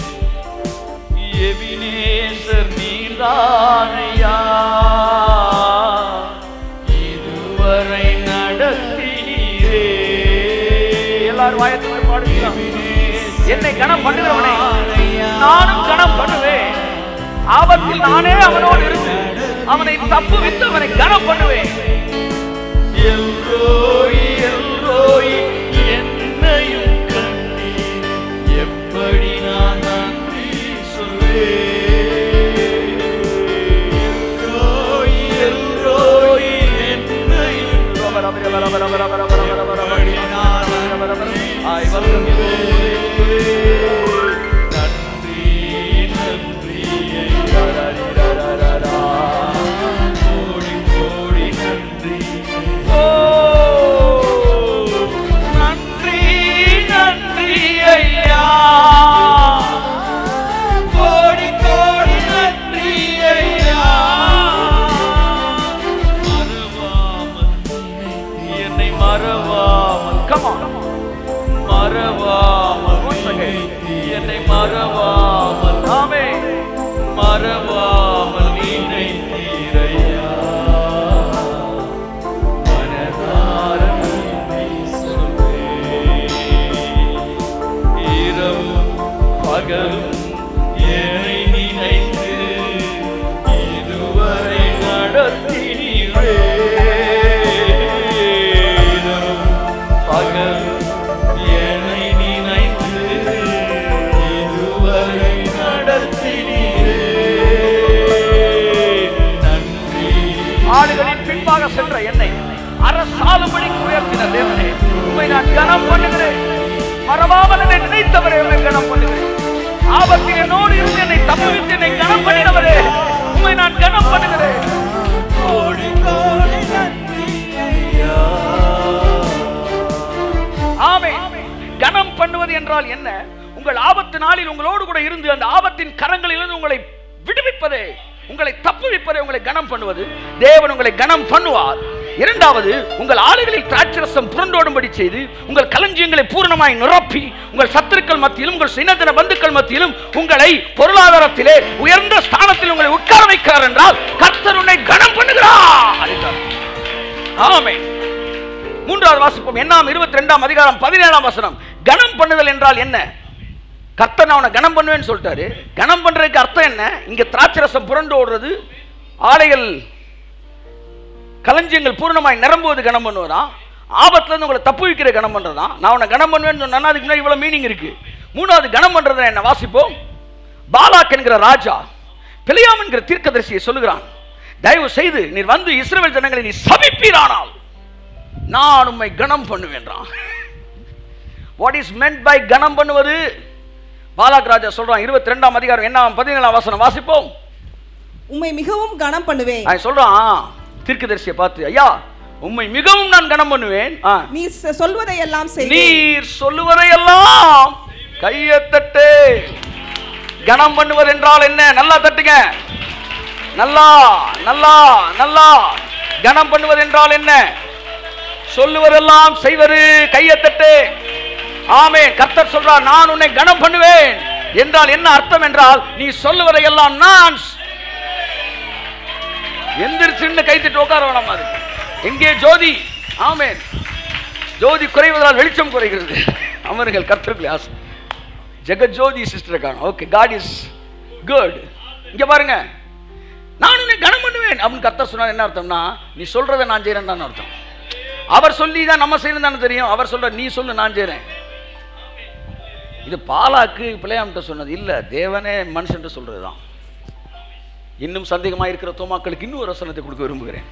எபினேசர் நீர்தானையா இதுவரை நடத்தினீரே எல்லாரும் வாயத்தோடு பாடுகிறான் என்னை கணம் பண்ணுகிறவனே நானும் கணம் பண்ணுவேன் ஆபத்தில் நானே அவனோடு இருந்து அவனை தப்புவித்து அவனை கனம் பண்ணுவேன் எல்ரோய் எல்ரோய் என்னையும் கண்டீர் எப்படி நான் நன்றி சொல்வேன் எல்ரோய் எல்ரோய் என்னையும் ரபர ரபர ரபர ரபர ரபர ரபர ரபர ஆய் வருகிறேன். நன்றி நன்றி ஐயா. கோடி கோடி நன்றி ஓ நன்றி நன்றி ஐயா கோடி கோடி நன்றி ஐயா மறவாமல் என்னை மறவாமல் கமான் மறவாமல் Once again. என்னை மறவாமல் ஆமே மறவாமல் நினைத்தீரையா மனதார நன்றி சொல்வேன். இரவும் பகலும் என்னை நினைத்து இதுவரை நடத்தினீரே இரவும் பகலும் என்னை நினைத்து இதுவரை நடத்தினீரே நன்றி ஆடுகளின் பின்பாக சென்ற என்னை அரசாளும்படி உயர்த்தின தேவனே உண்மை நான் கனம் பண்ணுகிறேன் மறவாமல் என்னை நினைத்தவரே உண்மை கனம் பண்ணுகிறேன் ஆபத்தில் என்னோடு இருந்து என்னை தப்புவித்து என்னை கனம் பண்ணினவரே உண்மை நான் கனம் பண்ணுகிறேன் கோடி கோடி நன்றி ஐயா ஆமே கனம் பண்ணுவது என்றால் என்ன உங்கள் ஆபத்து நாளில் உங்களோடு கூட இருந்து அந்த ஆபத்தின் கரங்களிலிருந்து உங்களை விடுவிப்பதே உங்களை தப்புவிப்பதே உங்களை கனம் பண்ணுவது தேவன் உங்களை கனம் பண்ணுவார் இரண்டாவது உங்கள் ஆளுகளில் திராட்சரசம் புரண்டோடும்படி செய்து உங்கள் களஞ்சியங்களை பூரணமாய் நிரப்பி உங்கள் சத்துருக்கள் மத்தியிலும் உங்கள் சின்னத்தின பந்துக்கள் மத்தியிலும் உங்களை பொருளாதாரத்திலே உயர்ந்த ஸ்தானத்தில் உங்களை உட்கார வைக்கிறார் என்றால் கர்த்தர் உன்னை கனம் பண்ணுகிறார் என்றார். ஆமென் மூன்றாவது வாசிப்போம் என்னாம் இருபத்தி ரெண்டாம் அதிகாரம் பதினேழாம் வசனம் கனம் பண்ணுதல் என்றால் என்ன கர்த்தர் நான் அவனை கனம் பண்ணுவேன்னு சொல்லிட்டாரு கனம் பண்றதுக்கு அர்த்தம் என்ன இங்க திராட்சரசம் புரண்டு ஓடுறது ஆலைகள் களஞ்சியங்கள் பூர்ணமாய் நிரம்புவது கனம் பண்ணுவதான் ஆபத்துல இருந்து உங்களை தப்பு வைக்கிற கனம் பண்றதான் நான் உன்னை கனம் பண்ணுவேன்னு சொன்னா அதுக்கு முன்னாடி இவ்வளவு மீனிங் இருக்கு மூணாவது கனம் பண்றதை என்ன வாசிப்போம் பாலாக் என்கிற ராஜா பிழையாம் என்கிற தீர்க்கதரிசியை சொல்லுகிறான் தயவு செய்து நீர் வந்து இஸ்ரவேல் ஜனங்களை நீ சபிப்பீரானால் நான் உம்மை கனம் பண்ணுவேன்றான் வாட் இஸ் மென்ட் பை கனம் பண்ணுவது பாலாக் ராஜா சொல்றான் இருபத்தி ரெண்டாம் அதிகாரம் என்ன பதினேழாம் வசனம் வாசிப்போம் உம்மை மிகவும் கனம் பண்ணுவேன் அவன் சொல்றான் தீர்க்கதரிசியை பார்த்து ஐயா உம்மை மிகவும் நான் கனம் பண்ணுவேன் ஆ. நீ சொ- சொல்வதை எல்லாம் செய்வேன் நீர் சொல்லுவதையெல்லாம் கையை தட்டு கனம் பண்ணுவது என்றால் என்ன நல்லா தட்டுங்க நல்லா நல்லா நல்லா கனம் பண்ணுவது என்றால் என்ன சொல்லுவதெல்லாம் செய்வது கையை தட்டு ஆமே கர்த்தர் சொல்றார் நான் உன்னை கனம் பண்ணுவேன் என்றால் என்ன அர்த்தம் என்றால் நீ சொல்லுவதையெல்லாம் நான் எந்திரிச்சுன்னு கை தட்டி உட்கார வேணாம் அது எங்கே ஜோதி ஆமென் ஜோதி குறைவதால் வெளிச்சம் குறைகிறது அமருங்கள் கர்த்தர்கள் ஆசை ஜெகஜோதி சிஸ்டர் காணும் ஓகே காட் இஸ் குட் இங்க பாருங்க நான் உன்னை கனம் பண்ணுவேன் அப்படின்னு கர்த்தர் சொன்னார் என்ன அர்த்தம்னா நீ சொல்றதை நான் செய்யறேன் அர்த்தம் அவர் சொல்லி தான் நம்ம செய்யணும் தானே தெரியும் அவர் சொல்ற நீ சொல்லு நான் செய்றேன் இது பாலாக்கு பிள்ளையாம்கிட்ட சொன்னது இல்ல தேவனே மனுஷன் சொல்றதுதான் இன்னும் சந்தேகமா இருக்கிற தோமாக்களுக்கு இன்னும் ஒரு வசனத்தை கொடுக்க விரும்புகிறேன்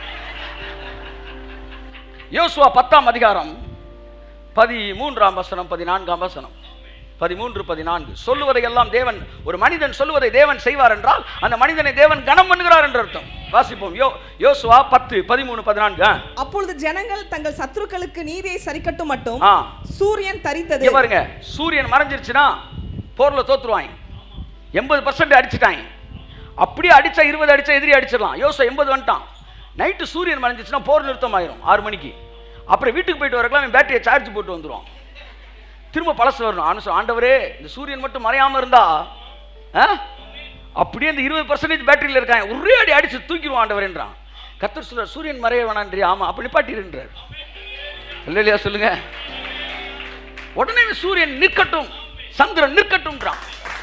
யோசுவா பத்தாம் அதிகாரம் பதிமூன்றாம் வசனம் பதினான்காம் வசனம் பதிமூன்று பதினான்கு சொல்லுவதையெல்லாம் தேவன் ஒரு மனிதன் சொல்லுவதை தேவன் செய்வார் என்றால் அந்த மனிதனை தேவன் கனம் பண்ணுகிறார் என்று அர்த்தம் வாசிப்போம் யோ யோசுவா பத்து பதிமூணு பதினான்கு ஆ. அப்பொழுது ஜனங்கள் தங்கள் சத்துருக்களுக்கு நீதியை சரிக்கட்டும் மட்டும் ஆ. சூரியன் தரித்தது இங்க பாருங்க சூரியன் மறைஞ்சிருச்சுன்னா போர்ல தோத்துருவாங்க எண்பது பர்சன்ட் அடிச்சுட்டாங்க அப்படியே அடிச்சா இருபது அடிச்சா எதிரி அடிச்சிடலாம் யோசா எண்பது வந்துட்டான் நைட்டு சூரியன் மறைஞ்சிச்சுன்னா போர் நிறுத்தம் ஆயிரும் ஆறு மணிக்கு அப்புறம் வீட்டுக்கு போயிட்டு வரக்கலாம் பேட்டரியை சார்ஜ் போட்டு வந்துருவான் திரும்ப பழசு வரணும் ஆனா சொல், ஆண்டவரே இந்த சூரியன் மட்டும் மறையாம இருந்தா ஆ? அப்படியே இந்த இருபது பர்சன்டேஜ் பேட்டரியில் இருக்காங்க ஒரே அடி அடிச்சு தூக்கிடுவான் ஆண்டவரேன்றான் கத்தர் சொல்றார் சூரியன் மறைய வேணான்றி ஆமா அப்ப நிப்பாட்டிருன்றார் இல்லையா சொல்லுங்க உடனே சூரியன் நிற்கட்டும் சந்திரன் நிற்கட்டும்ன்றான்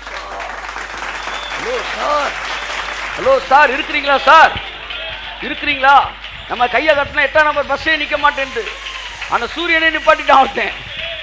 ஹலோ சார் ஹலோ சார் இருக்கிறீங்களா சார் இருக்கிறீங்களா நம்ம கையை கட்டினா எட்டாம் நம்பர் பஸ்ஸே நிற்க மாட்டேன்ட்டு ஆனா சூரியனே நிப்பாட்டிட்டான் ஒருத்தன்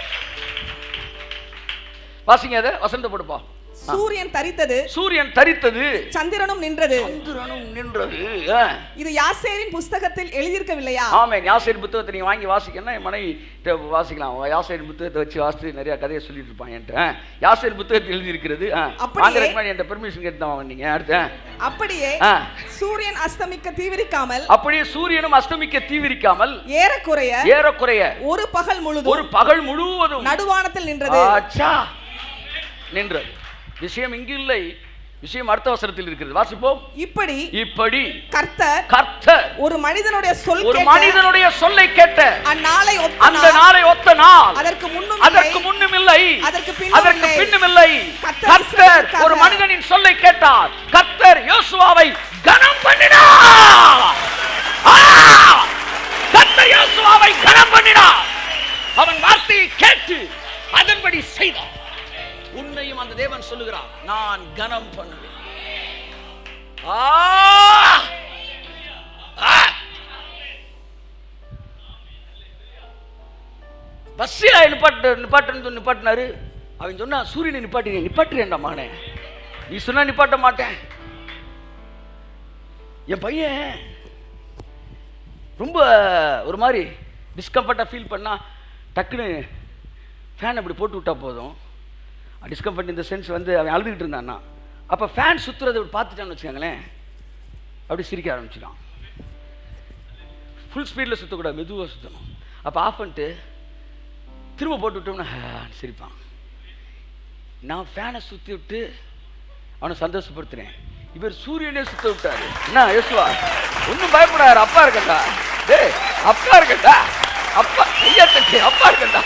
வாசிங்க அதை வசந்த படுப்பா சூரியன் தரித்தது சூரியன் தரித்தது சந்திரனும் நின்றது சந்திரனும் நின்றது ஆ. இது யாசேரின் புஸ்தகத்தில் எழுதியிருக்கவில்லையா ஆமே யாசேர் புத்தகத்தை நீங்க வாங்கி வாசிக்கணும்னா என் மனைவி கிட்ட வாசிக்கலாம் அவன் யாசேர் புத்தகத்தை வச்சு வாசித்து நிறைய கதையை சொல்லிட்டு இருப்பான் என்கிட்ட ஆ. யாசேர் புத்தகத்தில் எழுதி இருக்கிறது அப்படியே? வாங்குறதுக்கு முன்னாடி என்கிட்ட பெர்மிஷன் கேட்டு தான் வாங்கினீங்க அடுத்து ஆ. அப்படியே ஆ. சூரியன் அஸ்தமிக்க தீவிரிக்காமல் அப்படியே சூரியனும் அஸ்தமிக்க தீவிரிக்காமல் ஏறக்குறைய ஏறக்குறைய ஒரு பகல் ஒரு முழுதும் பகல் முழுவதும் நடுவானத்தில் நின்றது ஆச்சா நின்றது விஷயம் இங்கு இல்லை விஷயம் அடுத்த அவசரத்தில் இருக்கிறது வாசிப்போம் இப்படி இப்படி கர்த்தர் கர்த்தர் ஒரு மனிதனுடைய சொல் ஒரு கேட்ட மனிதனுடைய சொல்லை கேட்ட அந்நாளை ஒத்த அந்த நாள், நாளை ஒத்த நாள் அதற்கு முன்னும் அதற்கு இல்லை, முன்னும் இல்லை அதற்கு பின்னும் அதற்கு இல்லை. பின்னும் இல்லை கர்த்தர் கர்த்தர் இஸ்ரவேலுக்காக ஒரு மனிதனின் சொல்லை கேட்டார் கர்த்தர் யோசுவாவை கனம் பண்ணினார் ஆ! கர்த்தர் யோசுவாவை கனம் பண்ணினார் அவன் வார்த்தையை கேட்டு அதன்படி செய்தார் உன்னையும் அந்த தேவன் சொல்லுகிறார் நான் கனம் பண்ணுவேன் ஆ! ஆ! பஸ்ஸில் நிப்பாட்டு நிப்பாட்டுன்னு சொல்லி நிப்பாட்டினாரு அவன் சொன்னா சூரியனை நிப்பாட்டி நிப்பாட்டுறேன்டா மகனே நீ சொன்னா நிப்பாட்ட மாட்டேன் என் பையன் ரொம்ப ஒரு மாதிரி டிஸ்கம்ஃபர்ட்டாக ஃபீல் பண்ணா டக்குன்னு ஃபேன் அப்படி போட்டு விட்டா போதும் டிஸ்கம்ஃபர்ட் இந்த சென்ஸ் வந்து அவன் அழுதுகிட்டு இருந்தான்னா அப்போ ஃபேன் சுற்றுறதை இப்படி பார்த்துட்டான்னு வச்சுக்கோங்களேன் அப்படி சிரிக்க ஆரம்பிச்சிடான் ஃபுல் ஸ்பீடில் சுற்றக்கூடாது மெதுவாக சுற்றணும் அப்போ ஆஃப் பண்ணிட்டு திரும்ப போட்டு விட்டோம்னா ஹான்னு சிரிப்பான் நான் ஃபேனை சுற்றி விட்டு அவனை சந்தோஷப்படுத்துறேன் இவர் சூரியனே சுத்த விட்டாரு என்ன யேசுவா ஒன்றும் பயப்படாரு அப்பா இருக்கட்டா டேய் அப்பா இருக்கட்டா அப்பா ஐயா தட்டி அப்பா இருக்கட்டா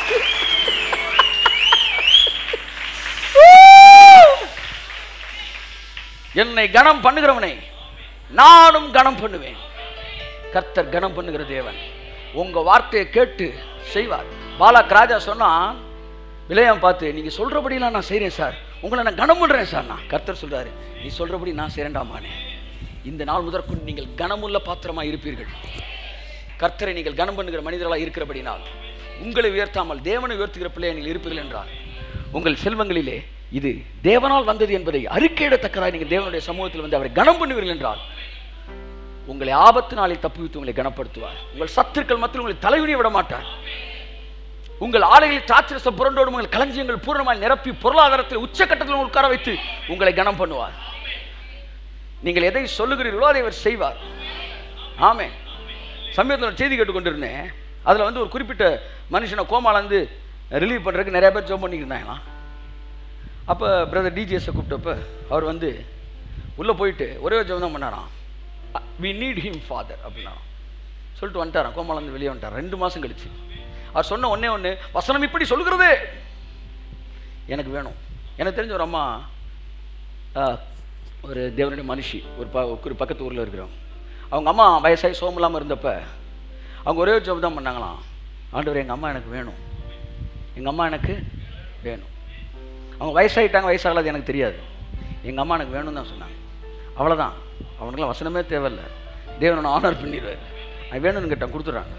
என்னை கனம் பண்ணுகிறவனை நானும் கனம் பண்ணுவேன் கர்த்தர் கனம் பண்ணுகிற தேவன் உங்க வார்த்தையை கேட்டு செய்வார் பாலாக் ராஜா சொன்னான் விலையம் பார்த்து நீங்க சொல்றபடிலாம் நான் செய்றேன் சார் உங்களை நான் கனம் பண்றேன் சார் நான் கர்த்தர் சொல்றாரு நீ சொல்றபடி நான் செய்றேன்டாமானே இந்த நாள் முதற்கொண்டு நீங்கள் கனமுள்ள பாத்திரமா இருப்பீர்கள் கர்த்தரை நீங்கள் கனம் பண்ணுகிற மனிதர்களாக இருக்கிறபடினால் உங்களை உயர்த்தாமல் தேவனை உயர்த்துகிற பிள்ளையை நீங்கள் இருப்பீர்கள் என்றால் உங்கள் செல்வங்களிலே இது தேவனால் வந்தது என்பதை அறிக்கையிடத்தக்கதாக நீங்கள் தேவனுடைய சமூகத்தில் வந்து அவரை கனம் பண்ணுவீர்கள் என்றால் உங்களை ஆபத்து நாளில் தப்புவித்து உங்களை கனப்படுத்துவார் உங்கள் சத்துருக்கள் மத்தியில் உங்களை தலைவினிய விட மாட்டார் உங்கள் ஆலைகளில் திராட்சரசம் புரண்டோடு உங்கள் களஞ்சியங்கள் பூர்ணமாய் நிரப்பி பொருளாதாரத்தில் உச்சக்கட்டத்தில் உட்கார வைத்து உங்களை கனம் பண்ணுவார் நீங்கள் எதை சொல்லுகிறீர்களோ அதை அவர் செய்வார் ஆமே சமயத்தில் ஒரு செய்தி கேட்டுக்கொண்டிருந்தேன் அதில் வந்து ஒரு குறிப்பிட்ட மனுஷனை கோமாலேருந்து ரிலீவ் பண்ணுறதுக்கு நிறைய பேர் ஜோம் பண்ணியிருந்தாங்களாம் அப்போ பிரதர் டிஜிஎஸை கூப்பிட்டப்ப அவர் வந்து உள்ளே போயிட்டு ஒரே ஒரு ஜெபம் தான் பண்ணாராம் வி நீட் ஹிம் ஃபாதர் அப்படின்னாராம் சொல்லிட்டு வந்துட்டாராம் கோமாலேருந்து வெளியே வந்துட்டார் ரெண்டு மாதம் கழிச்சு அவர் சொன்ன ஒண்ணே ஒன்று வசனம் இப்படி சொல்லுகிறது எனக்கு வேணும் எனக்கு தெரிஞ்ச ஒரு அம்மா ஆ, ஒரு தேவனுடைய மனுஷி ஒரு ப ஒரு பக்கத்து ஊரில் இருக்கிறவங்க அவங்க அம்மா வயசாகி சோகம் இல்லாமல் இருந்தப்ப அவங்க ஒரே ஒரு ஜாப் தான் பண்ணாங்களாம் ஆண்டவர் எங்கள் அம்மா எனக்கு வேணும் எங்கள் அம்மா எனக்கு வேணும் அவங்க வயசாகிட்டாங்க வயசாகலாது எனக்கு தெரியாது எங்கள் அம்மா எனக்கு வேணும்னு தான் சொன்னாங்க அவ்வளோதான் அவனுக்குலாம் வசனமே தேவையில்ல தேவனை ஆனர் பண்ணிடுவார் அது வேணும்னு கேட்டான் கொடுத்துட்றாங்க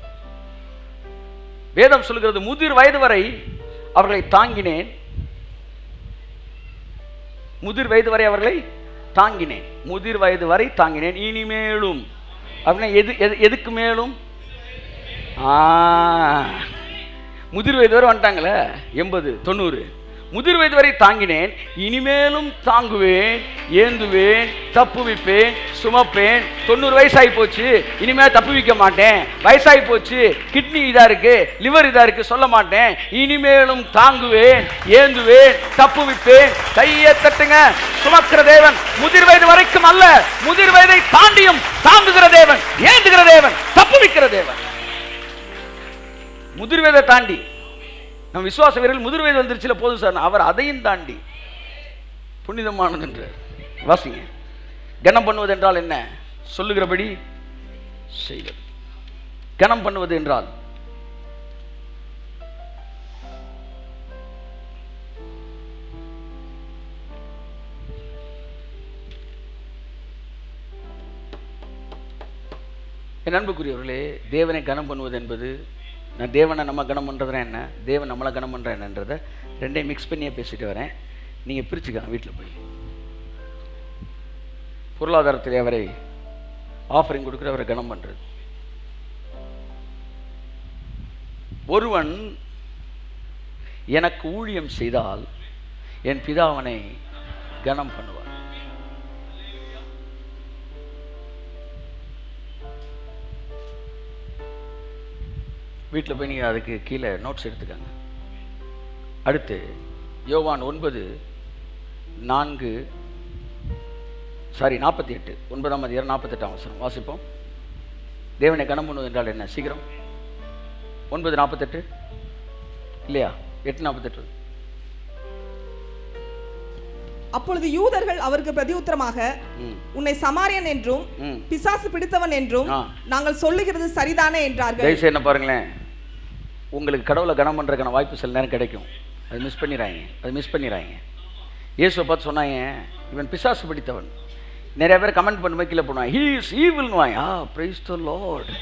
வேதம் சொல்கிறது முதிர் வயது வரை அவர்களை தாங்கினேன் முதிர் வயது வரை அவர்களை தாங்கினேன் முதிர் வயது வரை தாங்கினேன் இனிமேலும் அப்படின்னா எது எது எதுக்கு மேலும் ஆ முதிர் வயது வரை வந்துட்டாங்களே எண்பது தொண்ணூறு முதிர் வயது வரை தாங்கினேன் இனிமேலும் தாங்குவேன் ஏந்துவேன் தப்புவிப்பேன் சுமப்பேன் தொண்ணூறு வயசாகி போச்சு இனிமே தப்புவிக்க மாட்டேன் வயசாகி போச்சு கிட்னி இதா இருக்கு லிவர் இதா இருக்கு சொல்ல மாட்டேன் இனிமேலும் தாங்குவேன் ஏந்துவேன் தப்புவிப்பேன் கையை தட்டுங்க சுமக்கிற தேவன் முதிர் வயது வரைக்கும் அல்ல முதிர் வயதை தாண்டியும் தாங்குகிற தேவன் ஏந்துகிற தேவன் தப்புவிக்கிற தேவன் முதிர் வயதை தாண்டி நம்ம விசுவாச வீரர்கள் முதிர் வயது வந்துருச்சுல போதும் சார் அவர் அதையும் தாண்டி புனிதமானது என்று வாசிங்க கனம் பண்ணுவது என்றால் என்ன சொல்லுகிறபடி செய்வது கனம் பண்ணுவது என்றால் என் அன்புக்குரியவர்களே தேவனை கனம் பண்ணுவது என்பது நான் தேவனை நம்ம கனம் பண்ணுறதுனா என்ன தேவன் நம்மளை கனம் பண்ணுற என்னன்றதை ரெண்டையும் மிக்ஸ் பண்ணியே பேசிட்டு வரேன் நீங்கள் பிரிச்சுக்கலாம் வீட்டில் போய் பொருளாதாரத்தில் அவரை ஆஃபரிங் கொடுக்குற அவரை கனம் பண்ணுறது ஒருவன் எனக்கு ஊழியம் செய்தால் என் பிதா அவனை கனம் பண்ணுவார் வீட்டில் போய் நீங்கள் அதுக்கு கீழே நோட்ஸ் எடுத்துக்கங்க அடுத்து யோவான் ஒன்பது நான்கு சாரி நாற்பத்தி எட்டு ஒன்பதாம் அதிகாரம் நாற்பத்தெட்டாம் வசனம் வாசிப்போம் தேவனை கனம் பண்ணுவது என்றால் என்ன சீக்கிரம் ஒன்பது நாற்பத்தெட்டு இல்லையா எட்டு நாற்பத்தெட்டு அப்பொழுது யூதர்கள் அவருக்கு பிரதியுத்தரமாக ம் உன்னை சமாரியன் என்றும் ம் பிசாசு பிடித்தவன் என்றும் ஆ. நாங்கள் சொல்லுகிறது சரிதானே என்றார்கள் தயவுசெய்து என்ன பாருங்களேன் உங்களுக்கு கடவுளை கனம் பண்ணுறதுக்கான வாய்ப்பு சில நேரம் கிடைக்கும் அது மிஸ் பண்ணிடுறாங்க அது மிஸ் பண்ணிடுறாங்க இயேசுவை பார்த்து சொன்னாங்க இவன் பிசாசு பிடித்தவன் நிறைய பேர் கமெண்ட் பண்ணும்போது கீழே போனாங்க he is evil ah praise the Lord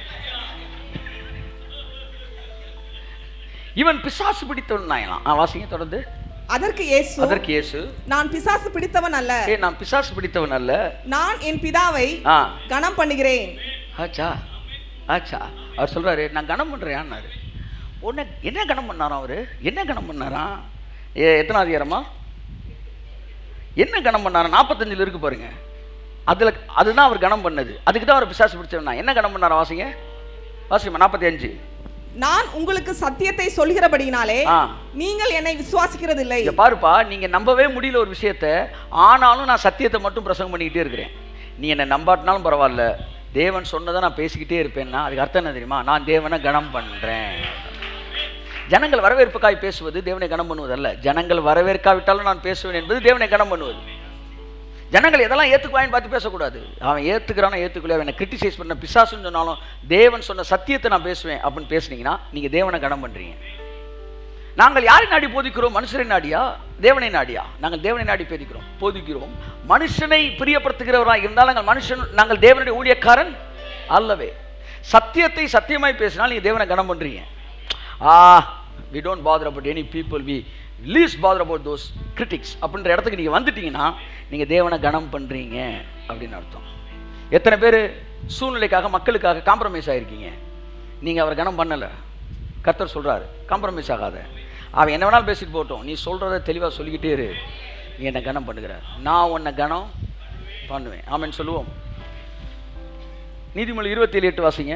இவன் பிசாசு பிடித்தவன் நாயலாம் ஆ வாசிங்க தொடர்ந்து அதற்கு இயேசு அதற்கு இயேசு நான் பிசாசு பிடித்தவன் அல்ல ஏ நான் பிசாசு பிடித்தவன் அல்ல நான் என் பிதாவை ஆ கனம் பண்ணுகிறேன் ஆச்சா ஆச்சா அவர் சொல்றாரு நான் கனம் பண்ணுறேன்னாரு உன்னை என்ன கனம் பண்ணாராம் அவரு என்ன கனம் பண்ணாராம் ஏ எத்தனை அதிகாரமா என்ன கனம் பண்ணாரா நாற்பத்தஞ்சில் இருக்கு பாருங்க அதில் அதுதான் அவர் கனம் பண்ணது அதுக்கு தான் அவர் பிசாசு பிடிச்சவனா என்ன கனம் பண்ணாரா வாசிங்க வாசிங்கம்மா நாற்பத்தி அஞ்சு நான் உங்களுக்கு சத்தியத்தை சொல்கிறபடியினாலே ஆ நீங்கள் என்னை விசுவாசிக்கிறதில்லை இங்க பாருப்பா நீங்க நம்பவே முடியல ஒரு விஷயத்த ஆனாலும் நான் சத்தியத்தை மட்டும் பிரசங்கம் பண்ணிக்கிட்டே இருக்கிறேன் நீ என்னை நம்பாட்டினாலும் பரவாயில்ல தேவன் சொன்னதை நான் பேசிக்கிட்டே இருப்பேன்னா அதுக்கு அர்த்தம் என்ன தெரியுமா நான் தேவனை கனம் பண்ணுறேன் ஜனங்கள் வரவேற்புக்காய் பேசுவது தேவனை கனம் பண்ணுவதல்ல ஜனங்கள் வரவேற்காவிட்டாலும் நான் பேசுவேன் என்பது தேவனை கனம் பண்ணுவது ஜனங்கள் எதெல்லாம் ஏற்றுக்குவான்னு பார்த்து பேசக்கூடாது அவன் ஏற்றுக்கிறானோ ஏற்றுக்கலையோ அவனை கிரிட்டிசைஸ் பண்ண பிசாசுன்னு சொன்னாலும் தேவன் சொன்ன சத்தியத்தை நான் பேசுவேன் அப்படின்னு பேசுனீங்கன்னா நீங்கள் தேவனை கனம் பண்ணுறீங்க நாங்கள் யாரை நாடி போதிக்கிறோம் மனுஷரை நாடியா தேவனை நாடியா நாங்கள் தேவனை நாடி போதிக்கிறோம் போதிக்கிறோம் மனுஷனை பிரியப்படுத்துகிறவராக இருந்தால் நாங்கள் மனுஷன் நாங்கள் தேவனுடைய ஊழியக்காரன் அல்லவே சத்தியத்தை சத்தியமாய் பேசினால் நீங்கள் தேவனை கனம் பண்ணுறீங்க ah we don't bother about any people we least bother about those critics அப்படின்ற இடத்துக்கு நீங்கள் வந்துட்டீங்கன்னா நீங்கள் தேவனை கனம் பண்ணுறீங்க அப்படின்னு அர்த்தம் எத்தனை பேர் சூழ்நிலைக்காக மக்களுக்காக காம்ப்ரமைஸ் ஆகிருக்கீங்க நீங்கள் அவர் கனம் பண்ணலை கர்த்தர் சொல்கிறாரு காம்ப்ரமைஸ் ஆகாத அவன் என்ன வேணாலும் பேசிட்டு போட்டோம் நீ சொல்கிறத தெளிவாக சொல்லிக்கிட்டே இரு நீ என்னை கனம் பண்ணுகிற நான் உன்னை கனம் பண்ணுவேன் ஆமென்னு சொல்லுவோம் நீதிமொழி இருபத்தி ஏழு எட்டு வாசிங்க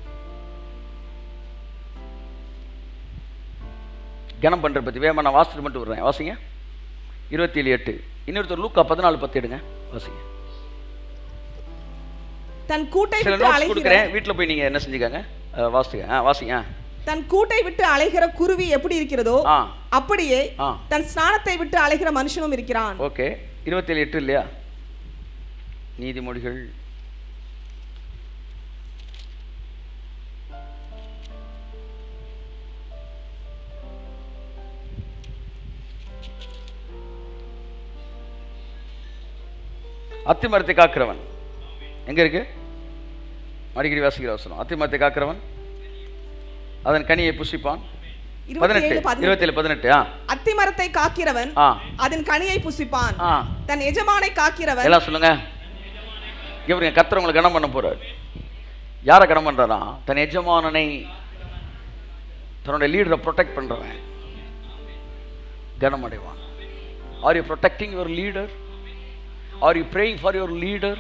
கனம் பண்ணுற பற்றி வேகமா நான் வாசிட்டு மட்டும் விடுறேன் வாசிங்க இருபத்தி ஏழு எட்டு இன்னொருத்தர் லூக்கா பதினாலு பத்து எடுங்க வாசிங்க தன் கூட்டை சில விட்டு நோட்ஸ் அலைகிற கொடுக்குறேன் வீட்டில் போய் நீங்கள் என்ன செஞ்சுக்காங்க அஹ், வாசிங்க ஆ வாசிங்க தன் கூட்டை விட்டு அலைகிற குருவி எப்படி இருக்கிறதோ ஆ அப்படியே ஆ தன் ஸ்நானத்தை விட்டு அலைகிற மனுஷனும் இருக்கிறான் ஓகே இருபத்தேழு எட்டு இல்லையா நீதிமொழிகள் அத்திமரத்தை காக்கிறவன் எங்க இருக்கு அடிக்கடி வாசிக்கிற வசனம் அத்திமரத்தை காக்கிறவன் அதன் கனியை புசிப்பான் பதினெட்டு இருபத்தி ஏழு இருபத்தேழு பதினெட்டு ஆ அத்தி மரத்தை காக்கிறவன் ஆ அதன் கனியை புசிப்பான் ஆ தன் எஜமானை காக்கிறவன் எல்லாம் சொல்லுங்க இவருங்க கர்த்தர் உங்களை கனம் பண்ண போறாரு யாரை கனம் பண்றாரா தன் எஜமானனை தன்னுடைய லீடரை ப்ரொடெக்ட் பண்றவன் கனம் அடைவான் are you protecting your leader are you praying for your leader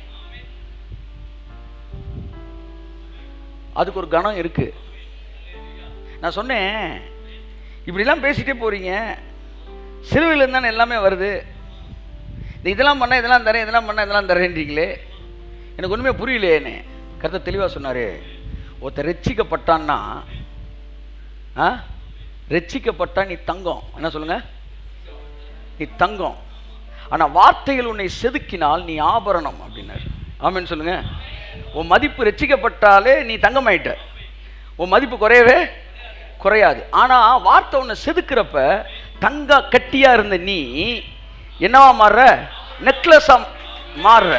அதுக்கு ஒரு கணம் இருக்கு நான் சொன்னேன் இப்படிலாம் பேசிட்டே போறீங்க சிலுவையில் தானே எல்லாமே வருது இந்த இதெல்லாம் பண்ண இதெல்லாம் தரேன் இதெல்லாம் பண்ண இதெல்லாம் தரேன்றீங்களே எனக்கு ஒன்றுமே புரியலையேன்னு கருத்தை தெளிவாக சொன்னார் ஒருத்தர் ரட்சிக்கப்பட்டான்னா ஆ ரட்சிக்கப்பட்டா நீ தங்கம் என்ன சொல்லுங்க நீ தங்கம் ஆனால் வார்த்தைகள் உன்னை செதுக்கினால் நீ ஆபரணம் அப்படின்னாரு ஆமென்னு சொல்லுங்க உன் மதிப்பு ரட்சிக்கப்பட்டாலே நீ தங்கமாயிட்ட உன் மதிப்பு குறையவே குறையாது ஆனால் வார்த்தை உன்னை செதுக்கிறப்ப தங்க கட்டியாக இருந்த நீ என்னவா மாறுற நெக்லஸா மாறுற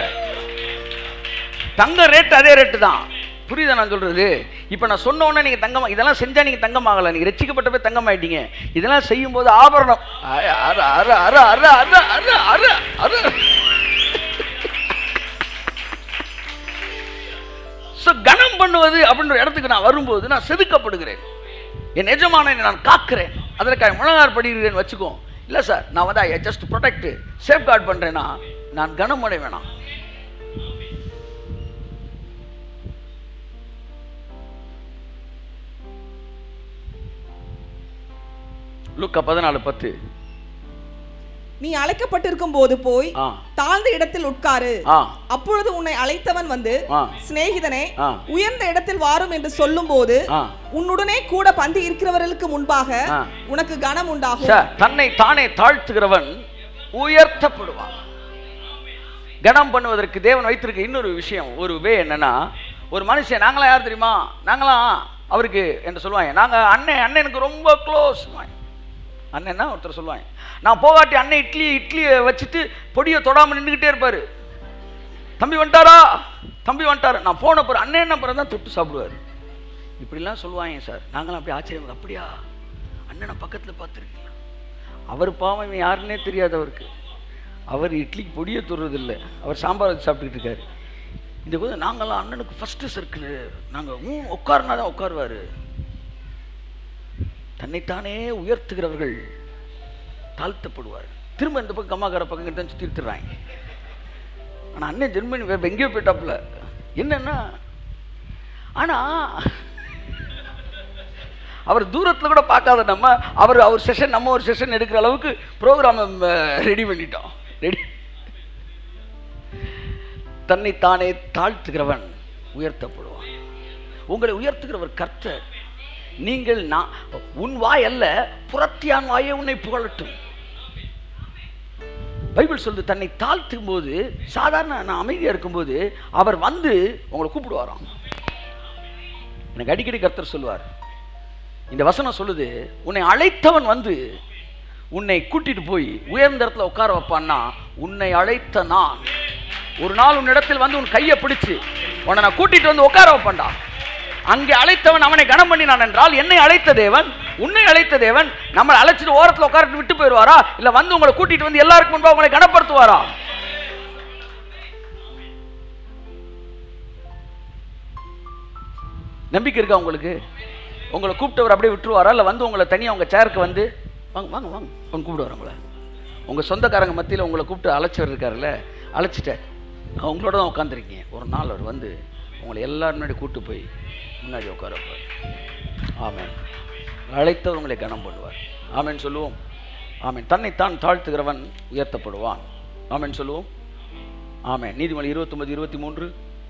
தங்க ரேட் அதே ரேட்டு தான் புரியுதா நான் சொல்றது இப்போ நான் சொன்ன உடனே நீங்கள் தங்கமா இதெல்லாம் செஞ்சா நீங்கள் தங்கமாகல நீங்கள் ரசிக்கப்பட்ட போய் தங்கமாயிட்டீங்க இதெல்லாம் செய்யும்போது ஆபரணம் அர அர அர அர அர அர அர அர அர ஸோ கனம் பண்ணுவது அப்படின்ற இடத்துக்கு நான் வரும்போது நான் செதுக்கப்படுகிறேன் என் எஜமானனை நான் காக்கிறேன் அதற்காக முழங்கார் படுகிறேன் வச்சுக்கோ இல்லை சார் நான் வந்து I just protect safeguard பண்ணுறேன்னா நான் கனம் அடைய வேணாம் லுக்கா பதினாலு பத்து நீ அழைக்கப்பட்டிருக்கும் போது போய் ஆ தாழ்ந்த இடத்தில் உட்காரு ஆ அப்பொழுது உன்னை அழைத்தவன் வந்து ஆ சிநேகிதனே ஆ. உயர்ந்த இடத்தில் வாரும் என்று சொல்லும்போது ஆ உன்னுடனே கூட பந்தி இருக்கிறவர்களுக்கு முன்பாக ஆ. உனக்கு கனம் உண்டாகும் சார் தன்னை தானே தாழ்த்துகிறவன் உயர்த்தப்படுவான் கனம் பண்ணுவதற்கு தேவன் வைத்திருக்க இன்னொரு விஷயம் ஒரு வே என்னன்னா ஒரு மனுஷன் நாங்களாம் யார் தெரியுமா நாங்களாம் அவருக்கு என்று சொல்லுவாங்க நாங்கள் அண்ணன் அண்ணன் எனக்கு ரொம்ப க்ளோஸ் அண்ணன்னா ஒருத்தர் சொல்லுவாங்க நான் போகாட்டி அண்ணன் இட்லி இட்லியை வச்சுட்டு பொடியை தொடாமல் நின்றுக்கிட்டே இருப்பார் தம்பி வந்துட்டாரா தம்பி வந்துட்டாரு நான் போன பிறகு அண்ணன் என்ன பிறகு தான் தொட்டு சாப்பிடுவார் இப்படிலாம் சொல்லுவாங்க சார் நாங்களாம் அப்படி ஆச்சரியம் அப்படியா அண்ணனை பக்கத்தில் பார்த்துருக்கீங்க அவர் பாவம் இவன் யாருன்னே தெரியாது அவருக்கு அவர் இட்லிக்கு பொடியை தொடுறதில்லை அவர் சாம்பார் வச்சு சாப்பிட்டுக்கிட்டு இருக்காரு இந்த போது நாங்களாம் அண்ணனுக்கு ஃபஸ்ட்டு சர்க்கிள் நாங்கள் ஊ உட்காருனா தான் உட்காருவார் தன்னைத்தானே உயர்த்துகிறவர்கள் தாழ்த்தப்படுவார் திரும்ப இந்த பக்கம் கம்மாக்கார பக்கம் தான் சுற்றி எடுத்துடுறாங்க ஆனால் அண்ணன் ஜெர்மனி வேறு எங்கேயோ போயிட்டாப்புல என்னன்னா ஆனால் அவர் தூரத்தில் கூட பார்க்காத நம்ம அவர் அவர் செஷன் நம்ம ஒரு செஷன் எடுக்கிற அளவுக்கு ப்ரோக்ராம் ரெடி பண்ணிட்டோம் ரெடி தன்னைத்தானே தாழ்த்துகிறவன் உயர்த்தப்படுவான் உங்களை உயர்த்துகிறவர் கர்த்தர் நீங்கள் நான் உன் வாய் அல்ல புறத்தியான் வாயே உன்னை புகழட்டும் பைபிள் சொல்லுது தன்னை தாழ்த்தும் போது சாதாரண நான் அமைதியாக இருக்கும்போது அவர் வந்து உங்களை கூப்பிடுவாராம் எனக்கு அடிக்கடி கர்த்தர் சொல்லுவார் இந்த வசனம் சொல்லுது உன்னை அழைத்தவன் வந்து உன்னை கூட்டிட்டு போய் உயர்ந்த இடத்துல உட்கார வைப்பான்னா உன்னை அழைத்த நான் ஒரு நாள் உன்னிடத்தில் வந்து உன் கையை பிடிச்சு உன்னை நான் கூட்டிட்டு வந்து உட்கார வைப்பேன்டா அங்கே அழைத்தவன் அவனை கனம் பண்ணினான் என்றால் என்னை அழைத்த தேவன் உன்னை அழைத்த தேவன் நம்மளை அழைச்சிட்டு ஓரத்தில் உட்காரட்டு விட்டு போயிடுவாரா இல்ல வந்து உங்களை கூட்டிட்டு வந்து எல்லாருக்கும் முன்பா உங்களை கனப்படுத்துவாரா நம்பிக்கை இருக்கா உங்களுக்கு உங்களை கூப்பிட்டவர் அப்படியே விட்டுருவாரா இல்லை வந்து உங்களை தனியாக உங்கள் சேருக்கு வந்து வாங்க வாங்க வாங்க அவங்க கூப்பிடுவார் உங்களை உங்கள் சொந்தக்காரங்க மத்தியில் உங்களை கூப்பிட்டு அழைச்சவர் இருக்காருல்ல அழைச்சிட்டார் அவங்களோட தான் உட்காந்துருக்கீங்க ஒரு நாள் அவர் வந்து உங்களை எல்லாரும் முன்னாடி கூப்பிட்டு போய் முன்னாடி உட்கார வைப்பார் ஆமென் அழைத்தவர் உங்களை கனம் பண்ணுவார் ஆமென் சொல்லுவோம் ஆமென் தன்னைத்தான் தாழ்த்துகிறவன் உயர்த்தப்படுவான் ஆமென் சொல்லுவோம் ஆமென் நீதிமொழி இருபத்தொன்பது இருபத்தி மூன்று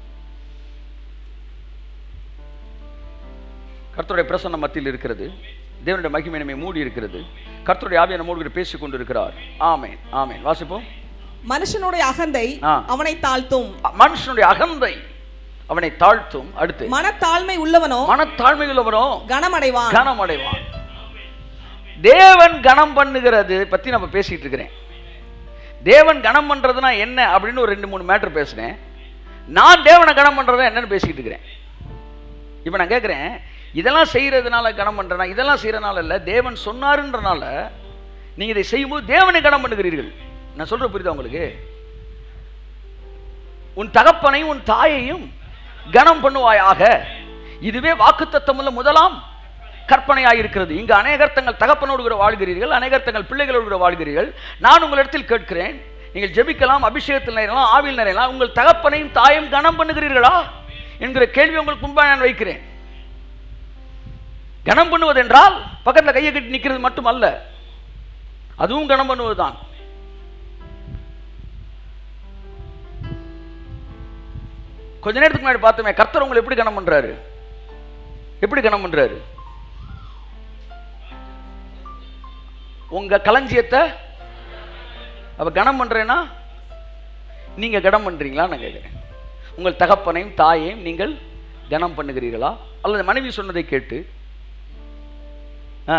கர்த்தருடைய பிரசன்னம் மத்தியில் இருக்கிறது தேவனுடைய மகிமை நம்மை மூடி இருக்கிறது கர்த்தருடைய ஆவியை நம்மோடு கூட பேசிக் கொண்டிருக்கிறார் ஆமென் ஆமென் வாசிப்போம் மனுஷனுடைய அகந்தை ஆ. அவனை தாழ்த்தும் மனுஷனுடைய அகந்தை அவனை தாழ்த்தும் அடுத்து மனத்தாழ்மை உள்ளவனோ மனத்தாழ்மையுள்ளவனோ கனமடைவான் கனம் அடைவான் தேவன் கனம் பண்ணுகிறது பத்தி நம்ம பேசிட்டு இருக்கிறேன் தேவன் கனம் பண்றதுனா என்ன அப்படின்னு ஒரு ரெண்டு மூணு மேட்டர் பேசுனேன் நான் தேவனை கனம் பண்றதா என்னன்னு பேசிட்டு இருக்கிறேன் இப்போ நான் கேட்குறேன் இதெல்லாம் செய்யறதுனால கனம் பண்றேனா இதெல்லாம் செய்யறதுனால இல்ல தேவன் சொன்னாருன்றனால நீங்க இதை செய்யும்போது தேவனை கனம் பண்ணுகிறீர்கள் நான் சொல்ற புரியுதா உங்களுக்கு உன் தகப்பனையும் உன் தாயையும் கனம் பண்ணுவாயாக இதுவே வாக்குத்தத்தம் உள்ள முதலாம் கற்பனையாக இருக்கிறது இங்கு அநேகர் தங்கள் தகப்பனோடு கூட வாழ்கிறீர்கள் அநேகர் தங்கள் பிள்ளைகளோடு கூட வாழ்கிறீர்கள் நான் உங்களிடத்தில் கேட்கிறேன் நீங்கள் ஜெபிக்கலாம் அபிஷேகத்தில் நிறையலாம் ஆவில் நிறையலாம் உங்கள் தகப்பனையும் தாயும் கனம் பண்ணுகிறீர்களா என்கிற கேள்வி உங்களுக்கு முன்பாக நான் வைக்கிறேன் கனம் பண்ணுவது என்றால் பக்கத்தில் கையை கட்டி நிற்கிறது மட்டுமல்ல அதுவும் கனம் பண்ணுவதுதான் கொஞ்ச நேரத்துக்கு முன்னாடி பார்த்தோமே கர்த்தர் உங்களை எப்படி கனம் பண்றாரு எப்படி கனம் பண்றாரு உங்க களஞ்சியத்தை அப்ப கனம் பண்றேன்னா நீங்க கனம் பண்றீங்களா நான் கேட்கிறேன் உங்கள் தகப்பனையும் தாயையும் நீங்கள் கனம் பண்ணுகிறீர்களா அல்லது மனைவி சொன்னதை கேட்டு ஆ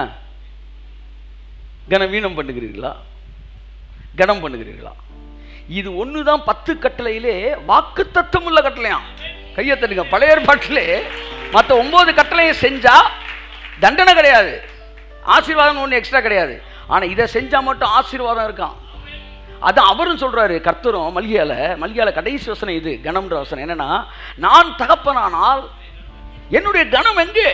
கனவீனம் பண்ணுகிறீர்களா கனம் பண்ணுகிறீர்களா இது ஒன்று தான் பத்து கட்டளையிலே வாக்கு தத்துவம் உள்ள கட்டளையாம் கையை தட்டுங்க பழைய ஏற்பாட்டிலே மற்ற ஒன்பது கட்டளையை செஞ்சா தண்டனை கிடையாது ஆசீர்வாதம் ஒன்று எக்ஸ்ட்ரா கிடையாது ஆனால் இதை செஞ்சா மட்டும் ஆசீர்வாதம் இருக்கான் அது அவரும் சொல்றாரு கர்த்தரும் மல்கியால மல்கியால கடைசி வசனம் இது கணம்ன்ற வசனம் என்னன்னா நான் தகப்பனானால் என்னுடைய கணம் எங்கே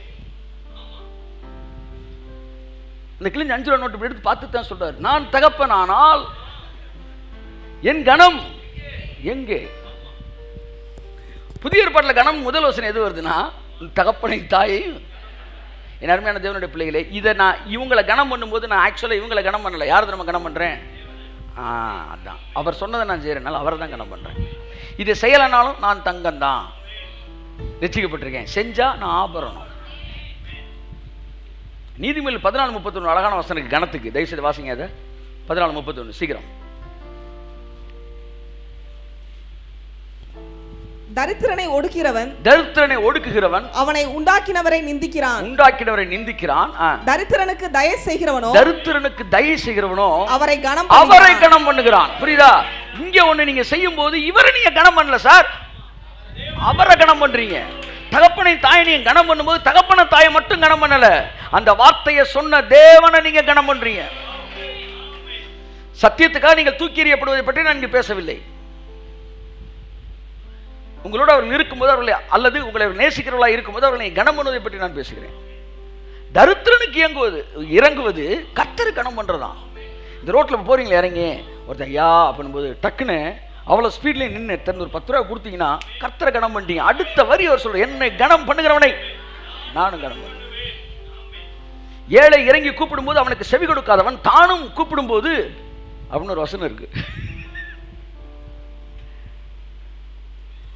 இந்த கிழிஞ்ச அஞ்சு ரூபா நோட்டு இப்படி எடுத்து பார்த்து தான் சொல்றாரு நான் தகப்பனானால் என் கணம் எங்கே புதிய ஏற்பாட்டில் கணம் முதல் வசனம் எது வருதுன்னா உன் தகப்பனை தாயையும் என் அருமையான தேவனுடைய பிள்ளைகளே இதை நான் இவங்களை கனம் பண்ணும்போது நான் ஆக்சுவலாக இவங்களை கனம் பண்ணல யார் நம்ம கனம் பண்ணுறேன் ஆ அதான் அவர் சொன்னதை நான் செய்கிறனால அவரை தான் கனம் பண்ணுறேன் இதை செய்யலைனாலும் நான் தங்கம் தான் ரசிக்கப்பட்டிருக்கேன் செஞ்சா நான் ஆபரணம் நீதிமொழி பதினாலு முப்பத்தொன்று அழகான வசனுக்கு கணத்துக்கு தயவுசெய்து வாசிங்க அதை பதினாலு முப்பத்தொன்று சீக்கிரம் தரித்திரனை ஒடுக்கிறவன் தரித்திரனை ஒடுக்குகிறவன் அவனை உண்டாக்கினவரை நிந்திக்கிறான் உண்டாக்கினவரை நிந்திக்கிறான் ஆ. தரித்திரனுக்கு தய செய்கிறவனோ தரித்திரனுக்கு தயவு செய்கிறவனோ அவரை கனம் அவரை பண்ணுகிறான். கணம் பண்ணுகிறான் புரியுதா இங்க ஒண்ணு நீங்க செய்யும் போது இவரை நீங்க கணம் பண்ணல சார் அவரை கணம் பண்றீங்க தகப்பனை தாயை நீங்க கணம் பண்ணும்போது தகப்பன தாயை மட்டும் கணம் பண்ணல அந்த வார்த்தையை சொன்ன தேவனை நீங்க கணம் பண்றீங்க சத்தியத்துக்காக நீங்கள் தூக்கி எறியப்படுவதை பற்றி நான் இங்கு பேசவில்லை உங்களோட அவர்கள் இருக்கும்போது அவர்களை அல்லது உங்களை நேசிக்கிறவர்களாக இருக்கும்போது அவர்களை கனம் பண்ணுவதை பற்றி நான் பேசுகிறேன் தரித்திரனுக்கு இயங்குவது இறங்குவது கத்தரு கணம் பண்ணுறதான் இந்த ரோட்டில் போறீங்களே இறங்கி ஒருத்தன் ஐயா பண்ணும்போது டக்குன்னு அவ்வளோ ஸ்பீட்லேயே நின்று தந்து ஒரு பத்து ரூபா கொடுத்தீங்கன்னா கர்த்தரை கணம் பண்ணிட்டீங்க அடுத்த வரி அவர் சொல்ற என்னை கணம் பண்ணுகிறவனை நானும் கணம் பண்ணேன் ஏழை இறங்கி கூப்பிடும்போது அவனுக்கு செவி கொடுக்காதவன் தானும் கூப்பிடும்போது அப்படின்னு ஒரு வசனம் இருக்கு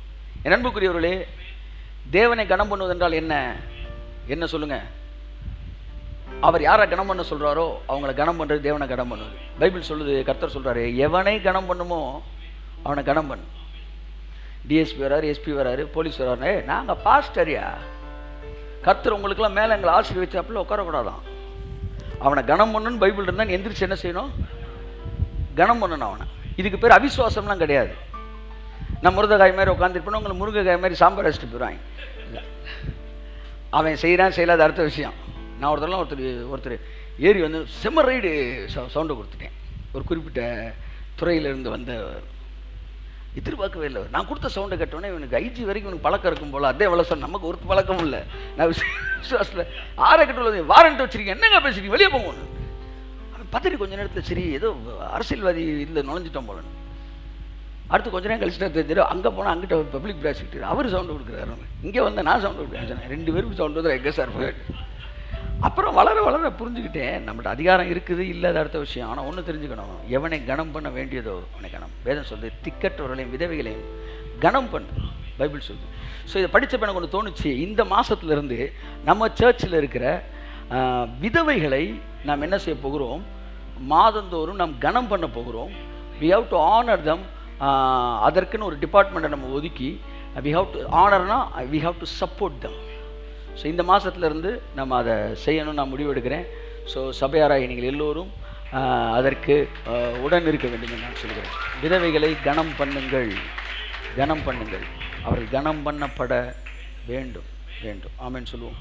என் அன்புக்குரியவர்களே தேவனை கனம் பண்ணுவது என்றால் என்ன என்ன சொல்லுங்க அவர் யாரை கனம் பண்ண சொல்றாரோ அவங்கள கனம் பண்றது தேவனை கனம் பண்ணுவது பைபிள் சொல்லுது கர்த்தர் சொல்றாரு எவனை கனம் பண்ணுமோ அவனை கனம் பண்ணு டிஎஸ்பி வராரு எஸ்பி வராரு போலீஸ் வராரு ஏய், நாங்க பாஸ்டரியா கர்த்தர் உங்களுக்கெல்லாம் மேலே எங்களை ஆசீர்வதிச்சு அப்படிலாம் உட்காரக்கூடாதான் அவனை கனம் பண்ணுன்னு பைபிள் இருந்தா நீ எந்திரிச்சு என்ன செய்யணும் கனம் பண்ணணும் அவனை இதுக்கு பேர் அவிசுவாசம்லாம் கிடையாது நான் முருங்கைக்காய் மாதிரி உட்காந்துருப்பேன் உங்களை முருங்கைக்காய் மாதிரி சாம்பார் வச்சுட்டு போயிடுவாங்க இல்ல. அவன் செய்கிறான் செய்யலாத அடுத்த விஷயம் நான் ஒருத்தர்லாம் ஒருத்தர் ஒருத்தர் ஏறி வந்து செம்ம ரைடு சவுண்டை கொடுத்துட்டேன் ஒரு குறிப்பிட்ட துறையிலிருந்து வந்த எதிர்பார்க்கவே இல்லை நான் கொடுத்த சவுண்டை கேட்டோன்னே இவனுக்கு ஐஜி வரைக்கும் இவனுக்கு பழக்கம் இருக்கும் போல அதே எவ்வளோ சொன்ன நமக்கு ஒரு பழக்கம் இல்லை நான் விசுவாசத்தில் ஆரை கட்டு வாரண்ட் வச்சிருக்கேன் என்னங்க பேசுறீங்க வெளியே போங்க அவன் பதறி கொஞ்ச நேரத்தில் சரி ஏதோ அரசியல்வாதி இதில் நுழைஞ்சிட்டோம் போலன்னு அடுத்து கொஞ்ச நேரம் கழிச்சு தான் தெரிஞ்சிடும் அங்கே போனால் அங்கிட்ட பப்ளிக் ப்ராசிக்டர் அவர் சவுண்டு கொடுக்குறாரு இங்கே வந்து நான் சவுண்டு கொடுக்குறேன் ரெண்டு பேரும் சவுண்டு வந்து எங்கே சார் போயிட்டு அப்புறம் வளர வளர புரிஞ்சுக்கிட்டேன் நம்மகிட்ட அதிகாரம் இருக்குது இல்லை அது அடுத்த விஷயம் ஆனால் ஒன்று தெரிஞ்சுக்கணும் எவனை கனம் பண்ண வேண்டியதோ அவனை கனம் வேதம் சொல்லுது திக்கற்றவர்களையும் விதவைகளையும் கனம் பண்ணு பைபிள் சொல்லுது ஸோ இதை படித்தப்ப எனக்கு ஒன்று தோணுச்சு இந்த மாசத்துல இருந்து நம்ம சர்ச்சில் இருக்கிற ஆஹ், விதவைகளை நாம் என்ன செய்ய போகிறோம் மாதந்தோறும் நாம் கனம் பண்ண போகிறோம் we have to honour them அதற்குன்னு ஒரு டிபார்ட்மெண்ட்டை நம்ம ஒதுக்கி வி ஹவ் டு ஆனர்னா we have to support them so இந்த மாசத்துல இருந்து நம்ம அதை செய்யணும்னு நான் முடிவெடுக்கிறேன் ஸோ சபையாராய் நீங்கள் எல்லோரும் ஆஹ், அதற்கு ஆஹ், உடன் இருக்க வேண்டும் என்று நான் சொல்கிறேன் விதவைகளை கனம் பண்ணுங்கள் கனம் பண்ணுங்கள் அவர்கள் கனம் பண்ணப்பட வேண்டும் வேண்டும் ஆமென்னு சொல்லுவோம்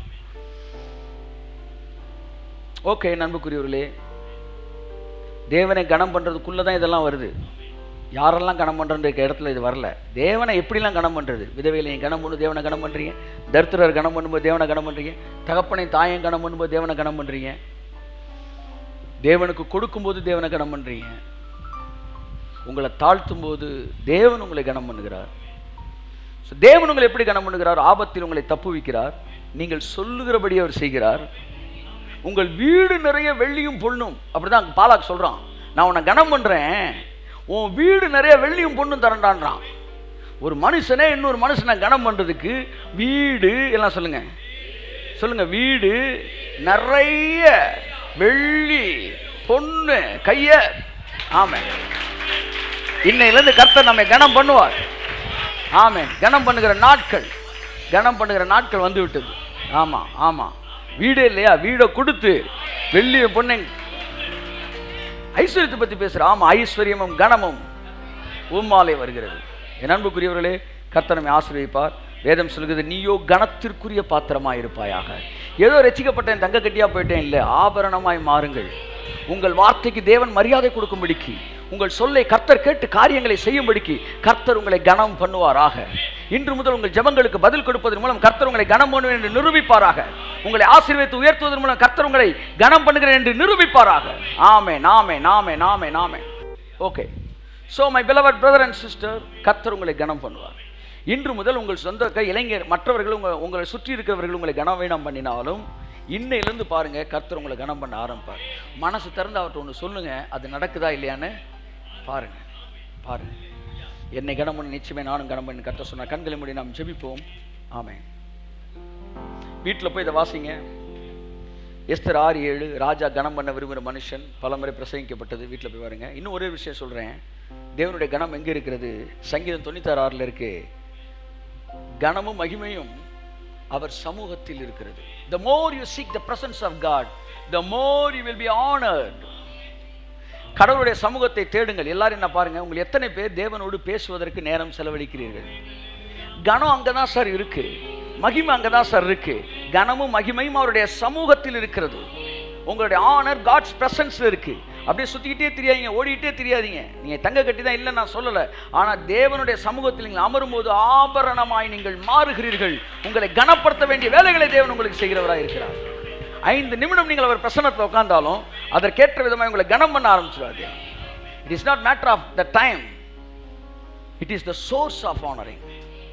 ஓகே நண்புக்குரியவர்களே தேவனை கனம் பண்ணுறதுக்குள்ளே தான் இதெல்லாம் வருது யாரெல்லாம் கனம் பண்ணுறன்ற இடத்துல இது வரல தேவனை எப்படிலாம் கனம் பண்ணுறது விதவையிலையும் கனம் பண்ணு தேவனை கனம் பண்ணுறீங்க தரித்திரர் கனம் பண்ணும்போது தேவனை கனம் பண்ணுறீங்க தகப்பனை தாயம் கனம் பண்ணும்போது தேவனை கனம் பண்ணுறீங்க தேவனுக்கு கொடுக்கும்போது தேவனை கனம் பண்ணுறீங்க உங்களை தாழ்த்தும் போது தேவன் உங்களை கனம் பண்ணுகிறார் So, தேவன் உங்களை எப்படி கனம் பண்ணுகிறார் ஆபத்தில் உங்களை தப்புவிக்கிறார் நீங்கள் சொல்லுகிறபடி அவர் செய்கிறார் உங்கள் வீடு நிறைய வெள்ளியும் பொண்ணும் அப்படிதான் பாலாக் சொல்றான் நான் உன்னை கனம் பண்றேன் உன் வீடு நிறைய வெள்ளியும் பொண்ணும் தரண்டான்றான் ஒரு மனுஷனே இன்னொரு மனுஷனை கனம் பண்றதுக்கு வீடு எல்லாம் சொல்லுங்க சொல்லுங்க வீடு நிறைய வெள்ளி பொண்ணு கைய ஆமென் இன்னையிலிருந்து கர்த்தர் நம்மை கனம் பண்ணுவார் ஆமென் கனம் பண்ணுகிற நாட்கள் கனம் பண்ணுகிற நாட்கள் வந்து விட்டது ஆமா ஆமா வீடே இல்லையா வீடை கொடுத்து வெள்ளிய பொண்ணை ஐஸ்வர்யத்தை பத்தி பேசுற ஆமா ஐஸ்வர்யமும் கனமும் உம்மாலே வருகிறது என் அன்புக்குரியவர்களே கர்த்தர் நம்மை ஆசீர்வதிப்பார் வேதம் சொல்கிறது நீயோ கனத்திற்குரிய பாத்திரமாய் இருப்பாயாக ஏதோ ரசிக்கப்பட்டேன் தங்க கட்டியா போயிட்டேன் இல்லை ஆபரணமாய் மாறுங்கள் உங்கள் வார்த்தைக்கு தேவன் மரியாதை கொடுக்கும்படிக்கு உங்கள் சொல்லை கர்த்தர் கேட்டு காரியங்களை செய்யும்படிக்கு கர்த்தர் உங்களை கனம் பண்ணுவாராக இன்று முதல் உங்கள் ஜெபங்களுக்கு பதில் கொடுப்பதன் மூலம் கர்த்தர் உங்களை கனம் பண்ணுவேன் என்று நிரூபிப்பாராக உங்களை ஆசீர்வதித்து உயர்த்துவதன் மூலம் கர்த்தர் உங்களை கனம் பண்ணுகிறேன் என்று நிரூபிப்பாராக ஆமே நாமே நாமே நாமே நாமே okay so my beloved brother and sister கர்த்தர் உங்களை கனம் பண்ணுவார் இன்று முதல் உங்கள் சொந்த கை இளைஞர் மற்றவர்கள் உங்கள் உங்களை சுற்றி இருக்கிறவர்கள் உங்களை கனவீனம் பண்ணினாலும் இன்னையிலேருந்து பாருங்க கர்த்தர் உங்களை கனம் பண்ண ஆரம்பிப்பார் மனசு திறந்து அவர்கிட்ட ஒன்று சொல்லுங்க அது நடக்குதா இல்லையான்னு பாருங்க பாருங்க என்னை கனம் பண்ண நிச்சயமே நானும் கனம் பண்ணி கர்த்தர் சொன்னார் கண்களை மூடி நாம் ஜெபிப்போம் ஆமென் வீட்டில் போய் இதை வாசிங்க எஸ்தர் ஆறு ஏழு ராஜா கனம் பண்ண விரும்புகிற மனுஷன் பலமுறை பிரசங்கிக்கப்பட்டது வீட்டில் போய் பாருங்க இன்னும் ஒரே விஷயம் சொல்கிறேன் தேவனுடைய கனம் எங்கே இருக்கிறது சங்கீதம் தொண்ணூத்தாறு ஆறில் இருக்கு கனமும் மகிமையும் அவர் சமூகத்தில் இருக்கிறது the more you seek the presence of god the more you will be honored கடவுளுடைய சமூகத்தை தேடுங்கள் எல்லாரும் என்ன பாருங்க உங்கள் எத்தனை பேர் தேவனோடு பேசுவதற்கு நேரம் செலவழிக்கிறீர்கள் கனம் அங்கதான் சார் இருக்கு மகிமை அங்கதான் சார் இருக்கு கனமும் மகிமையும் அவருடைய சமூகத்தில் இருக்கிறது உங்களுடைய ஆனர் காட்ஸ் பிரசன்ஸ்ல இருக்கு அப்படியே சுத்திக்கிட்டே தெரியாதீங்க ஓடிக்கிட்டே தெரியாதீங்க நீங்க தங்க கட்டி தான் இல்லை நான் சொல்லல ஆனா தேவனுடைய சமூகத்தில் நீங்கள் அமரும்போது ஆபரணமாய் நீங்கள் மாறுகிறீர்கள் உங்களை கனப்படுத்த வேண்டிய வேலைகளை தேவன் உங்களுக்கு செய்கிறவராக இருக்கிறார் ஐந்து நிமிடம் நீங்கள் அவர் பிரசன்னத்தில் உட்கார்ந்தாலும் அதற்கேற்ற விதமாக உங்களை கனம் பண்ண ஆரம்பிச்சிடாது it is not matter of the time it is the source of honouring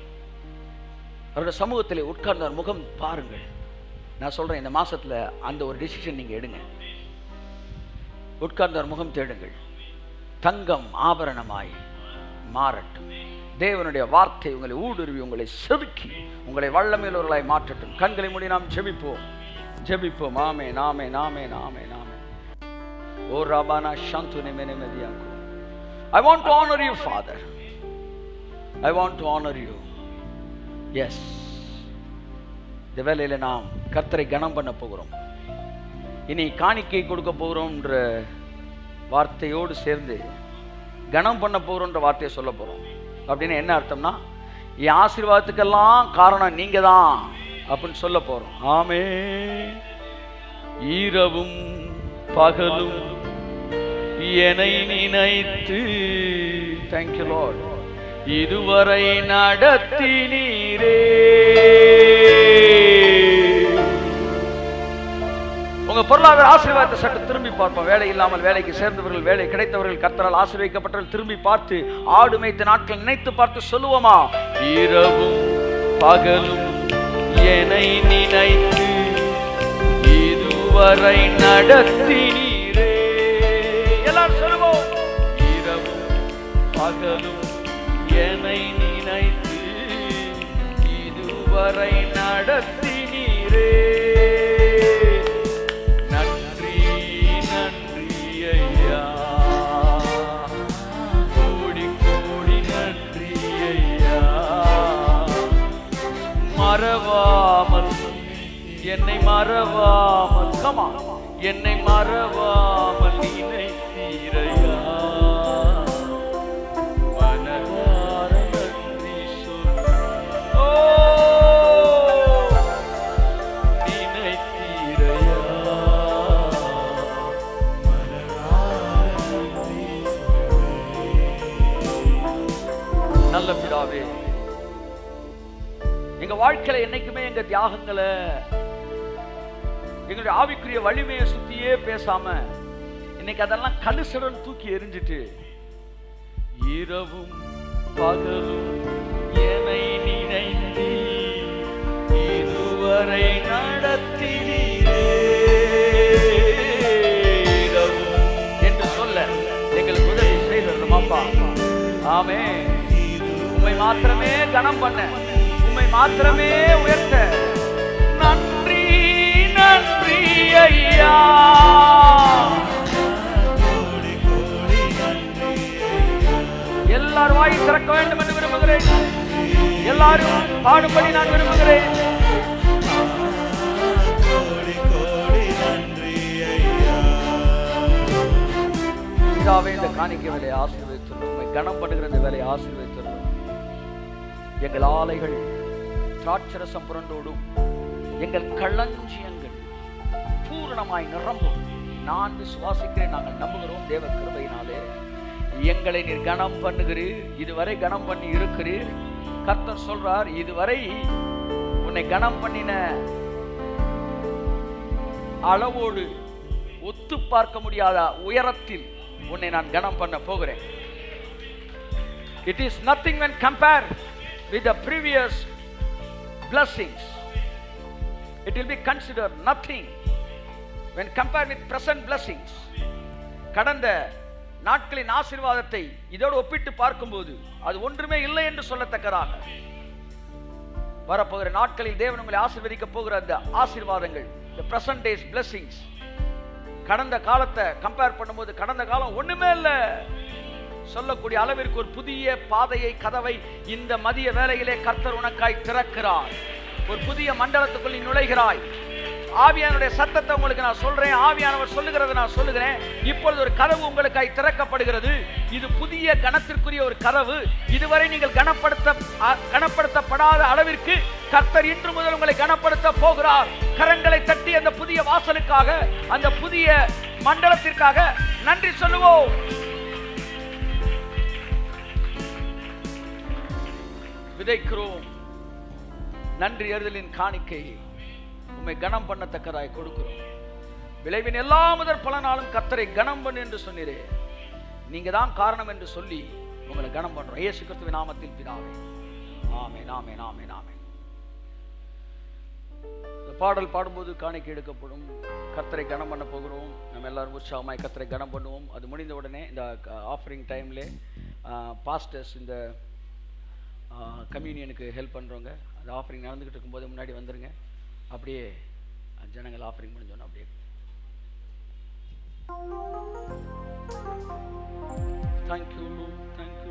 அவருடைய சமூகத்தில் உட்கார்ந்தார் முகம் பாருங்கள் நான் சொல்றேன் இந்த மாசத்துல அந்த ஒரு டிசிஷன் நீங்க எடுங்க உட்கார்ந்தார் முகம் தேடுங்கள் தங்கம் ஆபரணமாய் மாறட்டும் தேவனுடைய வார்த்தை உங்களை ஊடுருவி உங்களை செதுக்கி உங்களை வல்லமையுள்ளவர்களாய் மாற்றட்டும் கண்களை மூடி நாம் ஜெபிப்போம் ஜெபிப்போம் ஆமே நாமே நாமே நாமே நாமே ஓ ரபானா சந்து நிமே நிம்மதியாக்கும் I want to honour you father I want to honour you yes இந்த வேலையில் நாம் கர்த்தரை கனம் பண்ண போகிறோம் இனி காணிக்கை கொடுக்க போகிறோம்ன்ற வார்த்தையோடு சேர்ந்து கனம் பண்ண போகிறோன்ற வார்த்தையை சொல்ல போகிறோம் அப்படின்னு என்ன அர்த்தம்னா என் ஆசீர்வாதத்துக்கெல்லாம் காரணம் நீங்க தான் அப்படின்னு சொல்ல போகிறோம் ஆமே இரவும் பகலும் என்னை நினைத்து தேங்க்யூ லார்ட் இதுவரை நடத்தினீரே உங்க பொருளாதார ஆசீர்வாதத்தை சற்று திரும்பி பார்ப்போம் வேலை இல்லாமல் வேலைக்கு சேர்ந்தவர்கள் வேலை கிடைத்தவர்கள் கர்த்தரால் ஆசீர்வதிக்கப்பட்டவர்கள் திரும்பி பார்த்து ஆடு மேய்த்த நாட்கள் நினைத்து பார்த்து சொல்லுவோமா இரவும் பகலும் என்னை நினைத்து இதுவரை நடத்தினீரே எல்லாரும் சொல்லுவோம் இரவும் பகலும் என்னை நினைத்து இதுவரை நடத்தினீரே நன்றி நன்றி ஐயா கோடி கோடி நன்றி ஐயா மறவாமல் என்னை மறவாமல் கமா என்னை மறவாமல் நினைத்தீரையா மனதார நன்றி சொல் ஓ நினைத்தீரையா நல்ல பிதாவே எங்க வாழ்க்கையில என்னைக்குமே எங்க தியாகங்களை எங்களுடைய ஆவிக்குரிய வலிமையை சுத்தியே பேசாம இன்னைக்கு அதெல்லாம் கலுசடன் தூக்கி எரிஞ்சிட்டு இரவும் பகலும் என்னை நினைத்து இதுவரை நடத்தினீரே இரவும் என்று சொல்ல எங்களுக்கு உதவி செய்தது அப்பா ஆமே உம்மை மாத்திரமே கனம் பண்ண உம்மை மாத்திரமே உயர்த்த நன்றி நன்றி ஐயா எல்லாரும் வாய் திறக்க வேண்டும் என்று விரும்புகிறேன் எல்லாரும் பாடுபடி நான் விரும்புகிறேன் பிதாவே இந்த காணிக்கை வேலையை ஆசீர்வதித்துள்ளோம் உம்மை கனம் பண்ணுகிற இந்த வேலையை ஆசீர்வதித்துள்ளோம் எங்கள் ஆலைகள் திராட்சரசம் புரண்டோடும் எங்கள் களஞ்சியங்கள் பூரணமாய் நிரம்பும் நான் விசுவாசிக்கிறேன் நாங்கள் நம்புகிறோம் தேவ கிருபையினாலே எங்களை நீர் கனம் பண்ணுகிறீர் இதுவரை கனம் பண்ணி இருக்கிறீர் கர்த்தர் சொல்றார் இதுவரை உன்னை கனம் பண்ணின அளவோடு ஒத்து பார்க்க முடியாத உயரத்தில் உன்னை நான் கனம் பண்ண போகிறேன் it is nothing when compared with the previous blessings it will be considered nothing when compared with present blessings கடந்த நாட்களின் ஆசீர்வாதத்தை இதோடு ஒப்பிட்டு பார்க்கும்போது அது ஒன்றுமே இல்லை என்று சொல்லத்தக்கதாக வரப்போகிற நாட்களில் தேவன் உங்களை ஆசீர்வதிக்க போகிற அந்த ஆசீர்வாதங்கள் the present days blessings கடந்த காலத்தை கம்பேர் பண்ணும்போது கடந்த காலம் ஒண்ணுமே இல்லை சொல்லக்கூடிய அளவிற்கு ஒரு புதிய பாதையை கதவை இந்த மதிய வேளையிலே கர்த்தர் உனக்காய் திறக்கிறார் ஒரு புதிய மண்டலத்துக்குள் நீ நுழைகிறாய் ஆவியானுடைய சத்தத்தை உங்களுக்கு நான் சொல்றேன் ஆவியானவர் சொல்லுகிறத நான் சொல்லுகிறேன் இப்பொழுது ஒரு கதவு உங்களுக்காய் திறக்கப்படுகிறது இது புதிய கணத்திற்குரிய ஒரு கதவு இதுவரை நீங்கள் கனப்படுத்த அ- கனப்படுத்தப்படாத அளவிற்கு கர்த்தர் இன்று முதல் உங்களை கனப்படுத்த போகிறார் கரங்களை தட்டி அந்த புதிய வாசலுக்காக அந்த புதிய மண்டலத்திற்காக நன்றி சொல்லுவோம் விதைக்கிறோம் நன்றி அறிதலின் காணிக்கை உம்மை கனம் பண்ணத்தக்கதாய் கொடுக்கிறோம் விளைவின் எல்லா முதற் பலனாலும் கர்த்தரை கனம் பண்ணு என்று சொன்னீரே நீங்க தான் காரணம் என்று சொல்லி உங்களை கனம் பண்றோம் இயேசு கிறிஸ்துவின் நாமத்தில் பிதாவே ஆமே நாமே நாமே நாமே இந்த பாடல் பாடும்போது காணிக்கை எடுக்கப்படும் கர்த்தரை கனம் பண்ண போகிறோம் நம்ம எல்லாரும் உற்சாகமாய் கர்த்தரை கனம் பண்ணுவோம் அது முடிந்த உடனே இந்த ஆஃபரிங் டைம்ல பாஸ்டர்ஸ் இந்த கம்யூனியனுக்கு ஹெல்ப் பண்ணுறவங்க அது ஆஃபரிங் நடந்துக்கிட்டு இருக்கும்போது முன்னாடி வந்துருங்க அப்படியே அஹ், ஜனங்கள் ஆஃபரிங் முடிஞ்சோன்னா அப்படியே தேங்க்யூ தேங்க்யூ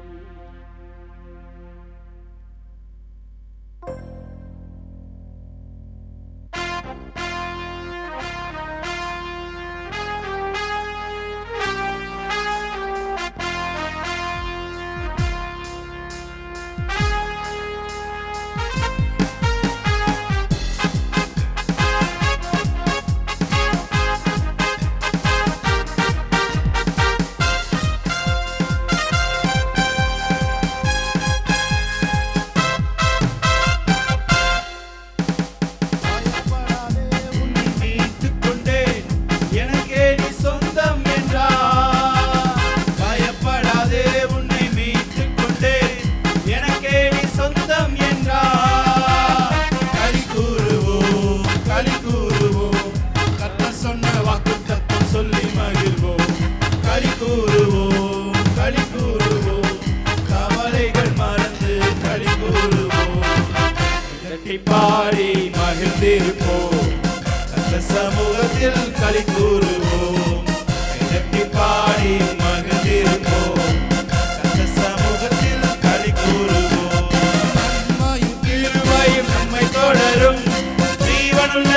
பயப்படாதே, உன்னை மீட்டுக் கொண்டேன். எனக்கே நீ சொந்தம் என்றார். பயப்படாதே, உன்னை மீட்டுக் கொண்டேன். எனக்கே நீ சொந்தம் என்றார். களி கூறுவோம், களி கூறுவோம். கர்த்தர் சொன்ன வாக்குத்தத்தம் சொல்லி மகிழ்வோம். களி கூறுவோம், களி கூறுவோம். கவலைகள் மறந்து களி கூறுவோம் தட்டி பாடி மகிழ்ந்திருப்போம் அந்த சமூகத்தில் களி கூறுவோம் தட்டி பாடி மகிழ்ந்திருப்போம் அந்த சமூகத்தில் களி கூறுவோம் நன்மையும் கிருபையும் நம்மை தொடரும் ஜீவனுள்ள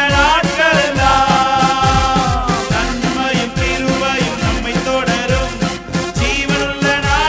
நாட்களெல்லாம் நன்மையும் கிருபையும் நம்மை தொடரும் ஜீவனுள்ள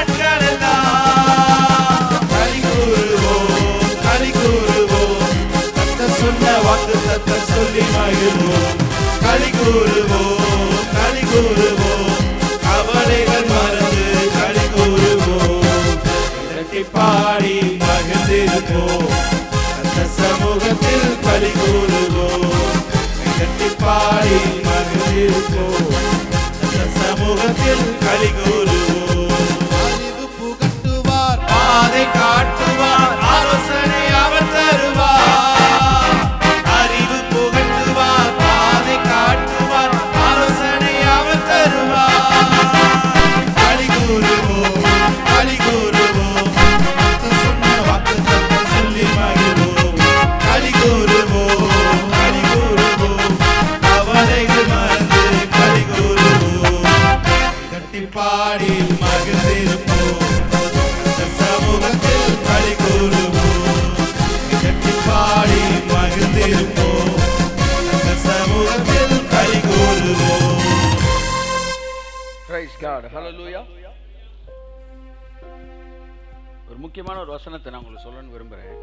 நாட்களெல்லாம் களி கூறுவோம் களி கூறுவோம் கர்த்தர் சொன்ன வாக்குத்தத்தை சொல்லி மகிழ்வோம் களி கூறுவோம் களி கூறுவோம் கவலைகள் மறந்து களி கூறுவோம் இரட்டி பாடி மகிழ்ந்திருப்போம் அந்த சமூகத்தில் களி கூறுவோம் இரட்டி பாடி மகிழ்ந்திருப்போம் அந்த சமூகத்தில் களி கூறுவோம் அறிவு புகட்டுவார் பாதை காட்டுவார் ஆலோசனை அவர் தருவார் அறிவு புகட்டுவார் பாதை காட்டுவார் ஆலோசனை அவர் தருவார் களி கூறுவோம் களி கூறுவோம் கர்த்தர் சொன்ன வாக்குத்தத்தம் சொல்லி மகிழ்வோம் களி கூறுவோம் களி கூறுவோம் கவலைகள் மறந்து களி கூறுவோம் கட்டி பாடி மகிழ்ந்திருப்போம் அந்த சமூகத்தில் களி கூறுவோம் கட்டி பாடி மகிழ்ந்திருப்போம் அந்த சமூகத்தில் களி கூறுவோம் பிரைஸ் காட் ஹalleluya ஒரு முக்கியமான ஒரு வசனத்தை நான் உங்களுக்கு சொல்லணும்னு விரும்புகிறேன்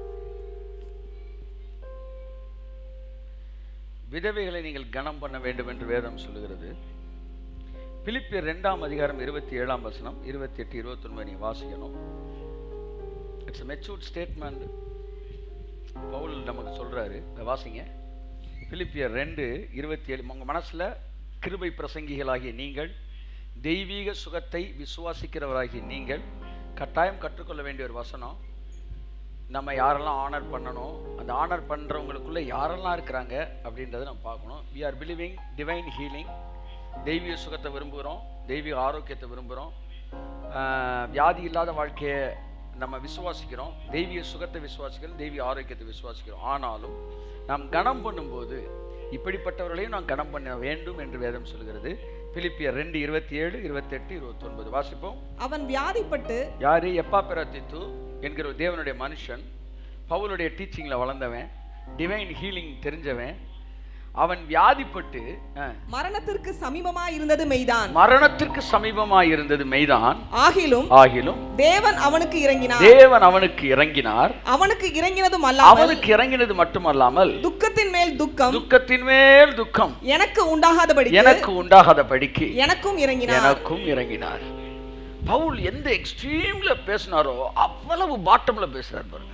விதவைகளை நீங்கள் கனம் பண்ண வேண்டும் என்று வேதம் சொல்லுகிறது பிலிப்பியர் ரெண்டாம் அதிகாரம் இருபத்தி ஏழாம் வசனம் இருபத்தி எட்டு இருபத்தொன்பது நீங்கள் வாசிக்கணும் இட்ஸ் மெச்சூர்ட் ஸ்டேட்மெண்ட் பவுல் நமக்கு சொல்றாரு இதை வாசிங்க பிலிப்பியர் ரெண்டு இருபத்தி ஏழு உங்கள் மனசில் கிருபை பிரசங்கிகளாகிய நீங்கள் தெய்வீக சுகத்தை விசுவாசிக்கிறவராகிய நீங்கள் கட்டாயம் கற்றுக்கொள்ள வேண்டிய ஒரு வசனம் நம்ம யாரெல்லாம் ஆனர் பண்ணணும் அந்த ஆனர் பண்ணுறவங்களுக்குள்ள யாரெல்லாம் இருக்கிறாங்க அப்படின்றத நம்ம பார்க்கணும் we are believing divine healing தெய்வீக சுகத்தை விரும்புகிறோம் தெய்வீக ஆரோக்கியத்தை விரும்புகிறோம் ஆஹ் வியாதி இல்லாத வாழ்க்கையை நம்ம விசுவாசிக்கிறோம் தெய்வீக சுகத்தை விசுவாசிக்கிறோம் தெய்வீக ஆரோக்கியத்தை விசுவாசிக்கிறோம் ஆனாலும் நாம் கனம் பண்ணும்போது இப்படிப்பட்டவர்களையும் நாம் கனம் பண்ண வேண்டும் என்று வேதம் சொல்கிறது பிலிப்பியர் ரெண்டு இருபத்தி ஏழு இருபத்தெட்டு இருபத்தொன்பது வாசிப்போம் அவன் வியாதிப்பட்டு யாரு எப்பா பிரத்தித்து என்கிற ஒரு தேவனுடைய மனுஷன் பவுலுடைய டீச்சிங்கில் வளர்ந்தவன் டிவைன் ஹீலிங் தெரிஞ்சவன் அவன் வியாதிப்பட்டு அஹ், மரணத்திற்கு சமீபமாய் இருந்தது மெய்தான் மரணத்திற்கு சமீபமாய் இருந்தது மெய்தான் ஆகிலும் ஆகிலும் தேவன் அவனுக்கு இறங்கினார் தேவன் அவனுக்கு இறங்கினார் அவனுக்கு இறங்கினதும் அல்லாமல் அவனுக்கு இறங்கினது மட்டுமல்லாமல் துக்கத்தின் மேல் துக்கம் துக்கத்தின் மேல் துக்கம் எனக்கு உண்டாகாதபடி எனக்கு உண்டாகாத படிக்கு எனக்கும் இறங்கினார் எனக்கும் இறங்கினார் பவுல் எந்த எக்ஸ்ட்ரீம்ல பேசினாரோ அவ்வளவு பாட்டம்ல பேசுறார் பாருங்க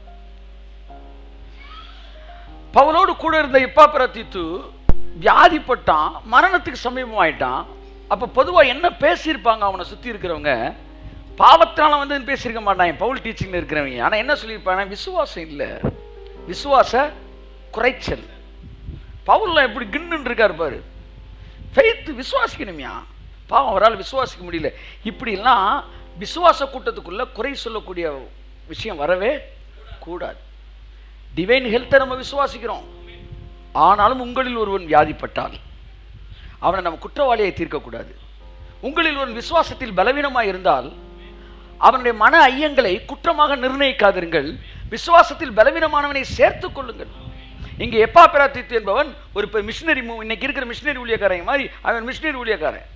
பவுலோடு கூட இருந்த இப்பா பிரத்தித்து வியாதிப்பட்டான் மரணத்துக்கு சமீபமாயிட்டான் அப்ப பொதுவா என்ன பேசியிருப்பாங்க அவனை சுத்தி இருக்கிறவங்க பாவத்தினால வந்து பேசியிருக்க மாட்டான் பவுல் டீச்சிங்ல இருக்கிறவங்க ஆனா என்ன சொல்லியிருப்பாங்க விசுவாசம் இல்ல விசுவாச குறைச்சல் பவுல்லாம் எப்படி கின்னுன்னு இருக்காரு பாரு ஃபெய்த் விசுவாசிக்கணுமியா பாவம் அவரால் விசுவாசிக்க முடியல இப்படிலாம் விசுவாச கூட்டத்துக்குள்ள குறை சொல்லக்கூடிய விஷயம் வரவே கூடாது டிவைன் ஹெல்த்தை நம்ம விசுவாசிக்கிறோம் ஆனாலும் உங்களில் ஒருவன் வியாதிப்பட்டால் அவனை நம்ம குற்றவாளியை தீர்க்கக்கூடாது உங்களில் ஒரு விசுவாசத்தில் பலவீனமாக இருந்தால் அவனுடைய மன ஐயங்களை குற்றமாக நிர்ணயிக்காதிருங்கள் விசுவாசத்தில் பலவீனமானவனை சேர்த்துக் கொள்ளுங்கள் இங்கே எப்பா பெராத்தித்து என்பவன் ஒரு இப்போ மிஷினரி இன்னைக்கு இருக்கிற மிஷினரி ஊழியக்காரன் மாதிரி அவன் மிஷினரி ஊழியக்காரன்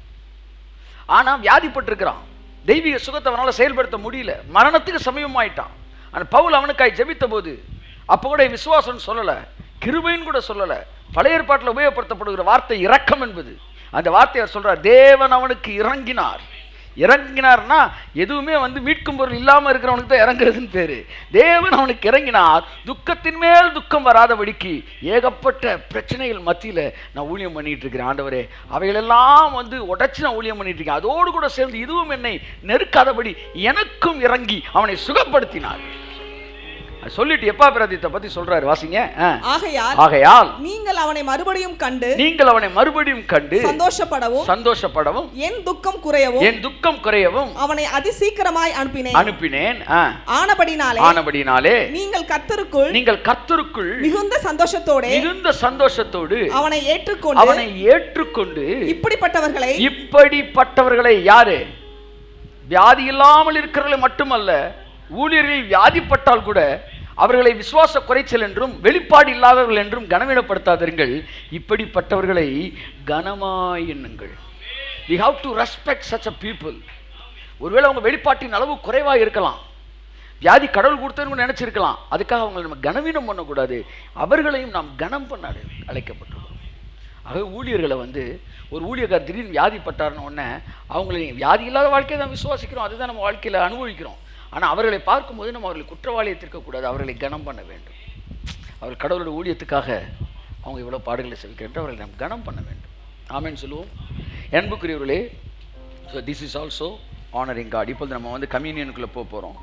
ஆனால் வியாதிப்பட்டிருக்கிறான் தெய்வீக சுகத்தை அவனால் செயல்படுத்த முடியல மரணத்துக்கு சமீபமாயிட்டான் அந்த பவுல் அவனுக்காய் ஜெபித்த போது அப்போ கூட விசுவாசம் சொல்லலை கிருபைன்னு கூட சொல்லலை பழைய ஏற்பாட்டில் உபயோகப்படுத்தப்படுகிற வார்த்தை இரக்கம் என்பது அந்த வார்த்தையை அவர் சொல்றார் தேவன் அவனுக்கு இறங்கினார் இறங்கினார்னா எதுவுமே வந்து மீட்கும் பொருள் இல்லாமல் இருக்கிறவனுக்கு தான் இறங்குறதுன்னு பேரு தேவன் அவனுக்கு இறங்கினார் துக்கத்தின் மேல் துக்கம் வராதபடிக்கு ஏகப்பட்ட பிரச்சனைகள் மத்தியில் நான் ஊழியம் பண்ணிட்டு இருக்கிறேன் ஆண்டவரே அவைகளெல்லாம் வந்து உடைச்சு நான் ஊழியம் பண்ணிட்டு இருக்கேன் அதோடு கூட சேர்ந்து இதுவும் என்னை நெருக்காதபடி எனக்கும் இறங்கி அவனை சுகப்படுத்தினார் அது சொல்லிட்டு எப்பா பிரதித்தை பத்தி சொல்றாரு வாசிங்க ஆ. ஆகையால் ஆகையால் நீங்கள் அவனை மறுபடியும் கண்டு நீங்கள் அவனை மறுபடியும் கண்டு சந்தோஷப்படவும் சந்தோஷப்படவும் என் துக்கம் குறையவும் என் துக்கம் குறையவும் அவனை அதிசீக்கிரமாய் அனுப்பினேன் அனுப்பினேன் ஆ. ஆனபடினாலே ஆனபடினாலே நீங்கள் கர்த்தருக்குள் நீங்கள் கர்த்தருக்குள் மிகுந்த சந்தோஷத்தோட மிகுந்த சந்தோஷத்தோடு அவனை ஏற்றுக்கொண்டு அவனை ஏற்றுக்கொண்டு இப்படிப்பட்டவர்களை இப்படிப்பட்டவர்களை யாரு வியாதி இல்லாமல் இருக்கிறவர்களை மட்டுமல்ல ஊழியர்கள் வியாதிப்பட்டால் கூட அவர்களை விசுவாச குறைச்சல் என்றும் வெளிப்பாடு இல்லாதவர்கள் என்றும் கனவீனப்படுத்தாதீர்கள் இப்படிப்பட்டவர்களை கனமாய் எண்ணுங்கள் we have to respect such a people ஒருவேளை அவங்க வெளிப்பாட்டின் அளவு குறைவாக இருக்கலாம் வியாதி கடவுள் கொடுத்தவங்க நினைச்சிருக்கலாம் அதுக்காக அவங்களை நம்ம கனவீனம் பண்ணக்கூடாது அவர்களையும் நாம் கனம் பண்ண அழைக்கப்பட்டிருக்கோம் ஆகவே ஊழியர்களை வந்து ஒரு ஊழியக்கார் திடீர்னு வியாதிப்பட்டார்னு உடனே அவங்களை வியாதி இல்லாத வாழ்க்கையை தான் விசுவாசிக்கிறோம் அதுதான் நம்ம வாழ்க்கையில் அனுபவிக்கிறோம் ஆனால் அவர்களை பார்க்கும்போது நம்ம அவர்களை குற்றவாளியை தீர்க்கக்கூடாது அவர்களை கனம் பண்ண வேண்டும் அவர் கடவுளோட ஊழியத்துக்காக அவங்க இவ்வளோ பாடுகளை செவிக்கின்ற அவர்களை நாம் கனம் பண்ண வேண்டும் ஆமென்னு சொல்லுவோம் அன்புக்குரியவர்களே so this is also honouring God இப்போது நம்ம வந்து கம்யூனியனுக்குள்ளே போக போகிறோம்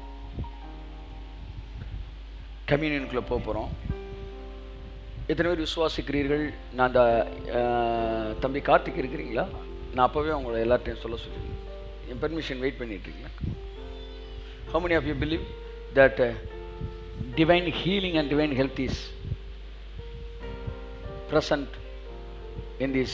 கம்யூனியனுக்குள்ளே போக போகிறோம் எத்தனை பேர் விசுவாசிக்கிறீர்கள் நான் அந்த அஹ், தம்பி கார்த்திக் இருக்கிறீங்களா நான் அப்போவே உங்களை எல்லார்ட்டையும் சொல்ல சொல்லியிருக்கேன் என் பெர்மிஷன் வெயிட் பண்ணிட்டு இருக்கீங்களா how many of you believe that uh, divine healing and divine health is present in this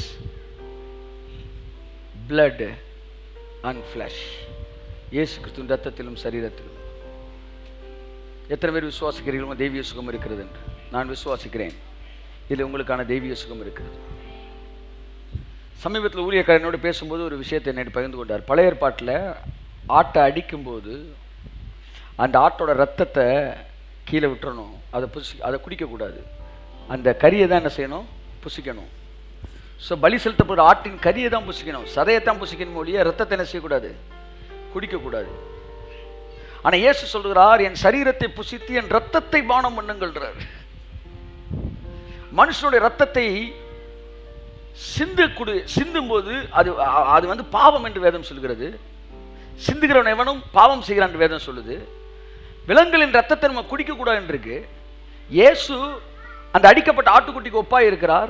blood and flesh இயேசு கிறிஸ்துவின் ரத்தத்திலும் சரீரத்திலும் எத்தனை பேர் விசுவாசிக்கிறீர்களோ தெய்வீக சுகம் இருக்கிறது என்று நான் விசுவாசிக்கிறேன் இதில் உங்களுக்கான தெய்வீக சுகம் இருக்கிறது சமீபத்தில் ஊழியக்காரனோடு பேசும்போது ஒரு விஷயத்தை என்னை பகிர்ந்து கொண்டார் பழைய ஏற்பாட்டில் ஆட்டை அடிக்கும்போது அந்த ஆட்டோட ரத்தத்தை கீழே விட்டுறணும் அதை புசி அதை குடிக்கக்கூடாது அந்த கறியை தான் என்ன செய்யணும் புசிக்கணும் ஸோ பலி செலுத்தப்படுற ஆட்டின் கறியை தான் புசிக்கணும் சதையை தான் புசிக்கணும் ஒழிய ரத்தத்தை என்ன செய்யக்கூடாது குடிக்கக்கூடாது ஆனால் இயேசு சொல்கிறார் என் சரீரத்தை புசித்து என் ரத்தத்தை பானம் பண்ணுங்கள்ன்றார் மனுஷனுடைய ரத்தத்தை சிந்து குடு சிந்தும் போது அது அ- அது வந்து பாவம் என்று வேதம் சொல்கிறது சிந்துகிறவன் எவனும் பாவம் செய்கிறான் என்று வேதம் சொல்லுது விலங்குகளின் ரத்தத்தை நம்ம குடிக்கக்கூடாது என்று இருக்கு இயேசு அந்த அடிக்கப்பட்ட ஆட்டுக்குட்டிக்கு ஒப்பாய் இருக்கிறார்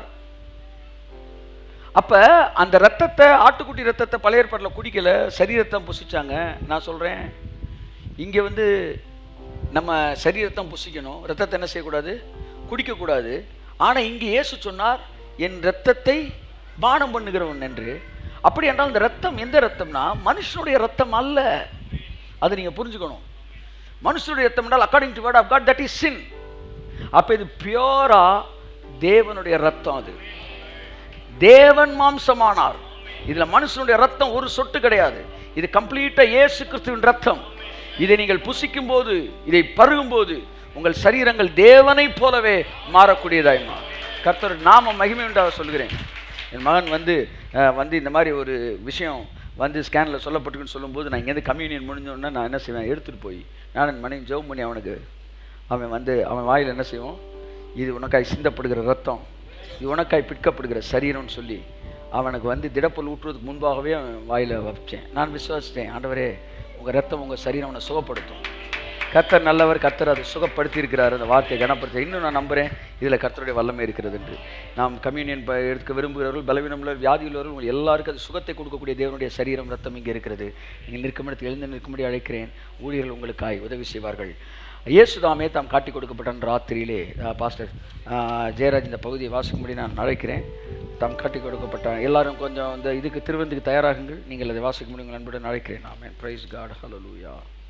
அப்ப அந்த ரத்தத்தை ஆட்டுக்குட்டி ரத்தத்தை பழைய ஏற்பாட்டில் குடிக்கல சரீரத்தை புசிச்சாங்க நான் சொல்றேன் இங்க வந்து நம்ம சரீரத்தை புசிக்கணும் ரத்தத்தை என்ன செய்யக்கூடாது குடிக்கக்கூடாது ஆனா இங்கே இயேசு சொன்னார் என் ரத்தத்தை பானம் பண்ணுகிறவன் என்று அப்படி என்றால் இந்த ரத்தம் எந்த ரத்தம்னா மனுஷனுடைய ரத்தம் அல்ல அதை நீங்க புரிஞ்சுக்கணும் மனுஷனுடைய ரத்தம் என்றால் according to word of God that is sin அப்ப இது பியோரா தேவனுடைய ரத்தம் அது தேவன் மாம்சமானார் இதுல மனுஷனுடைய ரத்தம் ஒரு சொட்டு கிடையாது இது கம்ப்ளீட்டா இயேசு கிறிஸ்துவின் ரத்தம் இதை நீங்கள் புசிக்கும் போது இதை பருகும் போது உங்கள் சரீரங்கள் தேவனைப் போலவே மாறக்கூடியதாய் மாறும் கர்த்தர் நாம மகிமை உண்டாக சொல்கிறேன் என் மகன் வந்து அஹ், வந்து இந்த மாதிரி ஒரு விஷயம் வந்து ஸ்கேனில் சொல்லப்பட்டிருக்குன்னு சொல்லும்போது நான் இங்கேருந்து கம்யூனியன் முடிஞ்சோடனே நான் என்ன செய்வேன் எடுத்துகிட்டு போய் நான் என் மனைவி ஜெபம் பண்ணி அவனுக்கு அவன் வந்து அவன் வாயில் என்ன செய்வோம் இது உனக்காய் சிந்தப்படுகிற ரத்தம் இது உனக்காய் பிற்கப்படுகிற சரீரம்னு சொல்லி அவனுக்கு வந்து திடப்பல் ஊற்றுவதற்கு முன்பாகவே அவன் வாயில் வச்சேன் நான் விசுவாசித்தேன் ஆண்டவரே உங்கள் ரத்தம் உங்கள் சரீரம் அவனை சுகப்படுத்தும் கர்த்தர் நல்லவர் கர்த்தர் அதை சுகப்படுத்தி இருக்கிறார் அந்த வார்த்தையை கனப்படுத்த இன்னும் நான் நம்புகிறேன் இதில் கர்த்தருடைய வல்லமை இருக்கிறது என்று நாம் கம்யூனியன் ப- எடுக்க விரும்புகிறவர்கள் பலவீனமுள்ள வியாதியுள்ளவர்கள் உங்கள் எல்லாருக்கும் அது சுகத்தை கொடுக்கக்கூடிய தேவனுடைய சரீரம் ரத்தம் இங்கே இருக்கிறது நீங்கள் நிற்கும் இடத்தில் எழுந்து நிற்கும்படி அழைக்கிறேன் ஊழியர்கள் உங்களுக்காய் உதவி செய்வார்கள் இயேசுதாமே தாம் காட்டி கொடுக்கப்பட்ட அன்று ராத்திரியிலே அஹ், பாஸ்டர் அஹ், ஜெயராஜ் இந்த பகுதியை வாசிக்கும்படி நான் அழைக்கிறேன் தாம் காட்டி கொடுக்கப்பட்ட எல்லாரும் கொஞ்சம் இந்த இதுக்கு திருவந்துக்கு தயாராகுங்கள் நீங்கள் அதை வாசிக்கும்படி உங்கள் அன்புடன் அழைக்கிறேன் ஆமென் பிரைஸ் காட் ஹalleluya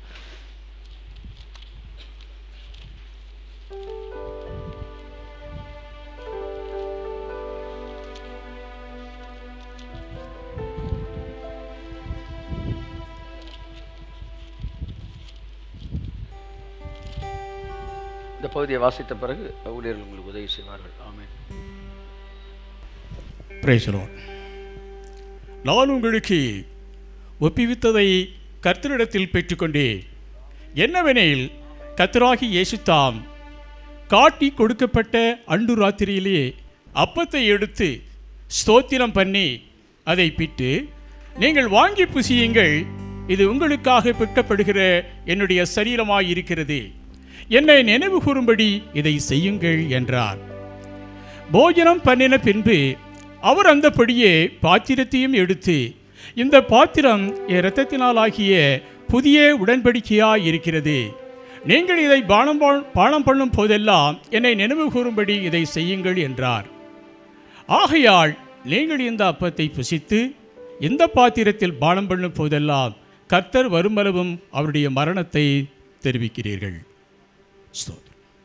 இந்த பகுதியை வாசித்த பிறகு ஊழியர்கள் உங்களுக்கு உதவி செய்வார்கள் ஆமென் Praise the Lord. நான் உங்களுக்கு ஒப்புவித்ததை கர்த்தரிடத்தில் பெற்றுக்கொண்டேன் என்னவெனில் கர்த்தராகி இயேசு தாம் காட்டி கொடுக்கப்பட்ட அன்று ராத்திரியிலே அப்பத்தை எடுத்து ஸ்தோத்திரம் பண்ணி அதை பிட்டு நீங்கள் வாங்கி புசியுங்கள் இது உங்களுக்காக பிற்கப்படுகிற என்னுடைய சரீரமாய் இருக்கிறது என்னை நினைவு கூறும்படி இதை செய்யுங்கள் என்றார் போஜனம் பண்ணின பின்பு அவர் அந்தபடியே பாத்திரத்தையும் எடுத்து இந்த பாத்திரம் என் இரத்தத்தினாலாகிய புதிய உடன்படிக்கையாய் இருக்கிறது நீங்கள் இதை பானம் பண்- பானம் பண்ணும் போதெல்லாம் என்னை நினைவு கூறும்படி இதை செய்யுங்கள் என்றார் ஆகையால் நீங்கள் இந்த அப்பத்தை புசித்து இந்த பாத்திரத்தில் பானம் பண்ணும் போதெல்லாம் கர்த்தர் வருமளவும் அவருடைய மரணத்தை தெரிவிக்கிறீர்கள் ஸ்தோத்திரம்.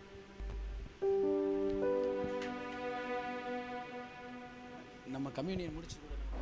நம்ம கம்யூனியன் முடிச்சு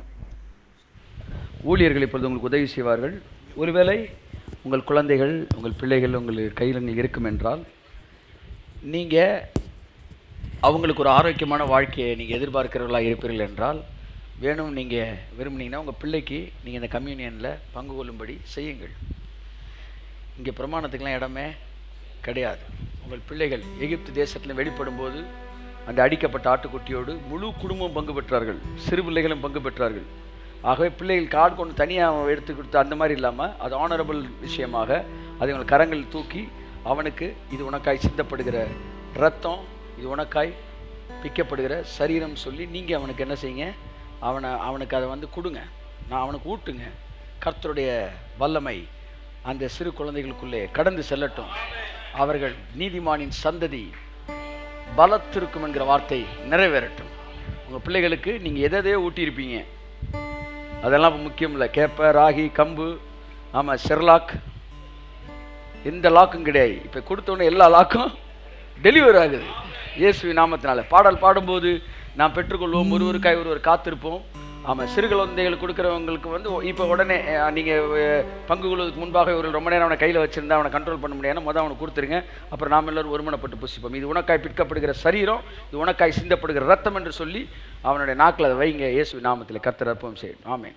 ஊழியர்கள் இப்பொழுது உங்களுக்கு உதவி செய்வார்கள் ஒருவேளை உங்கள் குழந்தைகள் உங்கள் பிள்ளைகள் உங்கள் கையில் நீங்கள் இருக்கும் என்றால் நீங்கள் அவங்களுக்கு ஒரு ஆரோக்கியமான வாழ்க்கையை நீங்கள் எதிர்பார்க்கிறவர்களாக இருப்பீர்கள் என்றால் வேணும் நீங்கள் விரும்புனீங்கன்னா உங்கள் பிள்ளைக்கு நீங்கள் இந்த கம்யூனியனில் பங்கு கொள்ளும்படி செய்யுங்கள் இங்கே பிரமாணத்துக்கெல்லாம் இடமே கிடையாது உங்கள் பிள்ளைகள் எகிப்து தேசத்தில் வெளிப்படும் போது அந்த அடிக்கப்பட்ட ஆட்டுக்குட்டியோடு முழு குடும்பம் பங்கு பெற்றார்கள் சிறு பிள்ளைகளும் பங்கு பெற்றார்கள் ஆகவே பிள்ளைகள் கார்டு கொண்டு தனியாக எடுத்து கொடுத்து அந்த மாதிரி இல்லாமல் அது ஆனரபிள் விஷயமாக அதை உங்கள் கரங்கள் தூக்கி அவனுக்கு இது உனக்காய் சிந்தப்படுகிற ரத்தம் இது உனக்காய் பிக்கப்படுகிற சரீரம் சொல்லி நீங்கள் அவனுக்கு என்ன செய்யுங்க அவனை அவனுக்கு அதை வந்து கொடுங்க நான் அவனுக்கு ஊட்டுங்க கர்த்தருடைய வல்லமை அந்த சிறு குழந்தைகளுக்குள்ளே கடந்து செல்லட்டும் அவர்கள் நீதிமானின் சந்ததி பலத்திருக்கும் என்கிற வார்த்தை நிறைவேறட்டும் உங்கள் பிள்ளைகளுக்கு நீங்கள் எதை எதையோ ஊட்டியிருப்பீங்க அதெல்லாம் இப்ப முக்கியம் இல்லை கேப்ப ராகி கம்பு ஆமாம் செர்லாக் எந்த லாக்கும் கிடையாது இப்போ கொடுத்தோன்னே எல்லா லாக்கும் டெலிவர் ஆகுது இயேசுவி நாமத்தினால பாடல் பாடும்போது நாம் பெற்றுக்கொள்வோம் ஒருவருக்காய் ஒருவர் காத்திருப்போம் ஆமாம் சிறு குழந்தைகள் கொடுக்குறவங்களுக்கு வந்து இப்போ உடனே நீங்கள் பங்கு கொள்வதற்கு முன்பாக ஒரு ரொம்ப நேரம் அவனை கையில் வச்சிருந்தா அவனை கண்ட்ரோல் பண்ண முடியாது முதல் அவனை கொடுத்துருங்க அப்புறம் நாம் எல்லாரும் ஒருமனப்பட்டு புசிப்போம் இது உனக்காய் பிற்கப்படுகிற சரீரம் இது உனக்காய் சிந்தப்படுகிற ரத்தம் என்று சொல்லி அவனுடைய நாக்கில் அதை வைங்க இயேசுவி நாமத்தில் கர்த்தர் அற்பம் செய்யும் ஆமென்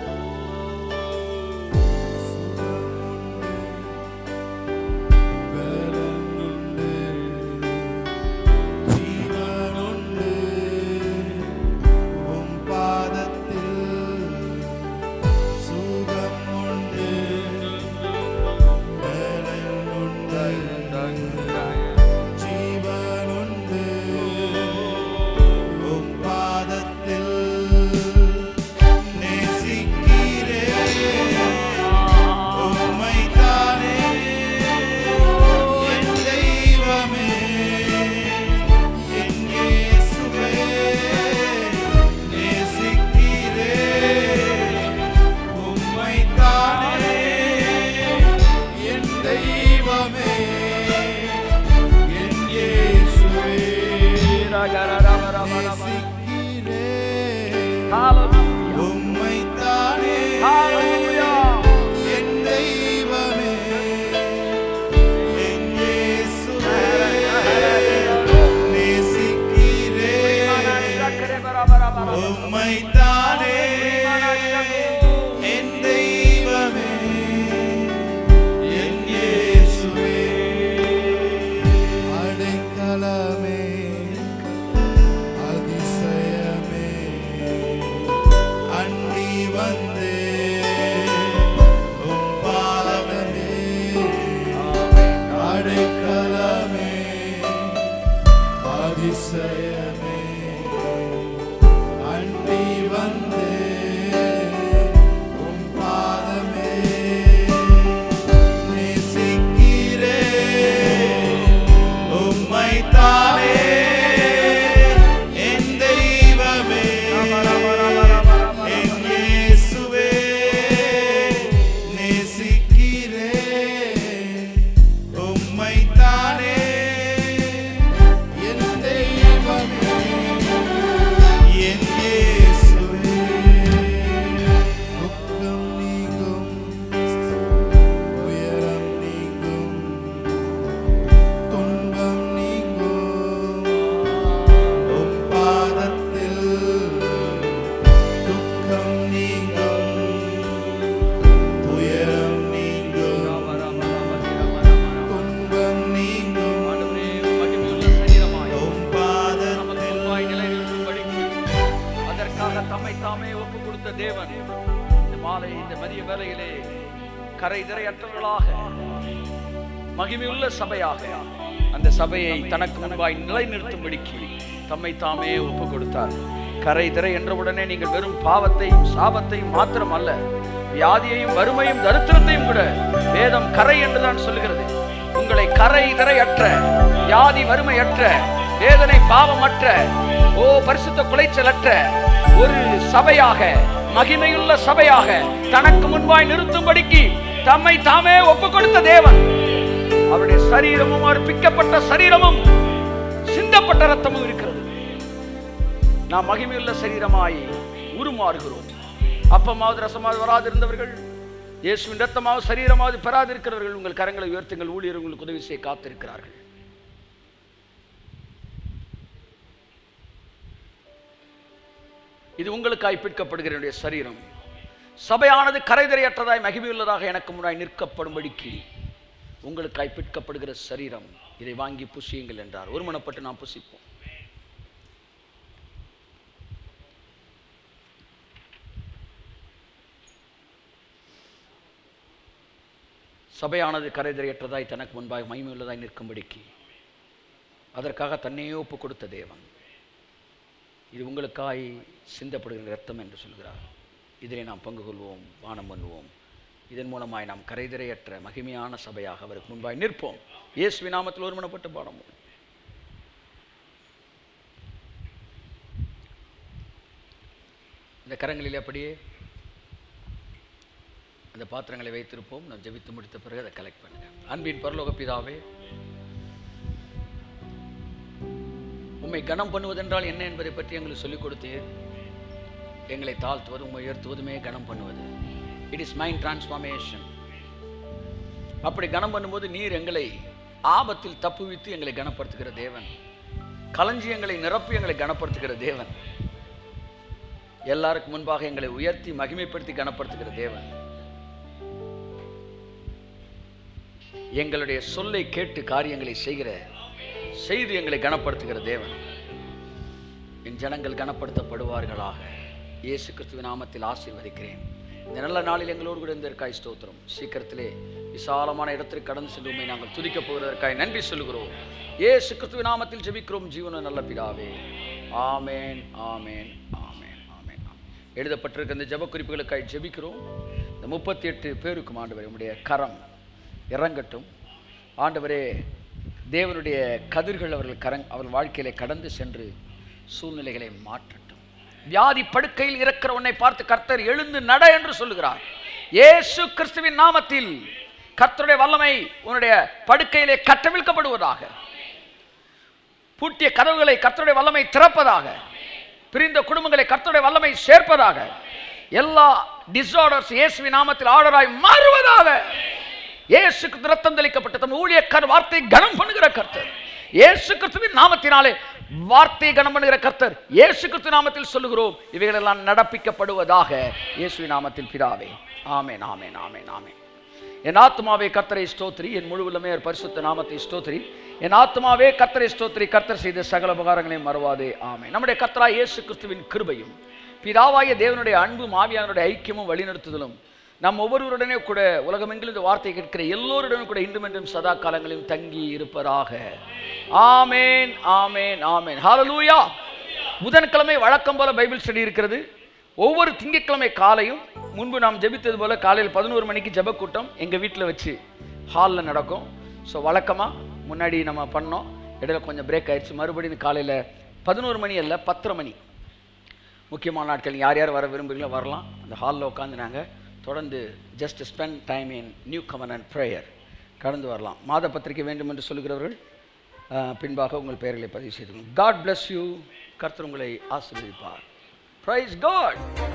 Well, இந்த மதிய வேளையிலே கரை திரையற்றவர்களாக மகிமையுள்ள சபையாக அந்த சபையை தனக்கு முன்பாய் நிலைநிறுத்தும்படிக்கு தம்மை தாமே ஒப்பு கொடுத்தார் கரை திரை என்றவுடனே நீங்கள் வெறும் பாவத்தையும் சாபத்தையும் மாத்திரம் அல்ல வியாதியையும் வறுமையும் தரித்திரத்தையும் கூட வேதம் கரை என்றுதான் சொல்லுகிறது உங்களை கரை திரையற்ற வியாதி வறுமையற்ற வேதனை பாவமற்ற ஓ பரிசுத்த குலைச்சலற்ற ஒரு சபையாக மகிமையுள்ள சபையாக தனக்கு முன்பாய் நிறுத்தும்படிக்கு தம்மை தாமே ஒப்பு கொடுத்த தேவன் அவருடைய சரீரமும் அர்ப்பிக்கப்பட்ட சரீரமும் சிந்தப்பட்ட ரத்தமும் இருக்கிறது நாம் மகிமையுள்ள சரீரமாய் உருமாறுகிறோம் அப்பமாவது ரசமாவது வராதிருந்தவர்கள் இயேசுவின் ரத்தமாவது சரீரமாவது பெறாதிருக்கிறவர்கள் உங்கள் கரங்களை உயர்த்துங்கள் ஊழியர் உங்களுக்கு உதவி செய்ய காத்திருக்கிறார்கள் இது உங்களுக்காய் பிற்கப்படுகிற என்னுடைய சரீரம் சபையானது கரைதரையற்றதாய் மகிமையுள்ளதாக எனக்கு முன்னாய் நிற்கப்படும்படிக்கு உங்களுக்காய் பிற்கப்படுகிற சரீரம் இதை வாங்கி புசியுங்கள் என்றார் ஒருமனப்பட்டு நாம் புசிப்போம் சபையானது கரைதரையற்றதாய் தனக்கு முன்பாக மகிமையுள்ளதாய் நிற்கும்படிக்கு அதற்காக தன்னையே ஒப்பு கொடுத்த தேவன் இது உங்களுக்காய் சிந்தப்படுகிற ரத்தம் என்று சொல்கிறார் இதிலே நாம் பங்கு கொள்வோம் வானம் பண்ணுவோம் இதன் மூலமாய் நாம் கரைதிரையற்ற மகிமையான சபையாக அவருக்கு முன்பாய் நிற்போம் இயேசுவி நாமத்தில் ஒருமனப்பட்டு பாடமும் இந்த கரங்களிலே அப்படியே அந்த பாத்திரங்களை வைத்திருப்போம் நாம் ஜெபித்து முடித்த பிறகு அதை கலெக்ட் பண்ணுங்க அன்பின் பரலோக பிதாவே உம்மை கனம் பண்ணுவதென்றால் என்ன என்பதை பற்றி எங்களுக்கு சொல்லிக் கொடுத்தீர் எங்களை தாழ்த்துவது உம்மை உயர்த்துவதுமே கனம் பண்ணுவது இட் இஸ் மைண்ட் டிரான்ஸ்ஃபார்மேஷன் அப்படி கனம் பண்ணும்போது நீர் எங்களை ஆபத்தில் தப்புவித்து எங்களை கனப்படுத்துகிற தேவன் களஞ்சியங்களை நிரப்பி எங்களை கனப்படுத்துகிற தேவன் எல்லாருக்கும் முன்பாக எங்களை உயர்த்தி மகிமைப்படுத்தி கனப்படுத்துகிற தேவன் எங்களுடைய சொல்லை கேட்டு காரியங்களை செய்கிற செய்து எங்களை கனப்படுத்துகிற தேவன் என் ஜனங்கள் கனப்படுத்தப்படுவார்களாக இயேசு கிறிஸ்துவின் நாமத்தில் ஆசீர்வதிக்கிறேன் இந்த நல்ல நாளில் எங்களோடு கூட இருந்ததற்காய் ஸ்தோத்திரம் சீக்கிரத்திலே விசாலமான இடத்திற்கு கடந்து சென்று உம்மை நாங்கள் துதிக்கப் போவதற்காய் நன்றி சொல்லுகிறோம் இயேசு கிறிஸ்துவின் நாமத்தில் ஜெபிக்கிறோம் ஜீவன நல்ல பிதாவே ஆமேன் ஆமேன் ஆமேன் ஆமேன் ஆமேன் எழுதப்பட்டிருக்க இந்த ஜெப குறிப்புகளுக்காய் ஜெபிக்கிறோம் இந்த முப்பத்தி எட்டு பேருக்கும் ஆண்டவரே உம்முடைய கரம் இறங்கட்டும் ஆண்டவரே தேவனுடைய கதிர்கள் அவர்கள் கரங் அவர்கள் வாழ்க்கையிலே கடந்து சென்று சூழ்நிலைகளை மாற்றட்டும் வியாதி படுக்கையில் இருக்கிற உன்னை பார்த்து கர்த்தர் எழுந்து நட என்று சொல்லுகிறார் இயேசு கிறிஸ்துவின் நாமத்தில் கர்த்தருடைய வல்லமை உன்னுடைய படுக்கையிலே கட்டவிழ்க்கப்படுவதாக பூட்டிய கதவுகளை கர்த்தருடைய வல்லமை திறப்பதாக பிரிந்த குடும்பங்களை கர்த்தருடைய வல்லமை சேர்ப்பதாக எல்லா டிஸார்டர்ஸ் இயேசுவின் நாமத்தில் ஆர்டராய் மாறுவதாக இயேசுக்கு ரத்தம் தெளிக்கப்பட்ட தம் ஊழியக்கார் வார்த்தை கனம் பண்ணுகிற கர்த்தர் இயேசு கிறிஸ்துவின் நாமத்தினாலே வார்த்தையை கனம் பண்ணுகிற கர்த்தர் இயேசு கிறிஸ்து நாமத்தில் சொல்லுகிறோம் இவைகளெல்லாம் நடப்பிக்கப்படுவதாக இயேசுவின் நாமத்தில் பிதாவே ஆமென் ஆமென் ஆமென் ஆமென் என் ஆத்மாவே கர்த்தரை ஸ்தோத்திரி என் முழுவதுமே ஒரு பரிசுத்த நாமத்தை ஸ்தோத்திரி என் ஆத்மாவே கர்த்தரை ஸ்தோத்திரி கர்த்தர் செய்த சகல உபகாரங்களையும் மறவாதே ஆமே நம்முடைய கர்த்தரா இயேசு கிறிஸ்துவின் கிருபையும் பிதாவாய தேவனுடைய அன்பும் ஆவியானுடைய ஐக்கியமும் வழிநடத்துதலும் நம் ஒவ்வொருவருடனே கூட உலகமெங்கிலும் இந்த வார்த்தை கேட்கிற எல்லோருடனும் கூட இன்றும் என்றும் சதா காலங்களிலும் தங்கி இருப்பதாக ஆமேன் ஆமேன் ஆமேன் ஹalleluya புதன்கிழமை வழக்கம் போல பைபிள் ஸ்டடி இருக்கிறது ஒவ்வொரு திங்கட்கிழமை காலையும் முன்பு நாம் ஜெபித்தது போல காலையில் பதினோரு மணிக்கு ஜெப கூட்டம் எங்கள் வீட்டில் வச்சு ஹாலில் நடக்கும் ஸோ வழக்கமாக முன்னாடி நம்ம பண்ணோம் இடையில கொஞ்சம் பிரேக் ஆயிடுச்சு மறுபடியும் காலையில் பதினோரு மணி அல்ல பத்தரை மணி முக்கியமான நாட்கள் யார் யார் வர விரும்புகிறீங்களோ வரலாம் அந்த ஹாலில் உட்காந்து நாங்கள் தொடர்ந்து just spend time in communion and prayer கடந்து வரலாம் மாத பத்திரிகை வேண்டும் என்று சொல்லுகிறவர்கள் அஹ், பின்பாக உங்கள் பெயர்களை பதிவு செய்து காட் bless யூ கர்த்தர் உங்களை ஆசீர்வதிப்பார் ப்ரைஸ் காட்